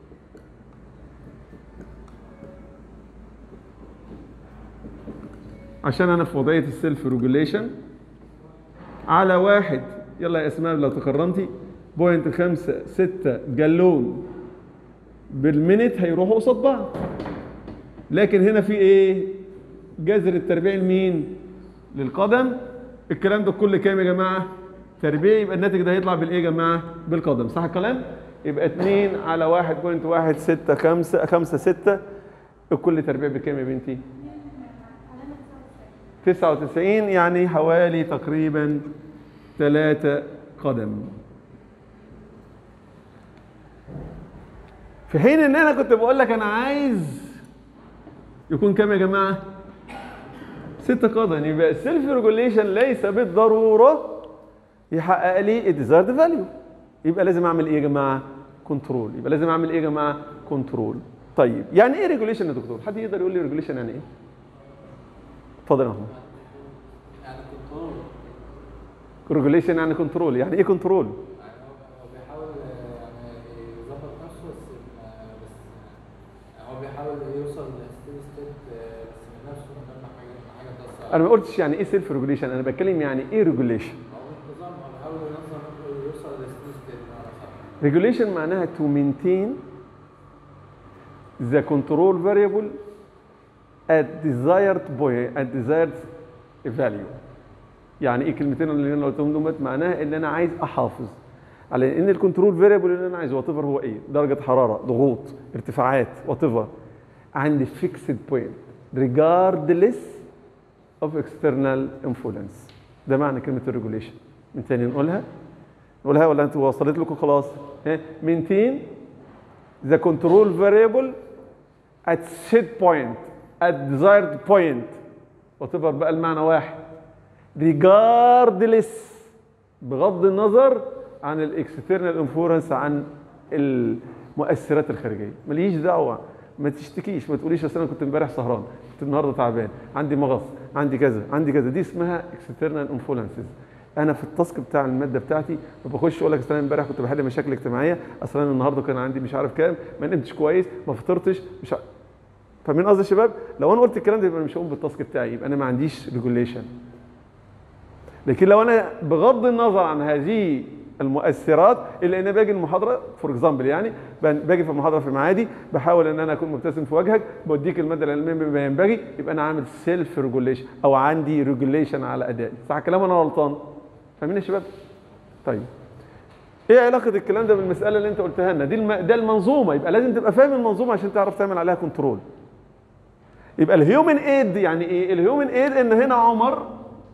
S1: عشان انا في وضعيه السيلف ريجوليشن على واحد يلا يا اسماء لو تكرمتي بوينت خمسة ستة جالون بالمينت هيروحوا قصاد بعض لكن هنا في ايه جذر التربيع لمين للقدم الكلام ده كله كام يا جماعه تربيع يبقى الناتج ده هيطلع بالايه يا جماعه بالقدم صح الكلام يبقى 2 على 1.165 5 6 الكل تربيع بكام يا بنتي 99 يعني حوالي تقريبا 3 قدم في حين ان انا كنت بقول لك انا عايز يكون كام يا جماعه ستة قدم يبقى السيلف ريجوليشن ليس بالضروره يحقق لي الديزايرد فاليو يبقى لازم اعمل ايه يا جماعه كنترول يبقى لازم اعمل ايه يا جماعه كنترول طيب يعني ايه ريجوليشن يا دكتور حد يقدر يقول لي ريجوليشن يعني ايه اتفضل يا محمود
S2: يعني كنترول
S1: ريجوليشن يعني كنترول يعني ايه كنترول
S2: يعني هو هو بيحاول يعني يظبط نفسه بس ما- بس يعني هو بيحاول يوصل لستيدي ستيت بس من نفسه من غير ما حاجه ما حاجه تاثر
S1: انا ما قلتش يعني ايه سيلف ريجوليشن انا بتكلم يعني ايه ريجوليشن
S2: هو النظام هو بيحاول ينظم نفسه يوصل لستيدي ستيت بمعنى صح
S1: ريجوليشن معناها to maintain the control variable at desired point at desired value يعني ايه الكلمتين اللي انا قلتهم دول معناها ان انا عايز احافظ على ان الكنترول فاريبل اللي انا عايزه وات هو ايه درجه حراره ضغوط ارتفاعات وات عندي فيكسد بوينت regardless of external influence ده معنى كلمه الريجوليشن من تاني نقولها نقولها ولا انتوا وصلت لكم خلاص ها maintain the control variable at set point at desired point whatever بقى المعنى واحد regardless بغض النظر عن الاكسترنال انفورنس عن المؤثرات الخارجيه ماليش دعوه ما تشتكيش ما تقوليش اصل انا كنت امبارح سهران كنت النهارده تعبان عندي مغص عندي كذا عندي كذا دي اسمها اكسترنال انفلونسز انا في التاسك بتاع الماده بتاعتي ما بخش اقول لك اصل انا امبارح كنت بحل مشاكل اجتماعيه اصل انا النهارده كان عندي مش عارف كام ما نمتش كويس ما فطرتش مش عارف. فاهمين قصدي يا شباب لو انا قلت الكلام ده يبقى أنا مش هقوم بالتاسك بتاعي يبقى انا ما عنديش ريجوليشن لكن لو انا بغض النظر عن هذه المؤثرات الا ان باجي المحاضره فور اكزامبل يعني باجي في المحاضره في معادي بحاول ان انا اكون مبتسم في وجهك بديك الماده العلميه بما ينبغي يبقى انا عامل سيلف ريجوليشن او عندي ريجوليشن على ادائي صح الكلام ولا انا غلطان فاهمين يا شباب طيب ايه علاقه الكلام ده بالمساله اللي انت قلتها لنا دي الم... ده المنظومه يبقى لازم تبقى فاهم المنظومه عشان تعرف تعمل عليها كنترول يبقى الهيومن ايد يعني ايه الهيومن ايد ان هنا عمر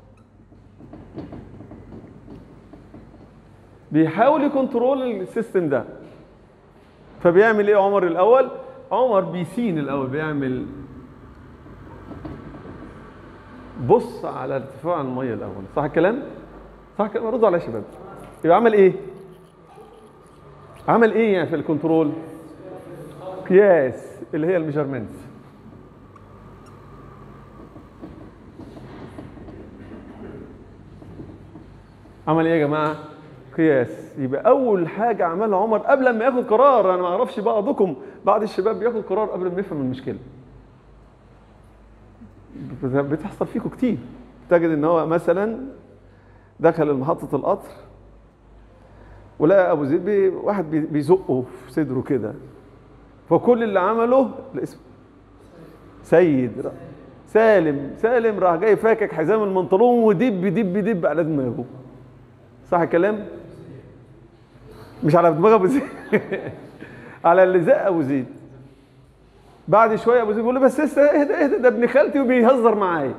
S1: بيحاول يكنترول السيستم ده فبيعمل ايه عمر الاول عمر بيسين الاول بيعمل بص على ارتفاع الميه الاول صح الكلام صح الكلام ردوا عليا يا شباب يبقى عمل ايه عمل ايه يعني في الكنترول قياس اللي هي الميجرمنتس عمل ايه يا جماعه قياس يبقى اول حاجه عملها عمر قبل ما ياخد قرار انا ما اعرفش بعضكم بعض الشباب بياخد قرار قبل ما يفهم المشكله بتحصل فيكم كتير تجد ان هو مثلا دخل محطه القطر ولقى ابو زيد بي واحد بي- بيزقه في صدره كده فكل اللي عمله الاسم سيد را- سالم سالم راح جاي فاكك حزام المنطلون ودب دب دب على دماغه صح الكلام مش على دماغ ابو زيد على اللي زق ابو زيد بعد شويه ابو زيد بيقول له بس لسه اهدى اهدى ده ابن خالتي وبيهزر معايا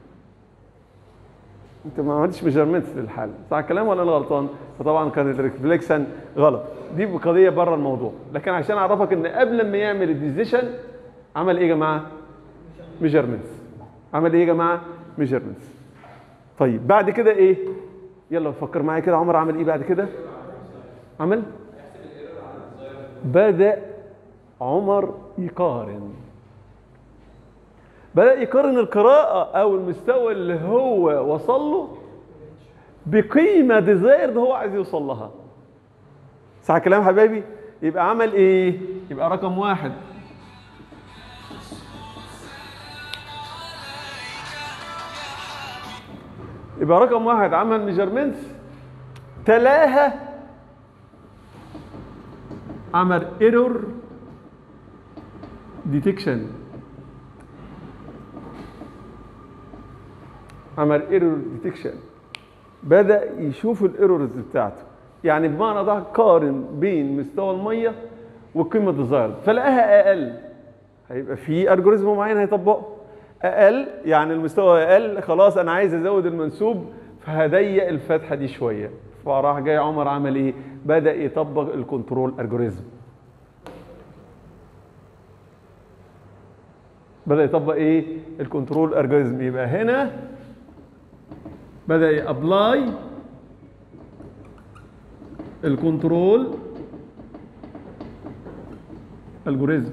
S1: انت ما عملتش ميجرمنت للحاله صح الكلام ولا انا غلطان فطبعا كانت الريفلكشن غلط دي قضيه بره الموضوع لكن عشان اعرفك ان قبل ما يعمل الديسيشن عمل ايه يا جماعه ميجرمنتس عمل ايه يا جماعه ميجرمنتس طيب بعد كده ايه يلا فكر معايا كده عمر عمل ايه بعد كده عمل بدا عمر يقارن بدأ يقارن القراءة أو المستوى اللي هو وصل له بقيمة ديزايرد هو عايز يوصل لها صح الكلام يا حبايبي يبقى عمل ايه يبقى رقم واحد يبقى رقم واحد عمل ميجرمنتس تلاها عمل ايرور ديتكشن عمل ايرور ديتكشن بدا يشوف الايرورز بتاعته يعني بمعنى ده قارن بين مستوى الميه والقيمه الديزايرد فلقاها اقل هيبقى في الجوريزم معين هيطبقه اقل يعني المستوى اقل خلاص انا عايز ازود المنسوب فهضيق الفتحه دي شويه فراح جاي عمر عمل ايه بدا يطبق الكنترول الجوريزم بدا يطبق ايه الكنترول الجوريزم يبقى هنا بدا يابلاي الكنترول الجوريزم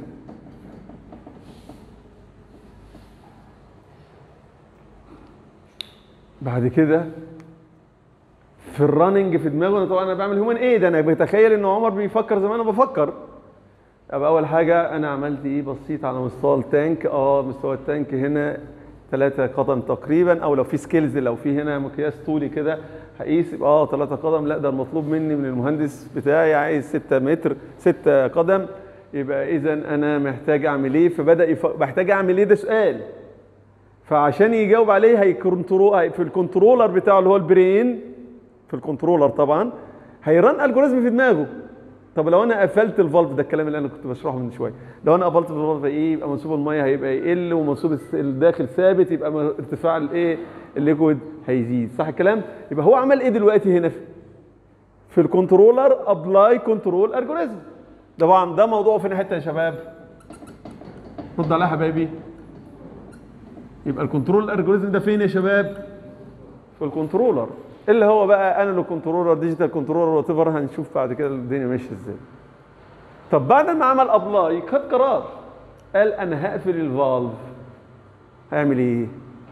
S1: بعد كده في الرننج في دماغه انا طبعا انا بعمل هيومن ايه ده انا بتخيل ان عمر بيفكر زي ما انا بفكر يبقى اول حاجه انا عملت ايه بصيت على مستوى التانك اه مستوى التانك هنا ثلاثة قدم تقريبا او لو في سكيلز لو في هنا مقياس طولي كده هقيس يبقى اه ثلاثة قدم لا ده المطلوب مني من المهندس بتاعي عايز 6 متر 6 قدم يبقى اذا انا محتاج اعمل ايه فبدا يف... محتاج اعمل ايه ده سؤال فعشان يجاوب عليه هيكنترول في الكنترولر بتاعه اللي هو البرين في الكنترولر طبعا هيرن الجوريزم في دماغه طب لو انا قفلت الفالف ده الكلام اللي انا كنت بشرحه من شويه لو انا قفلت الفالف ايه يبقى منسوب الميه هيبقى يقل ومنسوب الداخل ثابت يبقى م- ارتفاع الايه الليكويد هيزيد صح الكلام يبقى هو عمل ايه دلوقتي هنا في, في الكنترولر ابلاي كنترول الجوريزم طبعا ده موضوع فين حته يا شباب رد عليها يا حبايبي يبقى الكنترول الالجوريزم ده فين يا شباب في الكنترولر اللي هو بقى انالوج كنترولر ديجيتال كنترولر وات ايفر هنشوف بعد كده الدنيا ماشيه ازاي طب بعد ما عمل ابلاي خد قرار قال انا هقفل الفالف هيعمل ايه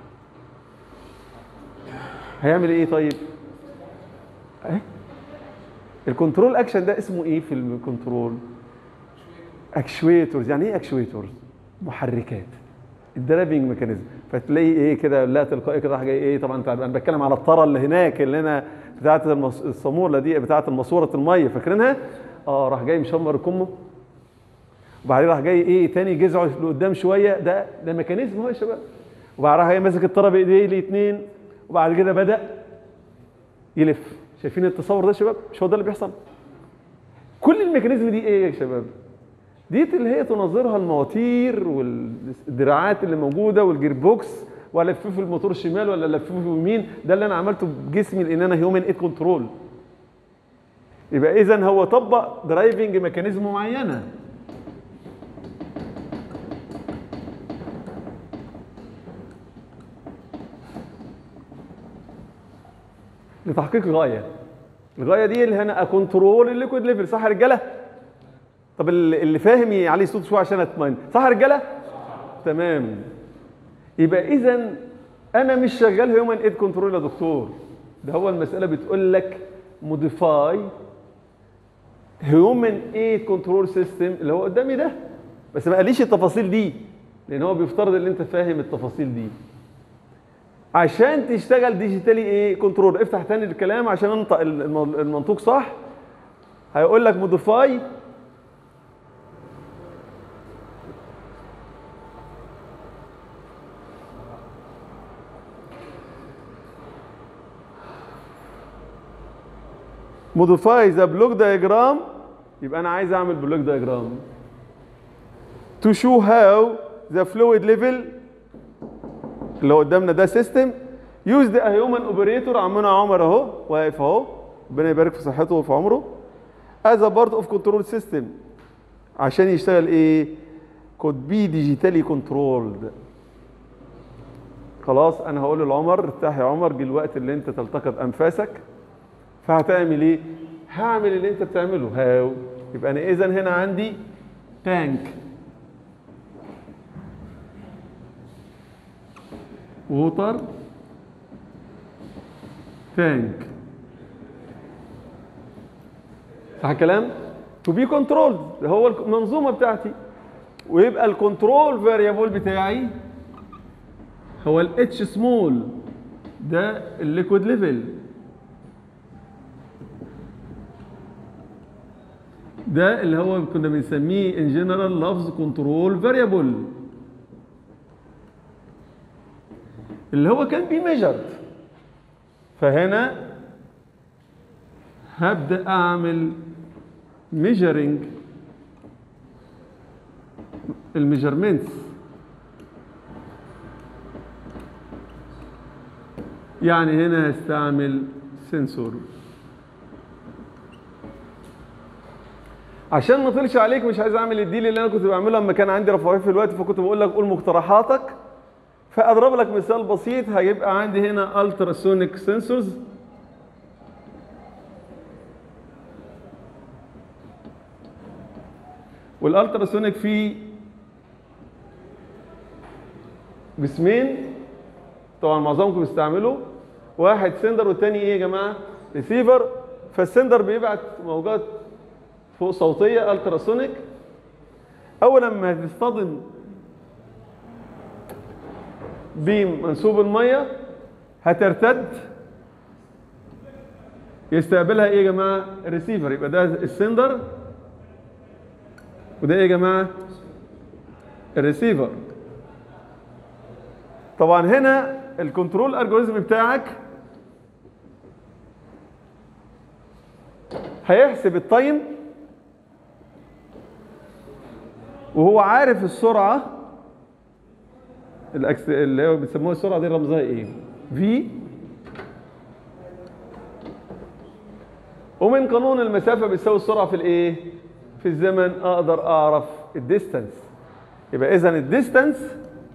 S1: هيعمل ايه طيب ايه الكنترول اكشن ده اسمه ايه في الكنترول اكشويتورز يعني ايه اكشويتورز محركات الدرابنج ميكانيزم فتلاقي ايه كده لا تلقائي كده راح جاي ايه طبعا انت انا بتكلم على الطره اللي هناك اللي هنا بتاعه المص... الصاموله دي بتاعه ماسوره الميه فاكرينها اه راح جاي مشمر كمه وبعدين راح جاي ايه تاني جذعه لقدام شويه ده ده ميكانيزم هو يا شباب وبعدين راح جاي ماسك الطره بايديه الاثنين وبعد كده بدا يلف شايفين التصور ده يا شباب مش هو ده اللي بيحصل كل الميكانيزم دي ايه يا شباب ديت اللي هي تناظرها المواتير والدراعات اللي موجوده والجير بوكس والففه في الموتور الشمال ولا الففه في اليمين ده اللي انا عملته بجسمي لان انا هيومن ايد كنترول يبقى اذا هو طبق درايفنج ميكانيزم معينه لتحقيق غايه الغايه دي اللي هنا اكنترول الليكويد ليفل صح يا رجاله طب اللي اللي فاهم يعلي صوت شويه عشان اطمئن صح يا رجاله تمام يبقى اذا انا مش شغال هيومن ايد كنترول يا دكتور ده هو المساله بتقول لك موديفاي هيومن ايد كنترول سيستم اللي هو قدامي ده بس ما قاليش التفاصيل دي لان هو بيفترض ان انت فاهم التفاصيل دي عشان تشتغل ديجيتالي ايه كنترول افتح تاني الكلام عشان انطق الم- المنطوق صح هيقول لك موديفاي موديفاي ذا بلوك دايجرام يبقى انا عايز اعمل بلوك دايجرام to show how the fluid level اللي هو قدامنا ده سيستم يوز ذا هيومن اوبريتور عمنا عمر اهو واقف اهو ربنا يبارك في صحته وفي عمره as a part of control system عشان يشتغل ايه could be digitally controlled خلاص انا هقول لعمر ارتاح يا عمر جه الوقت اللي انت تلتقط انفاسك فهتعمل ايه هعمل اللي انت بتعمله هاو يبقى انا اذا هنا عندي تانك ووتر تانك صح الكلام تو بي كنترول هو المنظومه بتاعتي ويبقى الكنترول فاريبل بتاعي هو الاتش سمول ده الليكويد ليفل ده اللي هو كنا بنسميه ان جنرال لفظ كنترول فاريبل اللي هو كان بي ميجرد فهنا هبدا اعمل ميجرنج الميجرمنتس يعني هنا هستعمل سنسور عشان ما اطلش عليك مش عايز اعمل الديل اللي انا كنت بعمله لما كان عندي رفاهيه في الوقت فكنت بقول لك قول مقترحاتك فاضرب لك مثال بسيط هيبقى عندي هنا التراسونيك سنسورز والالتراسونيك فيه جسمين طبعا معظمكم بيستعملوا واحد سندر والتاني ايه يا جماعه ريسيفر فالسندر بيبعت موجات فوق صوتيه التراسونيك اول لما هتصطدم بمنسوب الميه هترتد يستقبلها ايه يا جماعه الريسيفر يبقى ده السندر وده ايه يا جماعه الريسيفر طبعا هنا الكنترول الجوريزم بتاعك هيحسب التايم وهو عارف السرعه الأكس... اللي هو بيسموها السرعه دي رمزها ايه في ومن قانون المسافه بتساوي السرعه في الايه في الزمن اقدر اعرف الديستانس يبقى اذا الديستانس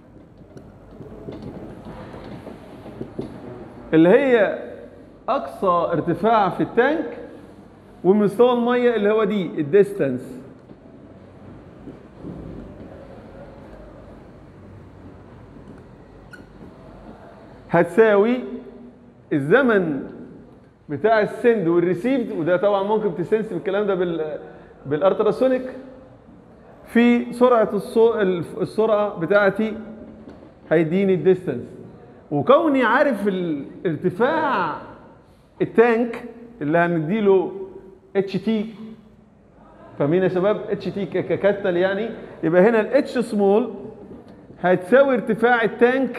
S1: اللي هي اقصى ارتفاع في التانك ومستوى الميه اللي هو دي الديستانس هتساوي الزمن بتاع السند والريسيفد وده طبعا ممكن تسنس الكلام ده بال بالالتراسونيك في سرعه الصو... السرعه بتاعتي هيديني الديستانس وكوني عارف الارتفاع التانك اللي هنديله اتش تي فاهمين يا شباب اتش تي ككتل يعني يبقى هنا الاتش سمول هتساوي ارتفاع التانك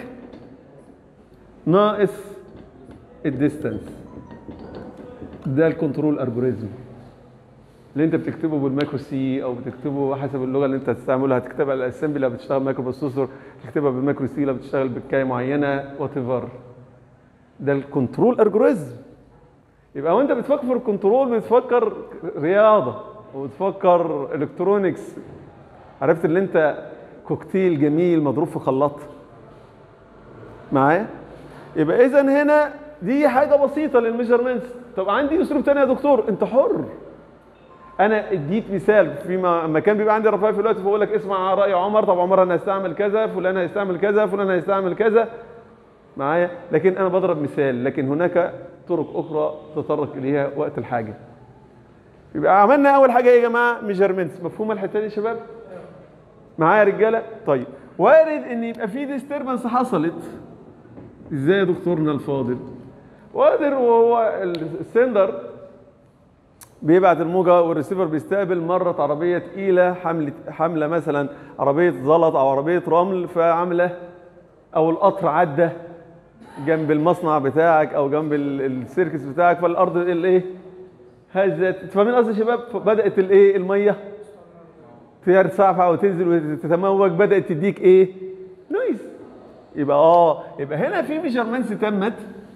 S1: ناقص الديستانس ده الكنترول الجوريزم اللي انت بتكتبه بالمايكرو سي او بتكتبه حسب اللغه اللي انت هتستعملها هتكتبها الاسمبلي لو بتشتغل مايكرو بروسيسور تكتبها بالمايكرو سي لو بتشتغل بكايه معينه وات ايفر ده الكنترول الجوريزم يبقى وانت بتفكر في الكنترول بتفكر رياضه وبتفكر الكترونكس عرفت اللي انت كوكتيل جميل مضروب في خلاط معايا يبقى اذا هنا دي حاجه بسيطه للميجرمنتس طب عندي اسلوب تاني يا دكتور انت حر انا اديت مثال فيما لما كان بيبقى عندي رفاهيه في الوقت فبقول لك اسمع راي عمر طب عمر انا هستعمل كذا فلان هيستعمل كذا فلان هيستعمل كذا معايا لكن انا بضرب مثال لكن هناك طرق اخرى تطرق اليها وقت الحاجه يبقى عملنا اول حاجه ايه يا جماعه ميجرمنتس مفهومه الحته دي يا شباب معايا يا رجاله طيب وارد ان يبقى في ديستربنس حصلت ازاي يا دكتورنا الفاضل وقادر وهو السندر بيبعت الموجة والريسيفر بيستقبل مرت عربية تقيلة حملة حاملة مثلا عربية زلط أو عربية رمل فعاملة أو القطر عدى جنب المصنع بتاعك أو جنب ال- السيركس بتاعك فالأرض الإيه؟ هزت فاهمين قصدي يا شباب؟ بدأت الإيه؟ المية ترتفع وتنزل وتتموج بدأت تديك إيه؟ نويز يبقى اه يبقى هنا في ميجرمنتس تمت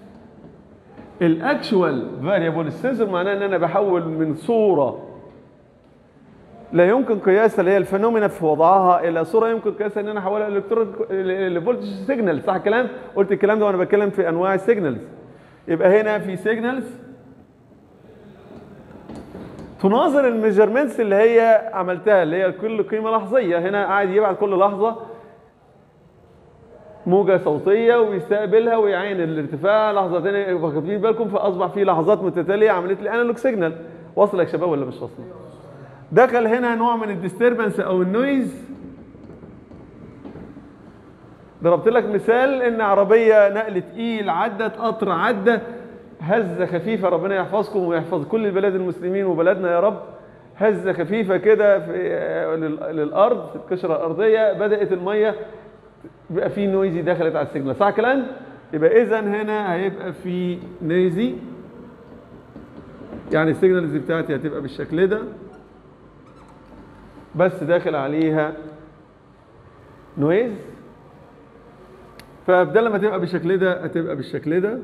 S1: الاكشوال فاريبل السنسور معناه ان انا بحول من صوره لا يمكن قياسها اللي هي الفينومينا في وضعها الى صوره يمكن قياسها ان انا احولها الكترون لفولتج سيجنال صح الكلام قلت الكلام ده وانا بتكلم في انواع السيجنالز يبقى هنا في سيجنالز تناظر الميجرمنتس اللي هي عملتها اللي هي كل قيمه لحظيه هنا قاعد يبعت كل لحظه موجة صوتية ويستقبلها ويعين الارتفاع لحظة تانية واخدين بالكم فأصبح في لحظات متتالية عملت لي انالوج سيجنال واصل يا شباب ولا مش واصل؟ دخل هنا نوع من الديستربنس أو النويز ضربت لك مثال إن عربية نقل تقيل عدت قطر عدى هزة خفيفة ربنا يحفظكم ويحفظ كل البلاد المسلمين وبلدنا يا رب هزة خفيفة كده في لل- للأرض في القشرة الأرضية بدأت المية يبقى في نويزي دخلت على السيجنال صح كلام يبقى اذا هنا هيبقى في نويزي يعني السيجنالز بتاعتي هتبقى بالشكل ده بس داخل عليها نويز فبدل ما تبقى بالشكل ده هتبقى بالشكل ده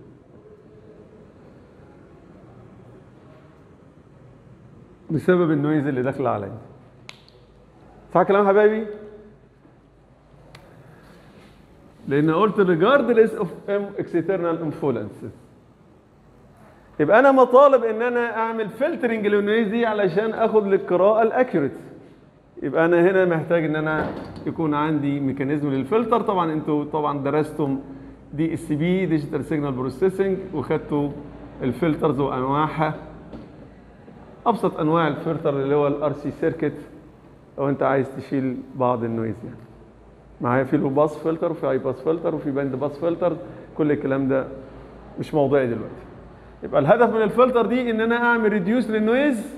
S1: بسبب النويز اللي داخله عليا صح كلام حبايبي لان قلت regardless of external influences يبقى انا مطالب ان انا اعمل فلترنج للنويز دي علشان اخد للقراءه الاكيوريت يبقى انا هنا محتاج ان انا يكون عندي ميكانيزم للفلتر طبعا انتوا طبعا درستم دي اس بي ديجيتال سيجنال بروسيسنج وخدتوا الفلترز وانواعها ابسط انواع الفلتر اللي هو الار سي سيركت لو انت عايز تشيل بعض النويز يعني معايا في لو باس فلتر وفي هاي باس فلتر وفي باند باس فلتر كل الكلام ده مش موضوعي دلوقتي يبقى الهدف من الفلتر دي ان انا اعمل ريديوس للنويز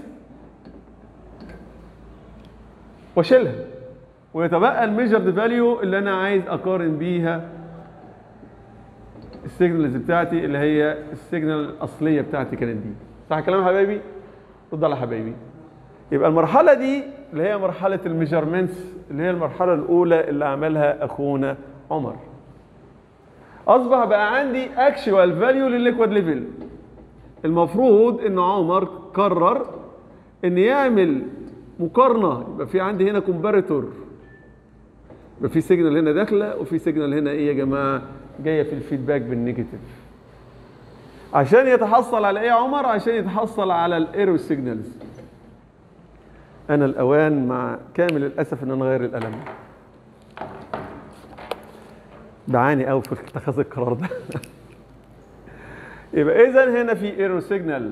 S1: واشيلها ويتبقى الميجرد فاليو اللي انا عايز اقارن بيها السيجنالز بتاعتي اللي هي السيجنال الاصليه بتاعتي كانت دي صح الكلام يا حبايبي رد على حبايبي يبقى المرحله دي اللي هي مرحله الميجرمنتس اللي هي المرحله الاولى اللي عملها اخونا عمر اصبح بقى عندي اكشوال فاليو للليكويد ليفل المفروض ان عمر قرر ان يعمل مقارنه يبقى في عندي هنا كومباريتور يبقى في سيجنال هنا داخله وفي سيجنال هنا ايه يا جماعه جايه في الفيدباك بالنيجاتيف عشان يتحصل على ايه يا عمر عشان يتحصل على الايرو سيجنالز انا الاوان مع كامل الاسف ان انا اغير القلم بعاني قوي في اتخاذ القرار ده يبقى اذا هنا في ايرو سيجنال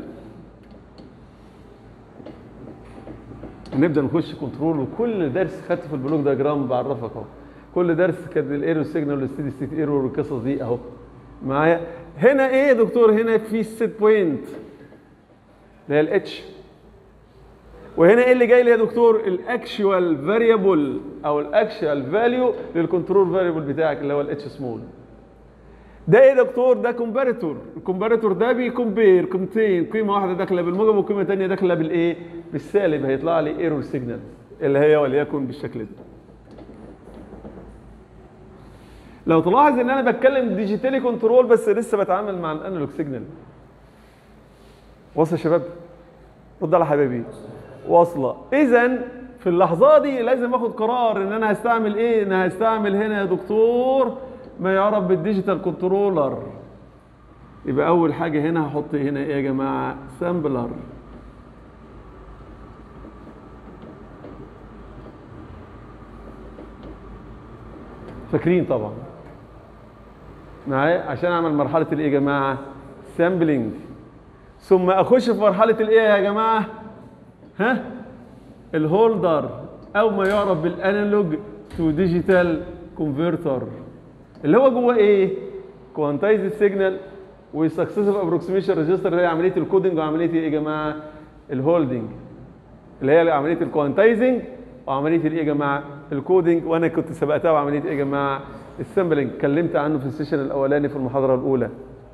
S1: نبدا نخش كنترول وكل درس خدته في البلوك دياجرام بعرفك اهو كل درس كان الايرو سيجنال والستيدي ستيت ايرور والقصص دي اهو معايا هنا ايه يا دكتور هنا في السيت بوينت اللي هي الاتش وهنا ايه اللي جاي لي يا دكتور الاكشوال فاريبل او الاكشوال فاليو للكنترول فاريبل بتاعك اللي هو الاتش سمول ده ايه يا دكتور ده كومباريتور الكومباريتور ده بيكمبير قيمتين قيمه واحده داخله بالموجب وقيمه ثانيه داخله بالايه بالسالب هيطلع لي ايرور سيجنال اللي هي وليكن بالشكل ده لو تلاحظ ان انا بتكلم ديجيتالي كنترول بس لسه بتعامل مع الانالوج سيجنال واصل يا شباب رد على حبايبي واصله اذا في اللحظه دي لازم اخد قرار ان انا هستعمل ايه انا هستعمل هنا يا دكتور ما يعرف بالديجيتال كنترولر يبقى اول حاجه هنا هحط هنا ايه يا جماعه سامبلر فاكرين طبعا معايا عشان اعمل مرحله الايه يا جماعه سامبلنج ثم اخش في مرحله الايه يا جماعه ها الهولدر او ما يعرف بالانالوج تو ديجيتال كونفرتر اللي هو جوه ايه كوانتايز سيجنال وسكسيسيف ابروكسيميشن ريجستر اللي هي عمليه الكودنج وعمليه ايه يا جماعه الهولدنج اللي هي عمليه الكوانتايزنج وعمليه الايه يا جماعه الكودنج وانا كنت سبقتها بعمليه ايه يا جماعه السامبلنج اتكلمت عنه في السيشن الاولاني في المحاضره الاولى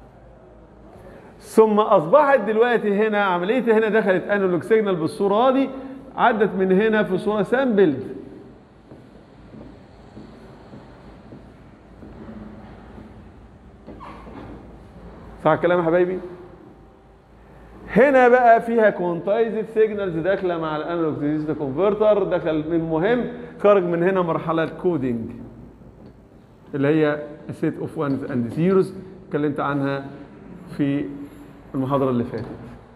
S1: ثم اصبحت دلوقتي هنا عمليه هنا دخلت انالوج سيجنال بالصوره دي عدت من هنا في صوره سامبلد صح الكلام يا حبايبي هنا بقى فيها كونتايزد سيجنالز داخله مع الانالوج ديجيتال كونفرتر دخل من مهم خرج من هنا مرحله كودينج اللي هي سيت اوف وانز اند زيروز اتكلمت عنها في المحاضره اللي فاتت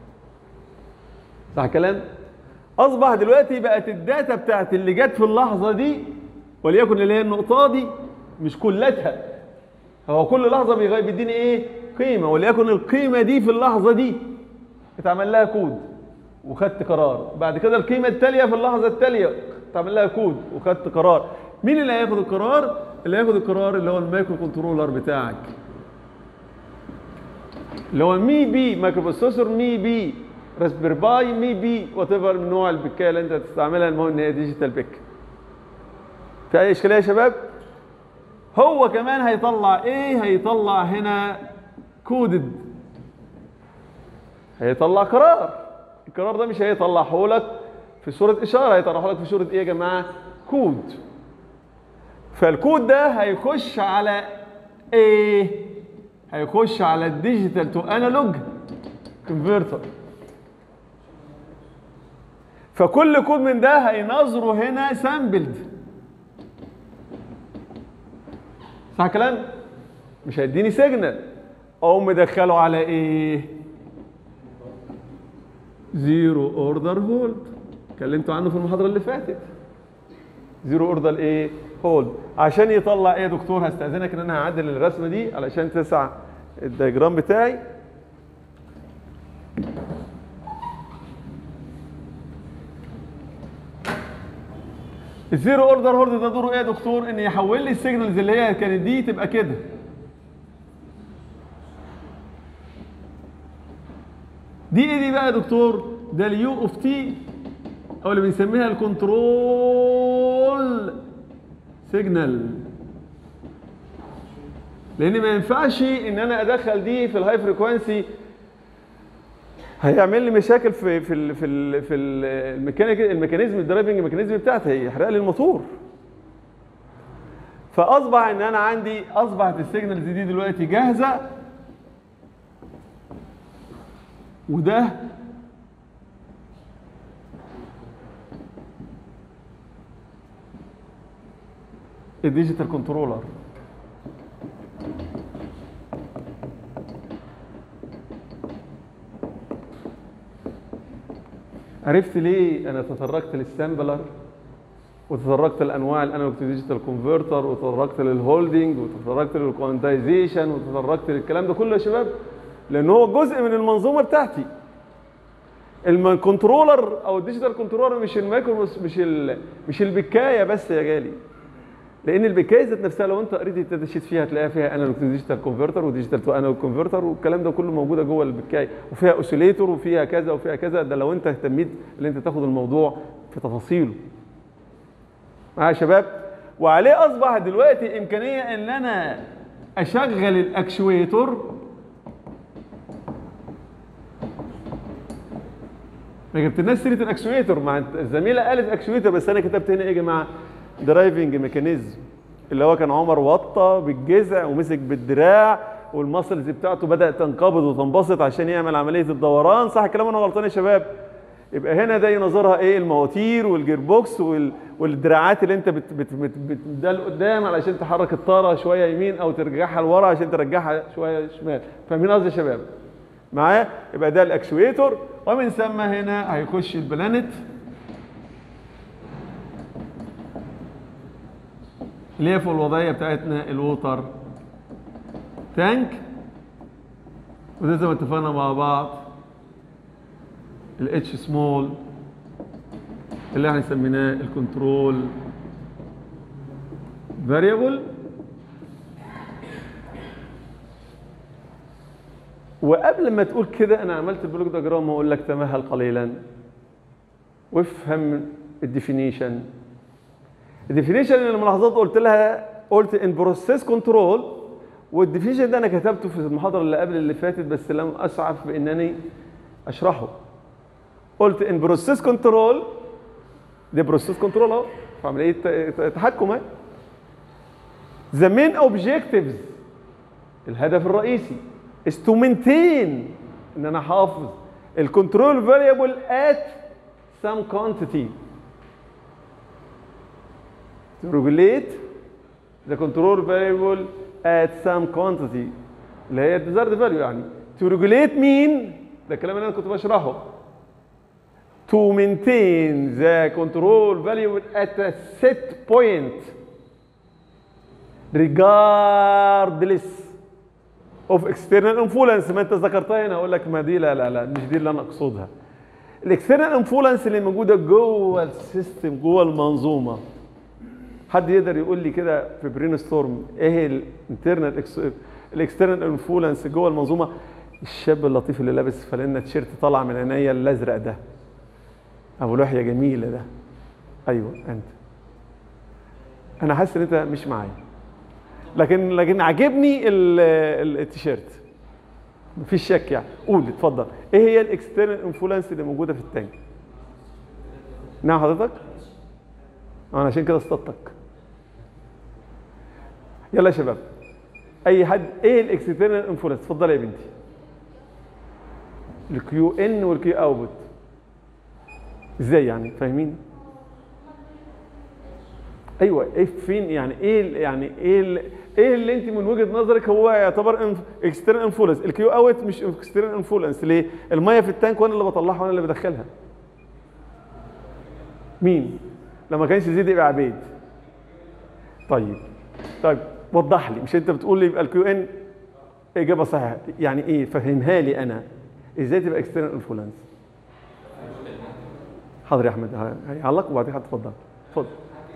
S1: صح الكلام اصبح دلوقتي بقت الداتا بتاعت اللي جت في اللحظه دي وليكن اللي هي النقطه دي مش كلتها هو كل لحظه بيغير بيديني ايه قيمه وليكن القيمه دي في اللحظه دي اتعمل لها كود وخدت قرار بعد كده القيمه التاليه في اللحظه التاليه اتعمل لها كود وخدت قرار مين اللي هياخد القرار اللي هياخد القرار اللي هو المايكرو كنترولر بتاعك اللي هو مي بي مايكرو بروسيسور مي بي راسبير باي مي بي وات ايفر من نوع البكايه اللي انت هتستعملها المهم ان هي ديجيتال بيك في اي اشكاليه يا شباب هو كمان هيطلع ايه هيطلع هنا كودد هيطلع قرار القرار ده مش هيطلعه لك في صورة إشارة هيطلعه لك في صورة إيه يا جماعة؟ كود فالكود ده هيخش على إيه؟ هيخش على الديجيتال تو أنالوج كونفرتر فكل كود من ده هينظره هنا سامبلد صح الكلام؟ مش هيديني سيجنال اقوم مدخله على ايه؟ زيرو اوردر هولد اتكلمتوا عنه في المحاضره اللي فاتت زيرو اوردر ايه؟ هولد عشان يطلع ايه يا دكتور هستاذنك ان انا هعدل الرسمه دي علشان تسع الدياجرام بتاعي الزيرو اوردر هولد ده دوره ايه يا دكتور؟ ان يحول لي السيجنالز اللي هي كانت دي تبقى كده دي ايه دي بقى يا دكتور؟ ده اليو اوف تي او اللي بنسميها الكنترول سيجنال لان ما ينفعش ان انا ادخل دي في الهاي فريكوانسي هيعمل لي مشاكل في في ال في ال في الميكانيك الميكانيزم الدرايفنج ميكانيزم بتاعتي هيحرق لي الموتور فاصبح ان انا عندي اصبحت السيجنالز دي دلوقتي جاهزه وده الديجيتال كنترولر عرفت ليه انا تطرقت للسامبلر وتطرقت لانواع الانالوج تو ديجيتال كونفرتر وتطرقت للهولدنج وتطرقت للكوانتايزيشن وتطرقت للكلام ده كله يا شباب لان هو جزء من المنظومه بتاعتي الكنترولر او الديجيتال كنترولر مش المايكرو مش ال مش البكايه بس يا جالي لان البكايه ذات نفسها لو انت قريت الداتا شيت فيها هتلاقيها فيها انالوج تو ديجيتال كونفرتر وديجيتال تو انالوج كونفرتر والكلام ده كله موجوده جوه البكايه وفيها اوسيليتور وفيها كذا وفيها كذا ده لو انت اهتميت ان انت تاخد الموضوع في تفاصيله معايا يا شباب وعليه اصبح دلوقتي امكانيه ان انا اشغل الاكشويتور ما جبتلناش سيره الاكشويتور مع الزميله قالت اكشويتور بس انا كتبت هنا ايه يا جماعه درايفنج ميكانيزم اللي هو كان عمر وطى بالجذع ومسك بالدراع والمسلز بتاعته بدات تنقبض وتنبسط عشان يعمل عمليه الدوران صح الكلام انا غلطان يا شباب يبقى هنا ده ينظرها ايه المواتير والجير بوكس وال... والدراعات اللي انت بت... بت... بت... بت... ده لقدام علشان تحرك الطاره شويه يمين او ترجعها لورا عشان ترجعها شويه شمال فاهمين قصدي يا شباب معايا يبقى ده الاكشويتور ومن ثم هنا هيخش البلانت اللي هي في الوضعيه بتاعتنا الووتر تانك وده زي ما اتفقنا مع بعض الاتش سمول اللي احنا سميناه الكنترول فاريبل وقبل ما تقول كده انا عملت البلوك دياجرام واقول لك تمهل قليلا وافهم الديفينيشن الديفينيشن اللي الملاحظات قلت لها قلت ان بروسيس كنترول والديفينيشن ده انا كتبته في المحاضره اللي قبل اللي فاتت بس لم اسعف بانني اشرحه قلت ان بروسيس كنترول دي بروسيس كنترول اهو في عمليه ت- تحكم اهي The main objectives الهدف الرئيسي is to maintain ان انا احافظ الكنترول variable at some quantity to regulate the control variable at some quantity اللي هي desired value يعني to regulate مين ده الكلام اللي انا كنت بشرحه to maintain the control variable at a set point regardless of external influence ما انت ذكرتها هنا اقول لك ما دي لا لا لا مش دي اللي انا اقصدها الاكسترنال انفلونس اللي موجوده جوه السيستم جوه المنظومه حد يقدر يقول لي كده في برين ستورم ايه الانترنال الاكسترنال انفلونس جوه المنظومه الشاب اللطيف اللي لابس فانلة تيشيرت طالعه من عينيا الازرق ده ابو لحيه جميله ده ايوه انت انا حاسس ان انت مش معايا لكن لكن عاجبني ال- ال- التيشيرت مفيش شك يعني قول اتفضل ايه هي الاكسترنال انفلونس اللي موجوده في التانك نعم حضرتك انا عشان كده اصطدتك يلا يا شباب اي حد ايه الاكسترنال انفلونس اتفضل يا بنتي الكيو ان والكيو اوتبوت ازاي يعني فاهمين ايوه ايه فين يعني ايه ال- يعني ايه ال- ايه اللي انت من وجهه نظرك هو يعتبر اكسترنال انفلونس الكيو اوت مش اكسترنال انفلونس ليه الميه في التانك وانا اللي بطلعها وانا اللي بدخلها مين لما كانش زيد يبقى عبيد طيب طيب وضح لي مش انت بتقول لي يبقى الكيو ان اجابه صحيحه يعني ايه فهمها لي انا ازاي تبقى اكسترنال انفلونس حاضر يا احمد ه- هيعلق وبعدين هتفضل اتفضل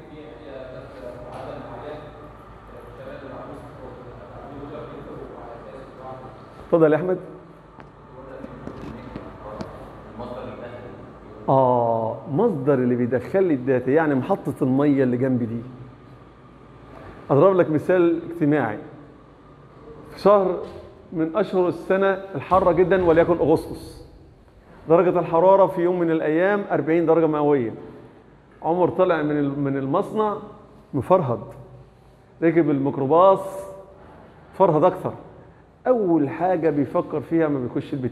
S1: اتفضل يا احمد اه مصدر اللي بيدخل لي الداتا يعني محطه الميه اللي جنبي دي اضرب لك مثال اجتماعي في شهر من اشهر السنه الحاره جدا وليكن اغسطس درجه الحراره في يوم من الايام 40 درجه مئويه عمر طلع من ال- من المصنع مفرهد ركب الميكروباص فرهد اكثر اول حاجه بيفكر فيها ما بيخش البيت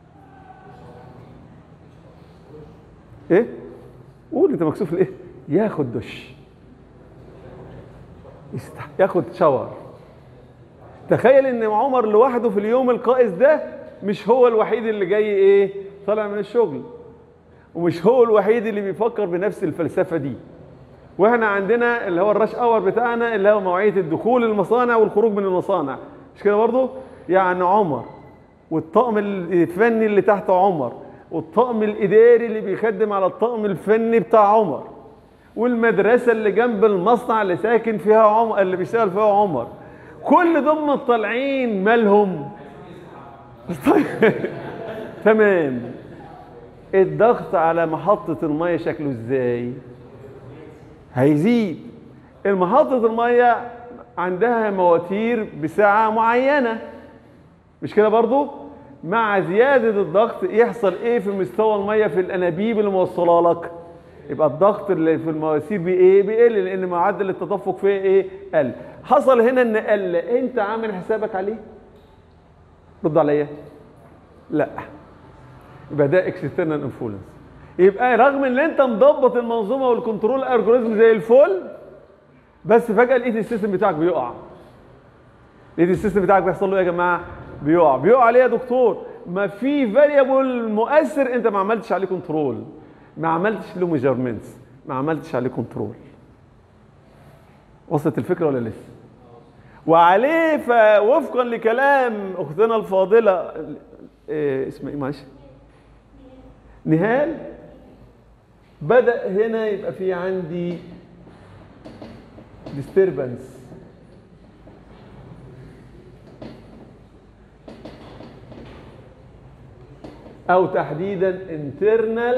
S1: ايه ايه قول انت مكسوف ليه ياخد دش يستح... ياخد شاور تخيل ان عمر لوحده في اليوم القائس ده مش هو الوحيد اللي جاي ايه طالع من الشغل ومش هو الوحيد اللي بيفكر بنفس الفلسفه دي واحنا عندنا اللي هو الراش اور بتاعنا اللي هو مواعيد الدخول المصانع والخروج من المصانع مش كده برضه يعني عمر والطقم الفني اللي تحت عمر والطقم الاداري اللي بيخدم على الطقم الفني بتاع عمر والمدرسه اللي جنب المصنع اللي ساكن فيها عمر اللي بيشتغل فيها عمر كل دول طالعين مالهم طيب. تمام الضغط على محطة المية شكله ازاي؟ هيزيد المحطة المية عندها مواتير بساعة معينة مش كده برضو؟ مع زيادة الضغط يحصل ايه في مستوى المية في الانابيب اللي موصلة لك؟ يبقى الضغط اللي في المواسير بي ايه؟ بيقل لان معدل التدفق فيه ايه؟ قل. حصل هنا ان قل، انت عامل حسابك عليه؟ رد عليا. لا. يبقى ده اكسترنال انفلونس. يبقى رغم ان انت مضبط المنظومه والكنترول الجوريزم زي الفل بس فجاه لقيت السيستم بتاعك بيقع. لقيت السيستم بتاعك بيحصل له ايه يا جماعه؟ بيقع، بيقع ليه يا دكتور؟ ما في فاريبل مؤثر انت ما عملتش عليه كنترول. ما عملتش له ميجرمنتس، ما عملتش عليه كنترول. وصلت الفكره ولا لسه؟ وعليه فوفقا لكلام اختنا الفاضله إيه اسمها ايه معلش نهال بدا هنا يبقى في عندي disturbance او تحديدا internal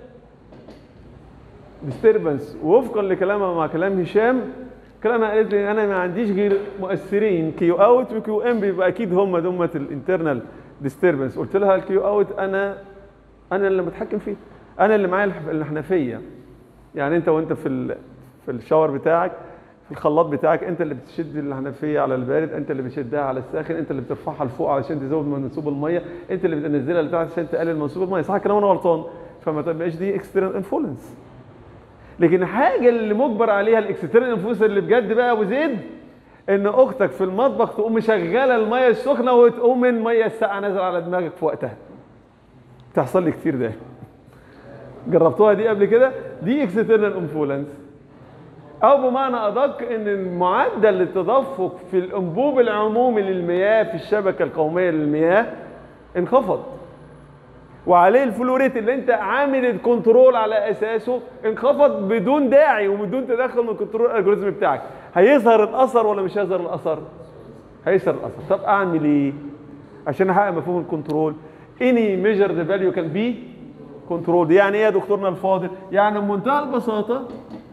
S1: disturbance وفقا لكلامها مع كلام هشام كلامها قالت لي انا ما عنديش غير مؤثرين كيو اوت وكيو ام بيبقى اكيد هم دمة الانترنال ديستربنس قلت لها الكيو اوت انا انا اللي متحكم فيه انا اللي معايا الح- الحنفيه يعني انت وانت في ال- في الشاور بتاعك في الخلاط بتاعك انت اللي بتشد الحنفيه على البارد انت اللي بتشدها على الساخن انت اللي بترفعها لفوق علشان تزود من منسوب الميه انت اللي بتنزلها لتحت عشان تقلل منسوب الميه صح كلام انا غلطان فما تبقاش دي اكسترنال انفلونس لكن الحاجه اللي مجبر عليها الاكسترنال انفلونس اللي بجد بقى يا ابو زيد ان اختك في المطبخ تقوم مشغله الميه السخنه وتقوم الميه الساقعه نازله على دماغك في وقتها بتحصل لي كتير ده جربتوها دي قبل كده دي اكسترنال انفلونس او بمعنى ادق ان معدل التدفق في الانبوب العمومي للمياه في الشبكه القوميه للمياه انخفض وعليه الفلوريت اللي انت عامل الكنترول على اساسه انخفض بدون داعي وبدون تدخل من الكنترول الالجوريزم بتاعك هيظهر الاثر ولا مش هيظهر الاثر هيظهر الاثر طب اعمل ايه عشان احقق مفهوم الكنترول اني measured value can be controlled يعني ايه يا دكتورنا الفاضل يعني بمنتهى البساطه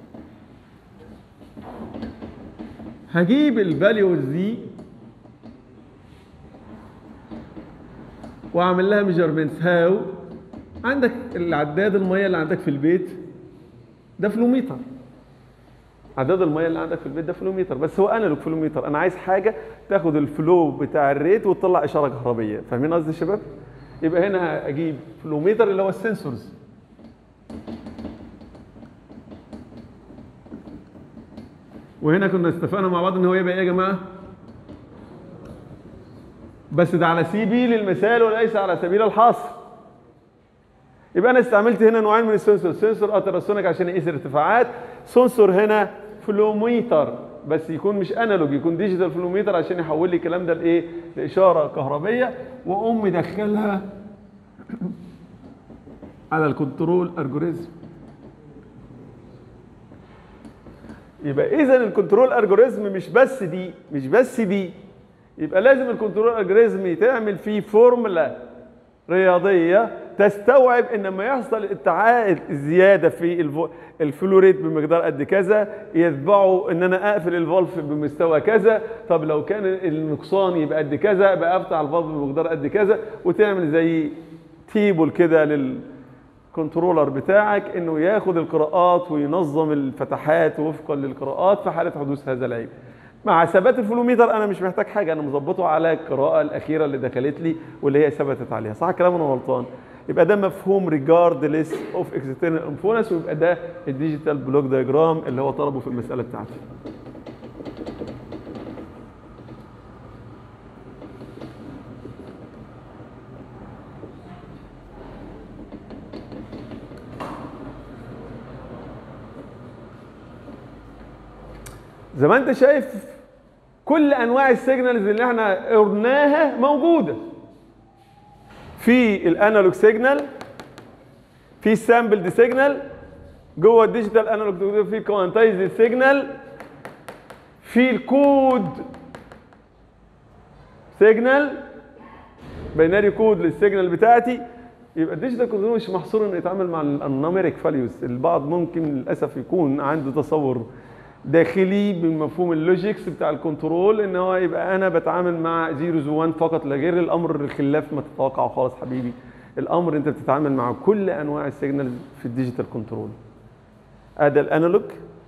S1: هجيب الفاليوز دي واعمل لها ميجرمنتس هاو عندك العداد الميه اللي عندك في البيت ده فلوميتر عداد الميه اللي عندك في البيت ده فلوميتر بس هو انالوج فلوميتر انا عايز حاجه تاخد الفلو بتاع الريت وتطلع اشاره كهربيه فاهمين قصدي يا شباب يبقى هنا اجيب فلوميتر اللي هو السنسورز وهنا كنا اتفقنا مع بعض ان هو يبقى ايه يا جماعه بس ده على سبيل للمثال وليس على سبيل الحصر يبقى انا استعملت هنا نوعين من السنسور سنسور التراسونيك عشان يقيس الارتفاعات سنسور هنا فلوميتر بس يكون مش انالوج يكون ديجيتال فلوميتر عشان يحول لي الكلام ده لايه لاشاره كهربيه واقوم مدخلها على الكنترول الجوريزم يبقى اذا الكنترول الجوريزم مش بس دي مش بس دي يبقى لازم الكنترول الجوريزم تعمل فيه فورمولا رياضيه تستوعب ان لما يحصل اتعاء زياده في الفو- الفلوريت بمقدار قد كذا يتبعه ان انا اقفل الفالف بمستوى كذا طب لو كان النقصان يبقى قد كذا يبقى افتح الفالف بمقدار قد كذا وتعمل زي تيبل كده للكنترولر بتاعك انه ياخد القراءات وينظم الفتحات وفقا للقراءات في حاله حدوث هذا العيب مع ثبات الفلوميتر انا مش محتاج حاجه انا مظبطه على القراءه الاخيره اللي دخلت لي واللي هي ثبتت عليها صح كلام انا غلطان يبقى ده مفهوم ريجاردلس اوف اكسترنال انفلونس ويبقى ده الديجيتال بلوك دايجرام اللي هو طلبه في المساله بتاعتي زي ما انت شايف كل انواع السيجنالز اللي احنا قلناها موجوده في الانالوج سيجنال في السامبل دي سيجنال جوه الديجيتال انالوج في كوانتايز سيجنال في الكود سيجنال بيناري كود للسيجنال بتاعتي يبقى الديجيتال كنترول مش محصور انه يتعامل مع النوميريك فاليوز البعض ممكن للاسف يكون عنده تصور داخلي بمفهوم اللوجيكس بتاع الكنترول ان هو يبقى انا بتعامل مع زيروز وان فقط لا غير الامر الخلاف ما تتوقعه خالص حبيبي الامر انت بتتعامل مع كل انواع السيجنالز في الديجيتال كنترول ادي الانالوج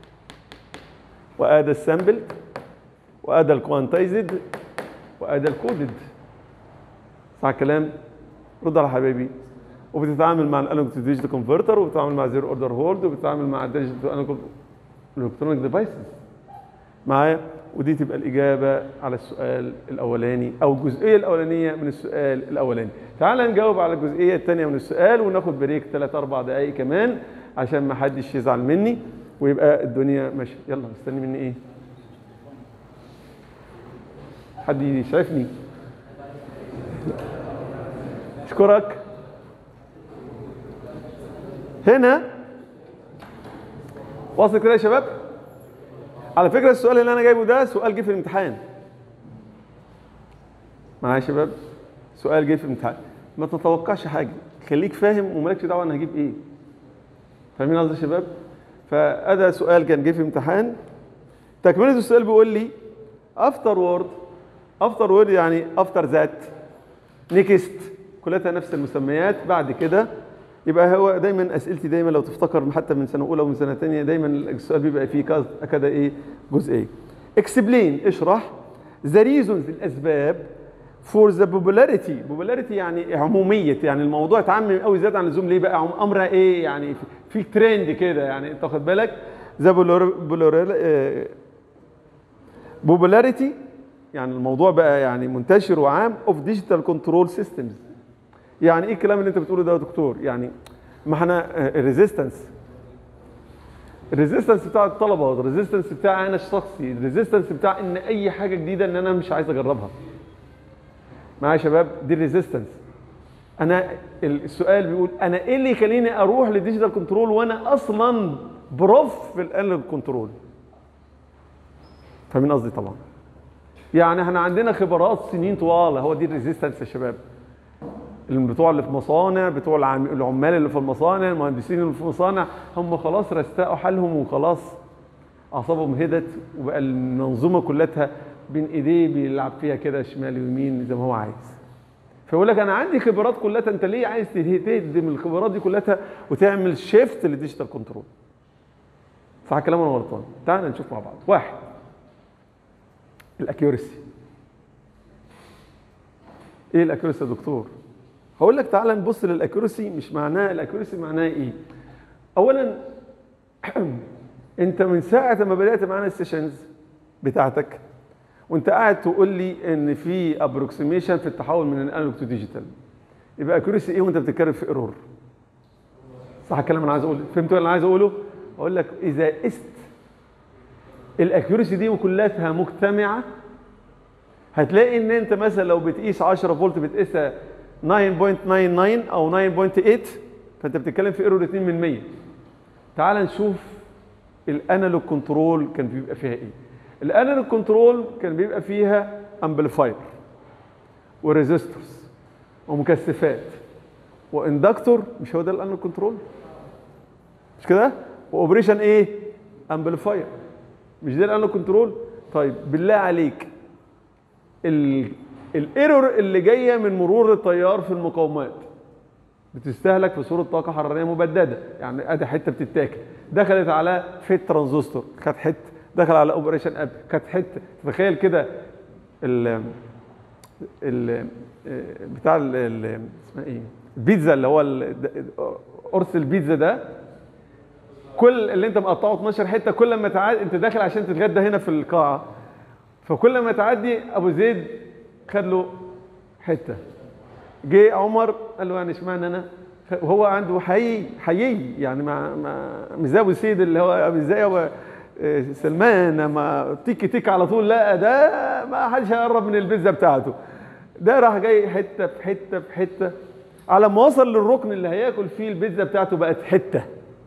S1: وادي السامبل وادي الكوانتايزد وادي الكودد صح الكلام رد على حبايبي وبتتعامل مع الانالوج تو ديجيتال كونفرتر وبتتعامل مع زيرو اوردر هولد وبتتعامل مع الديجيتال انالوج الالكترونيك ديفايسز معايا ودي تبقى الاجابه على السؤال الاولاني او الجزئيه الاولانيه من السؤال الاولاني تعال نجاوب على الجزئيه الثانيه من السؤال وناخد بريك 3 4 دقائق كمان عشان ما حدش يزعل مني ويبقى الدنيا ماشيه يلا مستني مني ايه حد يشرفني اشكرك هنا واصل كده يا شباب على فكره السؤال اللي انا جايبه ده سؤال جه في الامتحان معايا يا شباب سؤال جه في الامتحان ما تتوقعش حاجه خليك فاهم ومالكش دعوه انا هجيب ايه فاهمين قصدي يا شباب فادا سؤال كان جه في امتحان تكمله السؤال بيقول لي افتر وورد افتر وورد يعني افتر ذات نيكست كلها نفس المسميات بعد كده يبقى هو دايما اسئلتي دايما لو تفتكر حتى من سنه اولى ومن سنه ثانيه دايما السؤال بيبقى فيه كذا كده ايه جزئيه اكسبلين اشرح ذا ريزونز الاسباب فور ذا بوبولاريتي بوبولاريتي يعني عموميه يعني الموضوع اتعمم قوي زياده عن اللزوم ليه بقى عم- امرها ايه يعني في- في ترند كده يعني انت واخد بالك ذا بوبولاريتي يعني الموضوع بقى يعني منتشر وعام اوف ديجيتال كنترول سيستمز يعني ايه الكلام اللي انت بتقوله ده يا دكتور يعني ما احنا الريزيستنس الريزيستنس بتاع الطلبه الريزيستنس بتاع انا الشخصي الريزيستنس بتاع ان اي حاجه جديده ان انا مش عايز اجربها معايا يا شباب دي الريزيستنس انا السؤال بيقول انا ايه اللي يخليني اروح للديجيتال كنترول وانا اصلا بروف في الانالوج كنترول فاهمين قصدي طبعا يعني احنا عندنا خبرات سنين طوال هو دي الريزيستنس يا شباب بتوع اللي في مصانع بتوع العم- العمال اللي في المصانع المهندسين اللي في المصانع هم خلاص رستقوا حالهم وخلاص اعصابهم هدت وبقى المنظومه كلها بين ايديه بيلعب فيها كده شمال ويمين زي ما هو عايز فيقول لك انا عندي خبرات كلها انت ليه عايز تهدم الخبرات دي كلها وتعمل شيفت للديجيتال كنترول صح الكلام ولا غلطان تعال نشوف مع بعض واحد الاكيورسي ايه الاكيورسي يا دكتور هقول لك تعالى نبص للاكيورسي مش معناه الاكيورسي معناه ايه اولا انت من ساعه ما بدات معانا السيشنز بتاعتك وانت قاعد تقول لي ان في ابروكسيميشن في التحول من الانالوج تو ديجيتال يبقى اكيورسي ايه وانت بتتكلم في ايرور صح الكلام اللي انا عايز اقوله فهمتوا اللي انا عايز اقوله اقول لك اذا قست الاكيورسي دي كلها مجتمعه هتلاقي ان انت مثلا لو بتقيس 10 فولت بتقيسها 9.99 او 9.8 فانت بتتكلم في ايرور 2 من 100 تعال نشوف الانالوج كنترول كان بيبقى فيها ايه الانالوج كنترول كان بيبقى فيها امبليفاير وريزيستورز ومكثفات واندكتور مش هو ده الانالوج كنترول مش كده واوبريشن ايه امبليفاير مش ده الانالوج كنترول طيب بالله عليك ال- الايرور اللي جايه من مرور التيار في المقاومات بتستهلك في صوره طاقه حراريه مبدده يعني ادي حته بتتاكل دخلت على فيت ترانزستور كانت حته دخل على اوبريشن اب كانت حته تخيل كده ال ال بتاع ال- ال- اسمها ايه البيتزا اللي هو ال- قرص البيتزا ده كل اللي انت مقطعه 12 حته كل ما تعدي انت داخل عشان تتغدى هنا في القاعه فكل ما تعدي ابو زيد خد له حته جه عمر قال له يعني اشمعنى انا وهو عنده حي حيي يعني ما ما مش زي ابو سيد اللي هو مش زي ابو آه، سلمان ما تيكي تيك على طول لا ده ما حدش هيقرب من البيتزا بتاعته ده راح جاي حته في حته في حته على ما وصل للركن اللي هياكل فيه البيتزا بتاعته بقت حته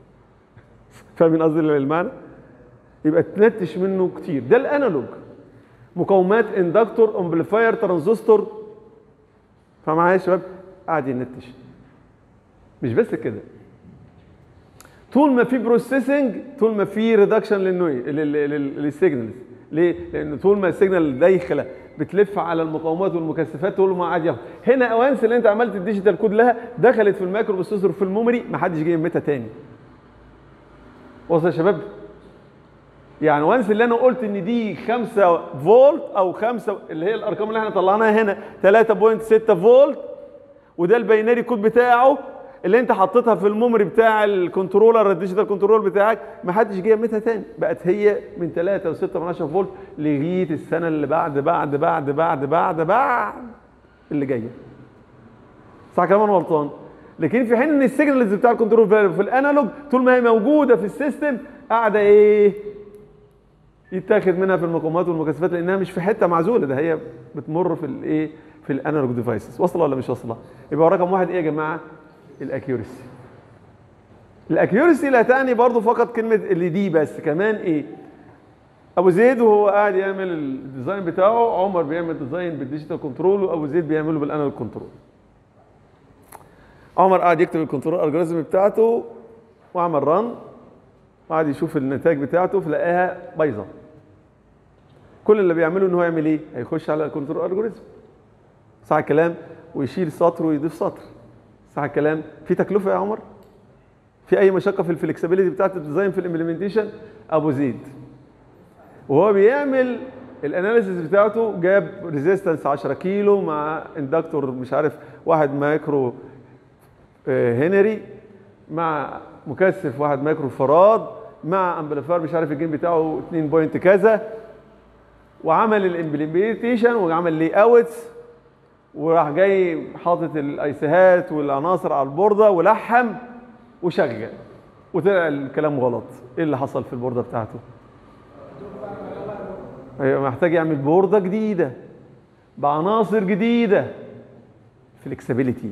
S1: فاهمين قصدي المعنى؟ يبقى تنتش منه كتير ده الانالوج مقاومات اندكتور امبليفاير ترانزستور فمعايا يا شباب قاعد ينتش مش بس كده طول ما في بروسيسنج طول ما في ريدكشن للنوي للسيجنالز ليه؟ لان طول ما السيجنال داخله بتلف على المقاومات والمكثفات طول ما قاعد ياخد هنا اوانس اللي انت عملت الديجيتال كود لها دخلت في المايكرو بروسيسور في الميموري ما حدش جه يمتها تاني وصل يا شباب يعني وانس اللي انا قلت ان دي 5 فولت او 5 اللي هي الارقام اللي احنا طلعناها هنا 3.6 فولت وده الباينري كود بتاعه اللي انت حطيتها في الميموري بتاع الكنترولر الديجيتال كنترول بتاعك ما حدش جه يمتها تاني بقت هي من 3 و6 فولت لغايه السنه اللي بعد بعد بعد بعد بعد بعد اللي جايه صح كمان غلطان لكن في حين ان السيجنالز بتاع الكنترول فاليو في الانالوج طول ما هي موجوده في السيستم قاعده ايه يتاخد منها في المقاومات والمكثفات لانها مش في حته معزوله ده هي بتمر في الايه في الانالوج ديفايسز واصله ولا مش واصله يبقى رقم واحد ايه يا جماعه الاكيورسي الاكيورسي لا تعني برضو فقط كلمه اللي دي بس كمان ايه ابو زيد وهو قاعد يعمل الديزاين بتاعه عمر بيعمل ديزاين بالديجيتال كنترول وابو زيد بيعمله بالانالوج كنترول عمر قاعد يكتب الكنترول الجوريزم بتاعته وعمل ران وقعد يشوف النتائج بتاعته فلقاها بايظه كل اللي بيعمله ان هو يعمل ايه هيخش على الكنترول الجوريزم صح الكلام ويشيل سطر ويضيف سطر صح الكلام في تكلفه يا عمر في اي مشقه في الفلكسبيليتي بتاعت الديزاين في الامبلمنتيشن ابو زيد وهو بيعمل الاناليسيس بتاعته جاب ريزيستنس 10 كيلو مع اندكتور مش عارف 1 مايكرو آه، هنري مع مكثف 1 مايكرو فراد مع امبليفاير مش عارف الجين بتاعه 2 بوينت كذا وعمل الامبلمنتيشن وعمل لي اوتس وراح جاي حاطط الايسيهات والعناصر على البورده ولحم وشغل وطلع الكلام غلط ايه اللي حصل في البورده بتاعته هيبقى محتاج يعمل بورده جديده بعناصر جديده فلكسبيليتي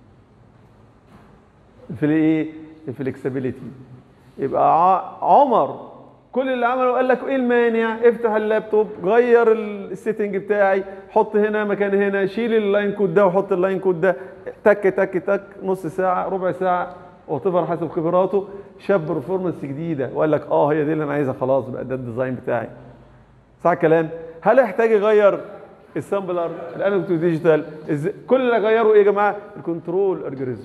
S1: في الايه الفلكسبيليتي يبقى ع- عمر كل اللي عمله قال لك ايه المانع افتح اللابتوب غير السيتنج بتاعي حط هنا مكان هنا شيل اللاين كود ده وحط اللاين كود ده تك تك تك نص ساعه ربع ساعه وطبعا حسب خبراته شاف برفورمانس جديده وقال لك اه هي دي اللي انا عايزها خلاص بقى ده الديزاين بتاعي صح الكلام هل يحتاج يغير السامبلر الانالوج تو ديجيتال إز- كل اللي غيره ايه يا جماعه الكنترول الجوريزم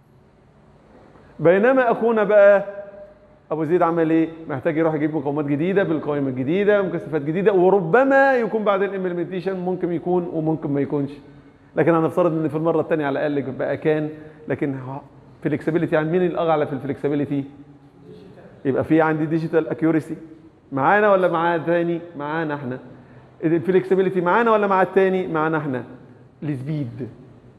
S1: بينما اخونا بقى ابو زيد عمل ايه محتاج يروح يجيب مقاومات جديده بالقوائم الجديده مكثفات جديده وربما يكون بعد الامبلمنتيشن ممكن يكون وممكن ما يكونش لكن هنفترض ان في المره الثانيه على الاقل بقى كان لكن فلكسبيليتي عن مين الاعلى في الفلكسبيليتي يبقى في عندي ديجيتال اكيورسي معانا ولا مع تاني معانا احنا الفلكسبيليتي معانا ولا مع التاني معانا احنا السبيد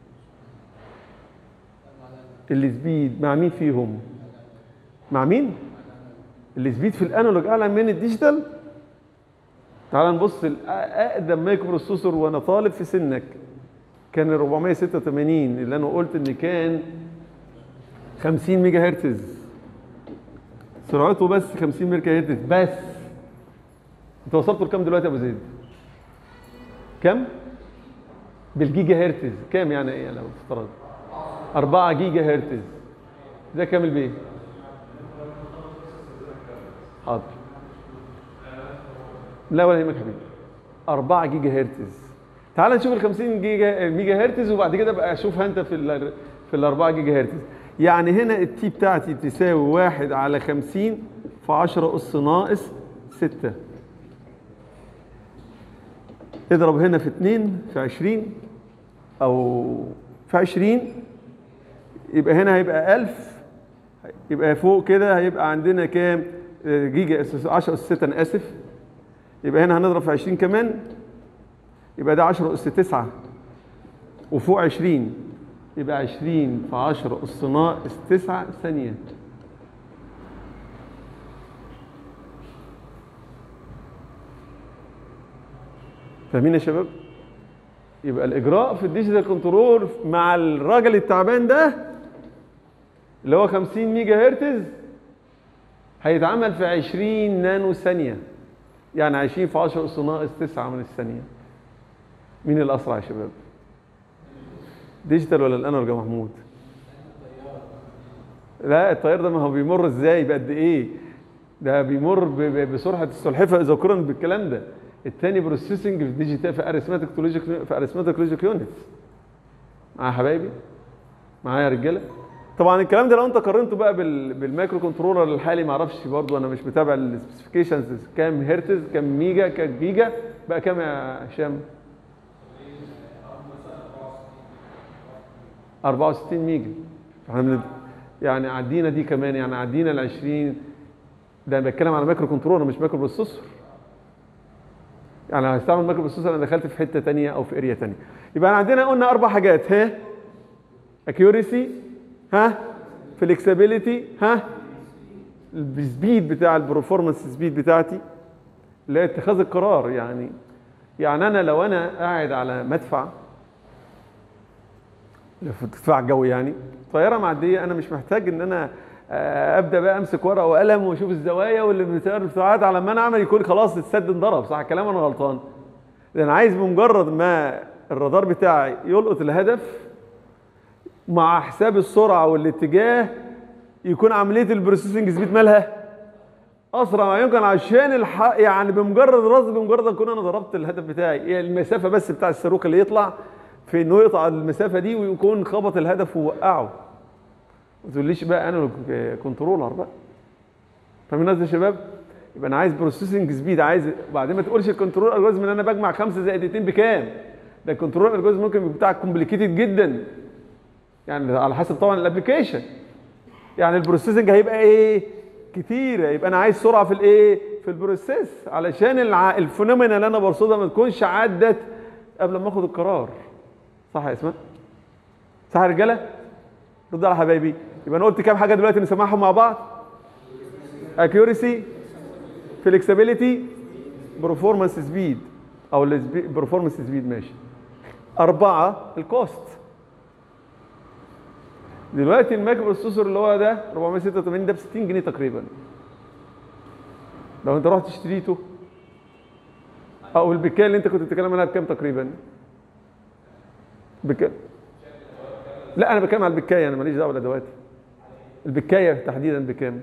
S1: السبيد مع مين فيهم مع مين السبيد في الانالوج اعلى من الديجيتال تعال نبص اقدم مايكرو بروسيسور وانا طالب في سنك كان ال 486 اللي انا قلت ان كان 50 ميجا هرتز سرعته بس 50 ميجا هرتز بس انت وصلت لكام دلوقتي يا ابو زيد كام بالجيجا هرتز كام يعني ايه لو افترض 4 جيجا هرتز ده كامل بايه حاضر لا ولا يهمك حبيبي 4 جيجا هرتز تعال نشوف ال 50 جيجا ميجا هرتز وبعد كده بقى اشوفها انت في ال في ال 4 جيجا هرتز يعني هنا التي بتاعتي تساوي 1 على 50 في 10 اس ناقص 6 اضرب هنا في 2 في 20 او في 20 يبقى هنا هيبقى 1000 يبقى فوق كده هيبقى عندنا كام آه، جيجا أس- 10 اس 6 انا اسف يبقى هنا هنضرب في 20 كمان يبقى ده 10 اس 9 وفوق 20 يبقى 20 في 10 اس ناقص 9 ثانيه فاهمين يا شباب؟ يبقى الاجراء في الديجيتال كنترول مع الراجل التعبان ده اللي هو 50 ميجا هرتز هيتعمل في 20 نانو ثانيه يعني 20 في 10 اس ناقص 9 من الثانيه مين الاسرع يا شباب ديجيتال ولا الانالوج يا محمود لا التيار ده ما هو بيمر ازاي بقد ايه ده بيمر ب- ب- بسرعه السلحفه اذا قرن بالكلام ده الثاني بروسيسنج في ديجيتال في اريثماتيك لوجيك في اريثماتيك لوجيك يونتس معايا يا حبايبي معايا يا رجاله طبعا الكلام ده لو انت قارنته بقى بال- بالمايكرو كنترولر الحالي ما اعرفش برضو انا مش متابع السبيسيفيكيشنز كام هرتز كام ميجا كام جيجا بقى كام يا هشام 64 ميجا احنا بن- يعني عدينا دي كمان يعني عدينا ال 20 ده انا بتكلم على مايكرو كنترولر مش مايكرو بروسيسور يعني لو هستعمل مايكرو بروسيسور انا دخلت في حته تانية او في اريا تانية يبقى عندنا قلنا اربع حاجات ها اكيوريسي ها فليكسبيليتي ها السبيد بتاع البرفورمانس سبيد بتاعتي اللي هي اتخاذ القرار يعني يعني انا لو انا قاعد على مدفع في الدفاع الجوي يعني طياره معديه انا مش محتاج ان انا آه، ابدا بقى امسك ورقه وقلم واشوف الزوايا واللي بتاعت على ما انا اعمل يكون خلاص السد انضرب صح كلام انا غلطان ده انا عايز بمجرد ما الرادار بتاعي يلقط الهدف مع حساب السرعه والاتجاه يكون عمليه البروسيسنج سبيد مالها اسرع ما يمكن عشان الح... يعني بمجرد رصد بمجرد ان اكون انا ضربت الهدف بتاعي هي المسافه بس بتاع الصاروخ اللي يطلع في انه يقطع المسافه دي ويكون خبط الهدف ووقعه ما تقوليش بقى انا كنترولر بقى فاهمين قصدي يا شباب؟ يبقى انا عايز بروسيسنج سبيد عايز بعدين ما تقولش الكنترول الجوريزم ان انا بجمع 5 زائد 2 بكام؟ ده الكنترول الجوريزم ممكن يبقى بتاعك كومبليكيتد جدا يعني على حسب طبعا الابلكيشن يعني البروسيسنج هيبقى ايه؟ كتيره يبقى انا عايز سرعه في الايه؟ في البروسيس علشان الع... الفينومينا اللي انا برصدها ما تكونش عدت قبل ما اخد القرار صح يا اسماء؟ صح يا رجاله؟ رد على حبايبي يبقى انا قلت كام حاجه دلوقتي نسمعهم مع بعض accuracy flexibility performance speed او البرفورمانس سبيد ماشي أربعة الكوست دلوقتي الماك بروسيسور اللي هو ده 486 ده ب 60 جنيه تقريبا لو انت رحت اشتريته او البكايه اللي انت كنت بتتكلم عنها بكام تقريبا؟ بكام؟ لا انا بتكلم على البكايه انا ماليش دعوه بالادوات البكايه تحديدا بكام؟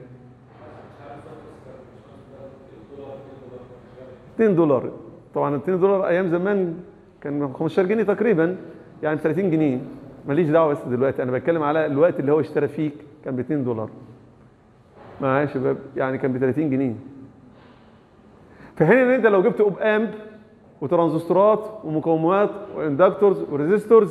S1: 2 دولار طبعا 2 دولار ايام زمان كان 15 جنيه تقريبا يعني 30 جنيه ماليش دعوه بس دلوقتي انا بتكلم على الوقت اللي هو اشترى فيه كان ب 2 دولار معايا يا شباب يعني كان ب 30 جنيه في حين ان انت لو جبت اوب امب وترانزستورات ومقاومات واندكتورز وريزيستورز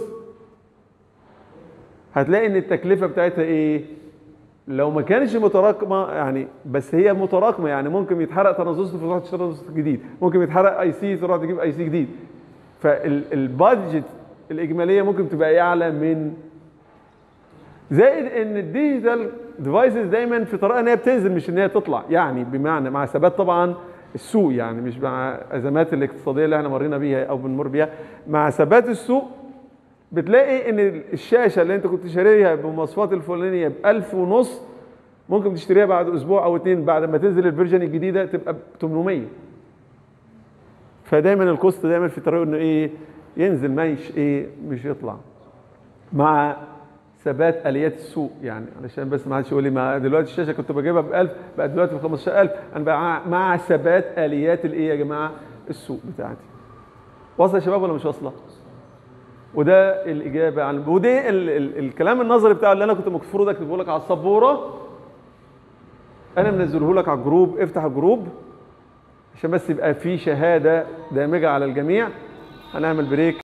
S1: هتلاقي ان التكلفه بتاعتها ايه لو ما كانش متراكمه يعني بس هي متراكمه يعني ممكن يتحرق ترانزستور فتروح تشتري ترانزستور جديد ممكن يتحرق اي سي تروح تجيب اي سي جديد فالبادجت الاجماليه ممكن تبقى اعلى من زائد ان الديجيتال ديفايسز دايما في طريقه ان هي بتنزل مش ان هي تطلع يعني بمعنى مع ثبات طبعا السوق يعني مش مع ازمات الاقتصاديه اللي احنا مرينا بيها او بنمر بيها مع ثبات السوق بتلاقي ان الشاشه اللي انت كنت شاريها بمواصفات الفلانيه ب 1000 ونص ممكن تشتريها بعد اسبوع او اتنين بعد ما تنزل الفيرجن الجديده تبقى ب 800 فدايما الكوست دايما في طريقه انه ايه ينزل ما يش ايه مش يطلع مع ثبات اليات السوق يعني علشان بس ما حدش يقول لي ما دلوقتي الشاشه كنت بجيبها ب 1000 بقت دلوقتي ب 15000 انا بقى مع ثبات اليات الايه يا جماعه السوق بتاعتي واصله يا شباب ولا مش واصله؟ وده الاجابه عن وده ال ال الكلام النظري بتاعه اللي انا كنت المفروض اكتبه لك على السبوره انا منزله لك على الجروب افتح الجروب عشان بس يبقى في شهاده دامجه على الجميع هنعمل بريك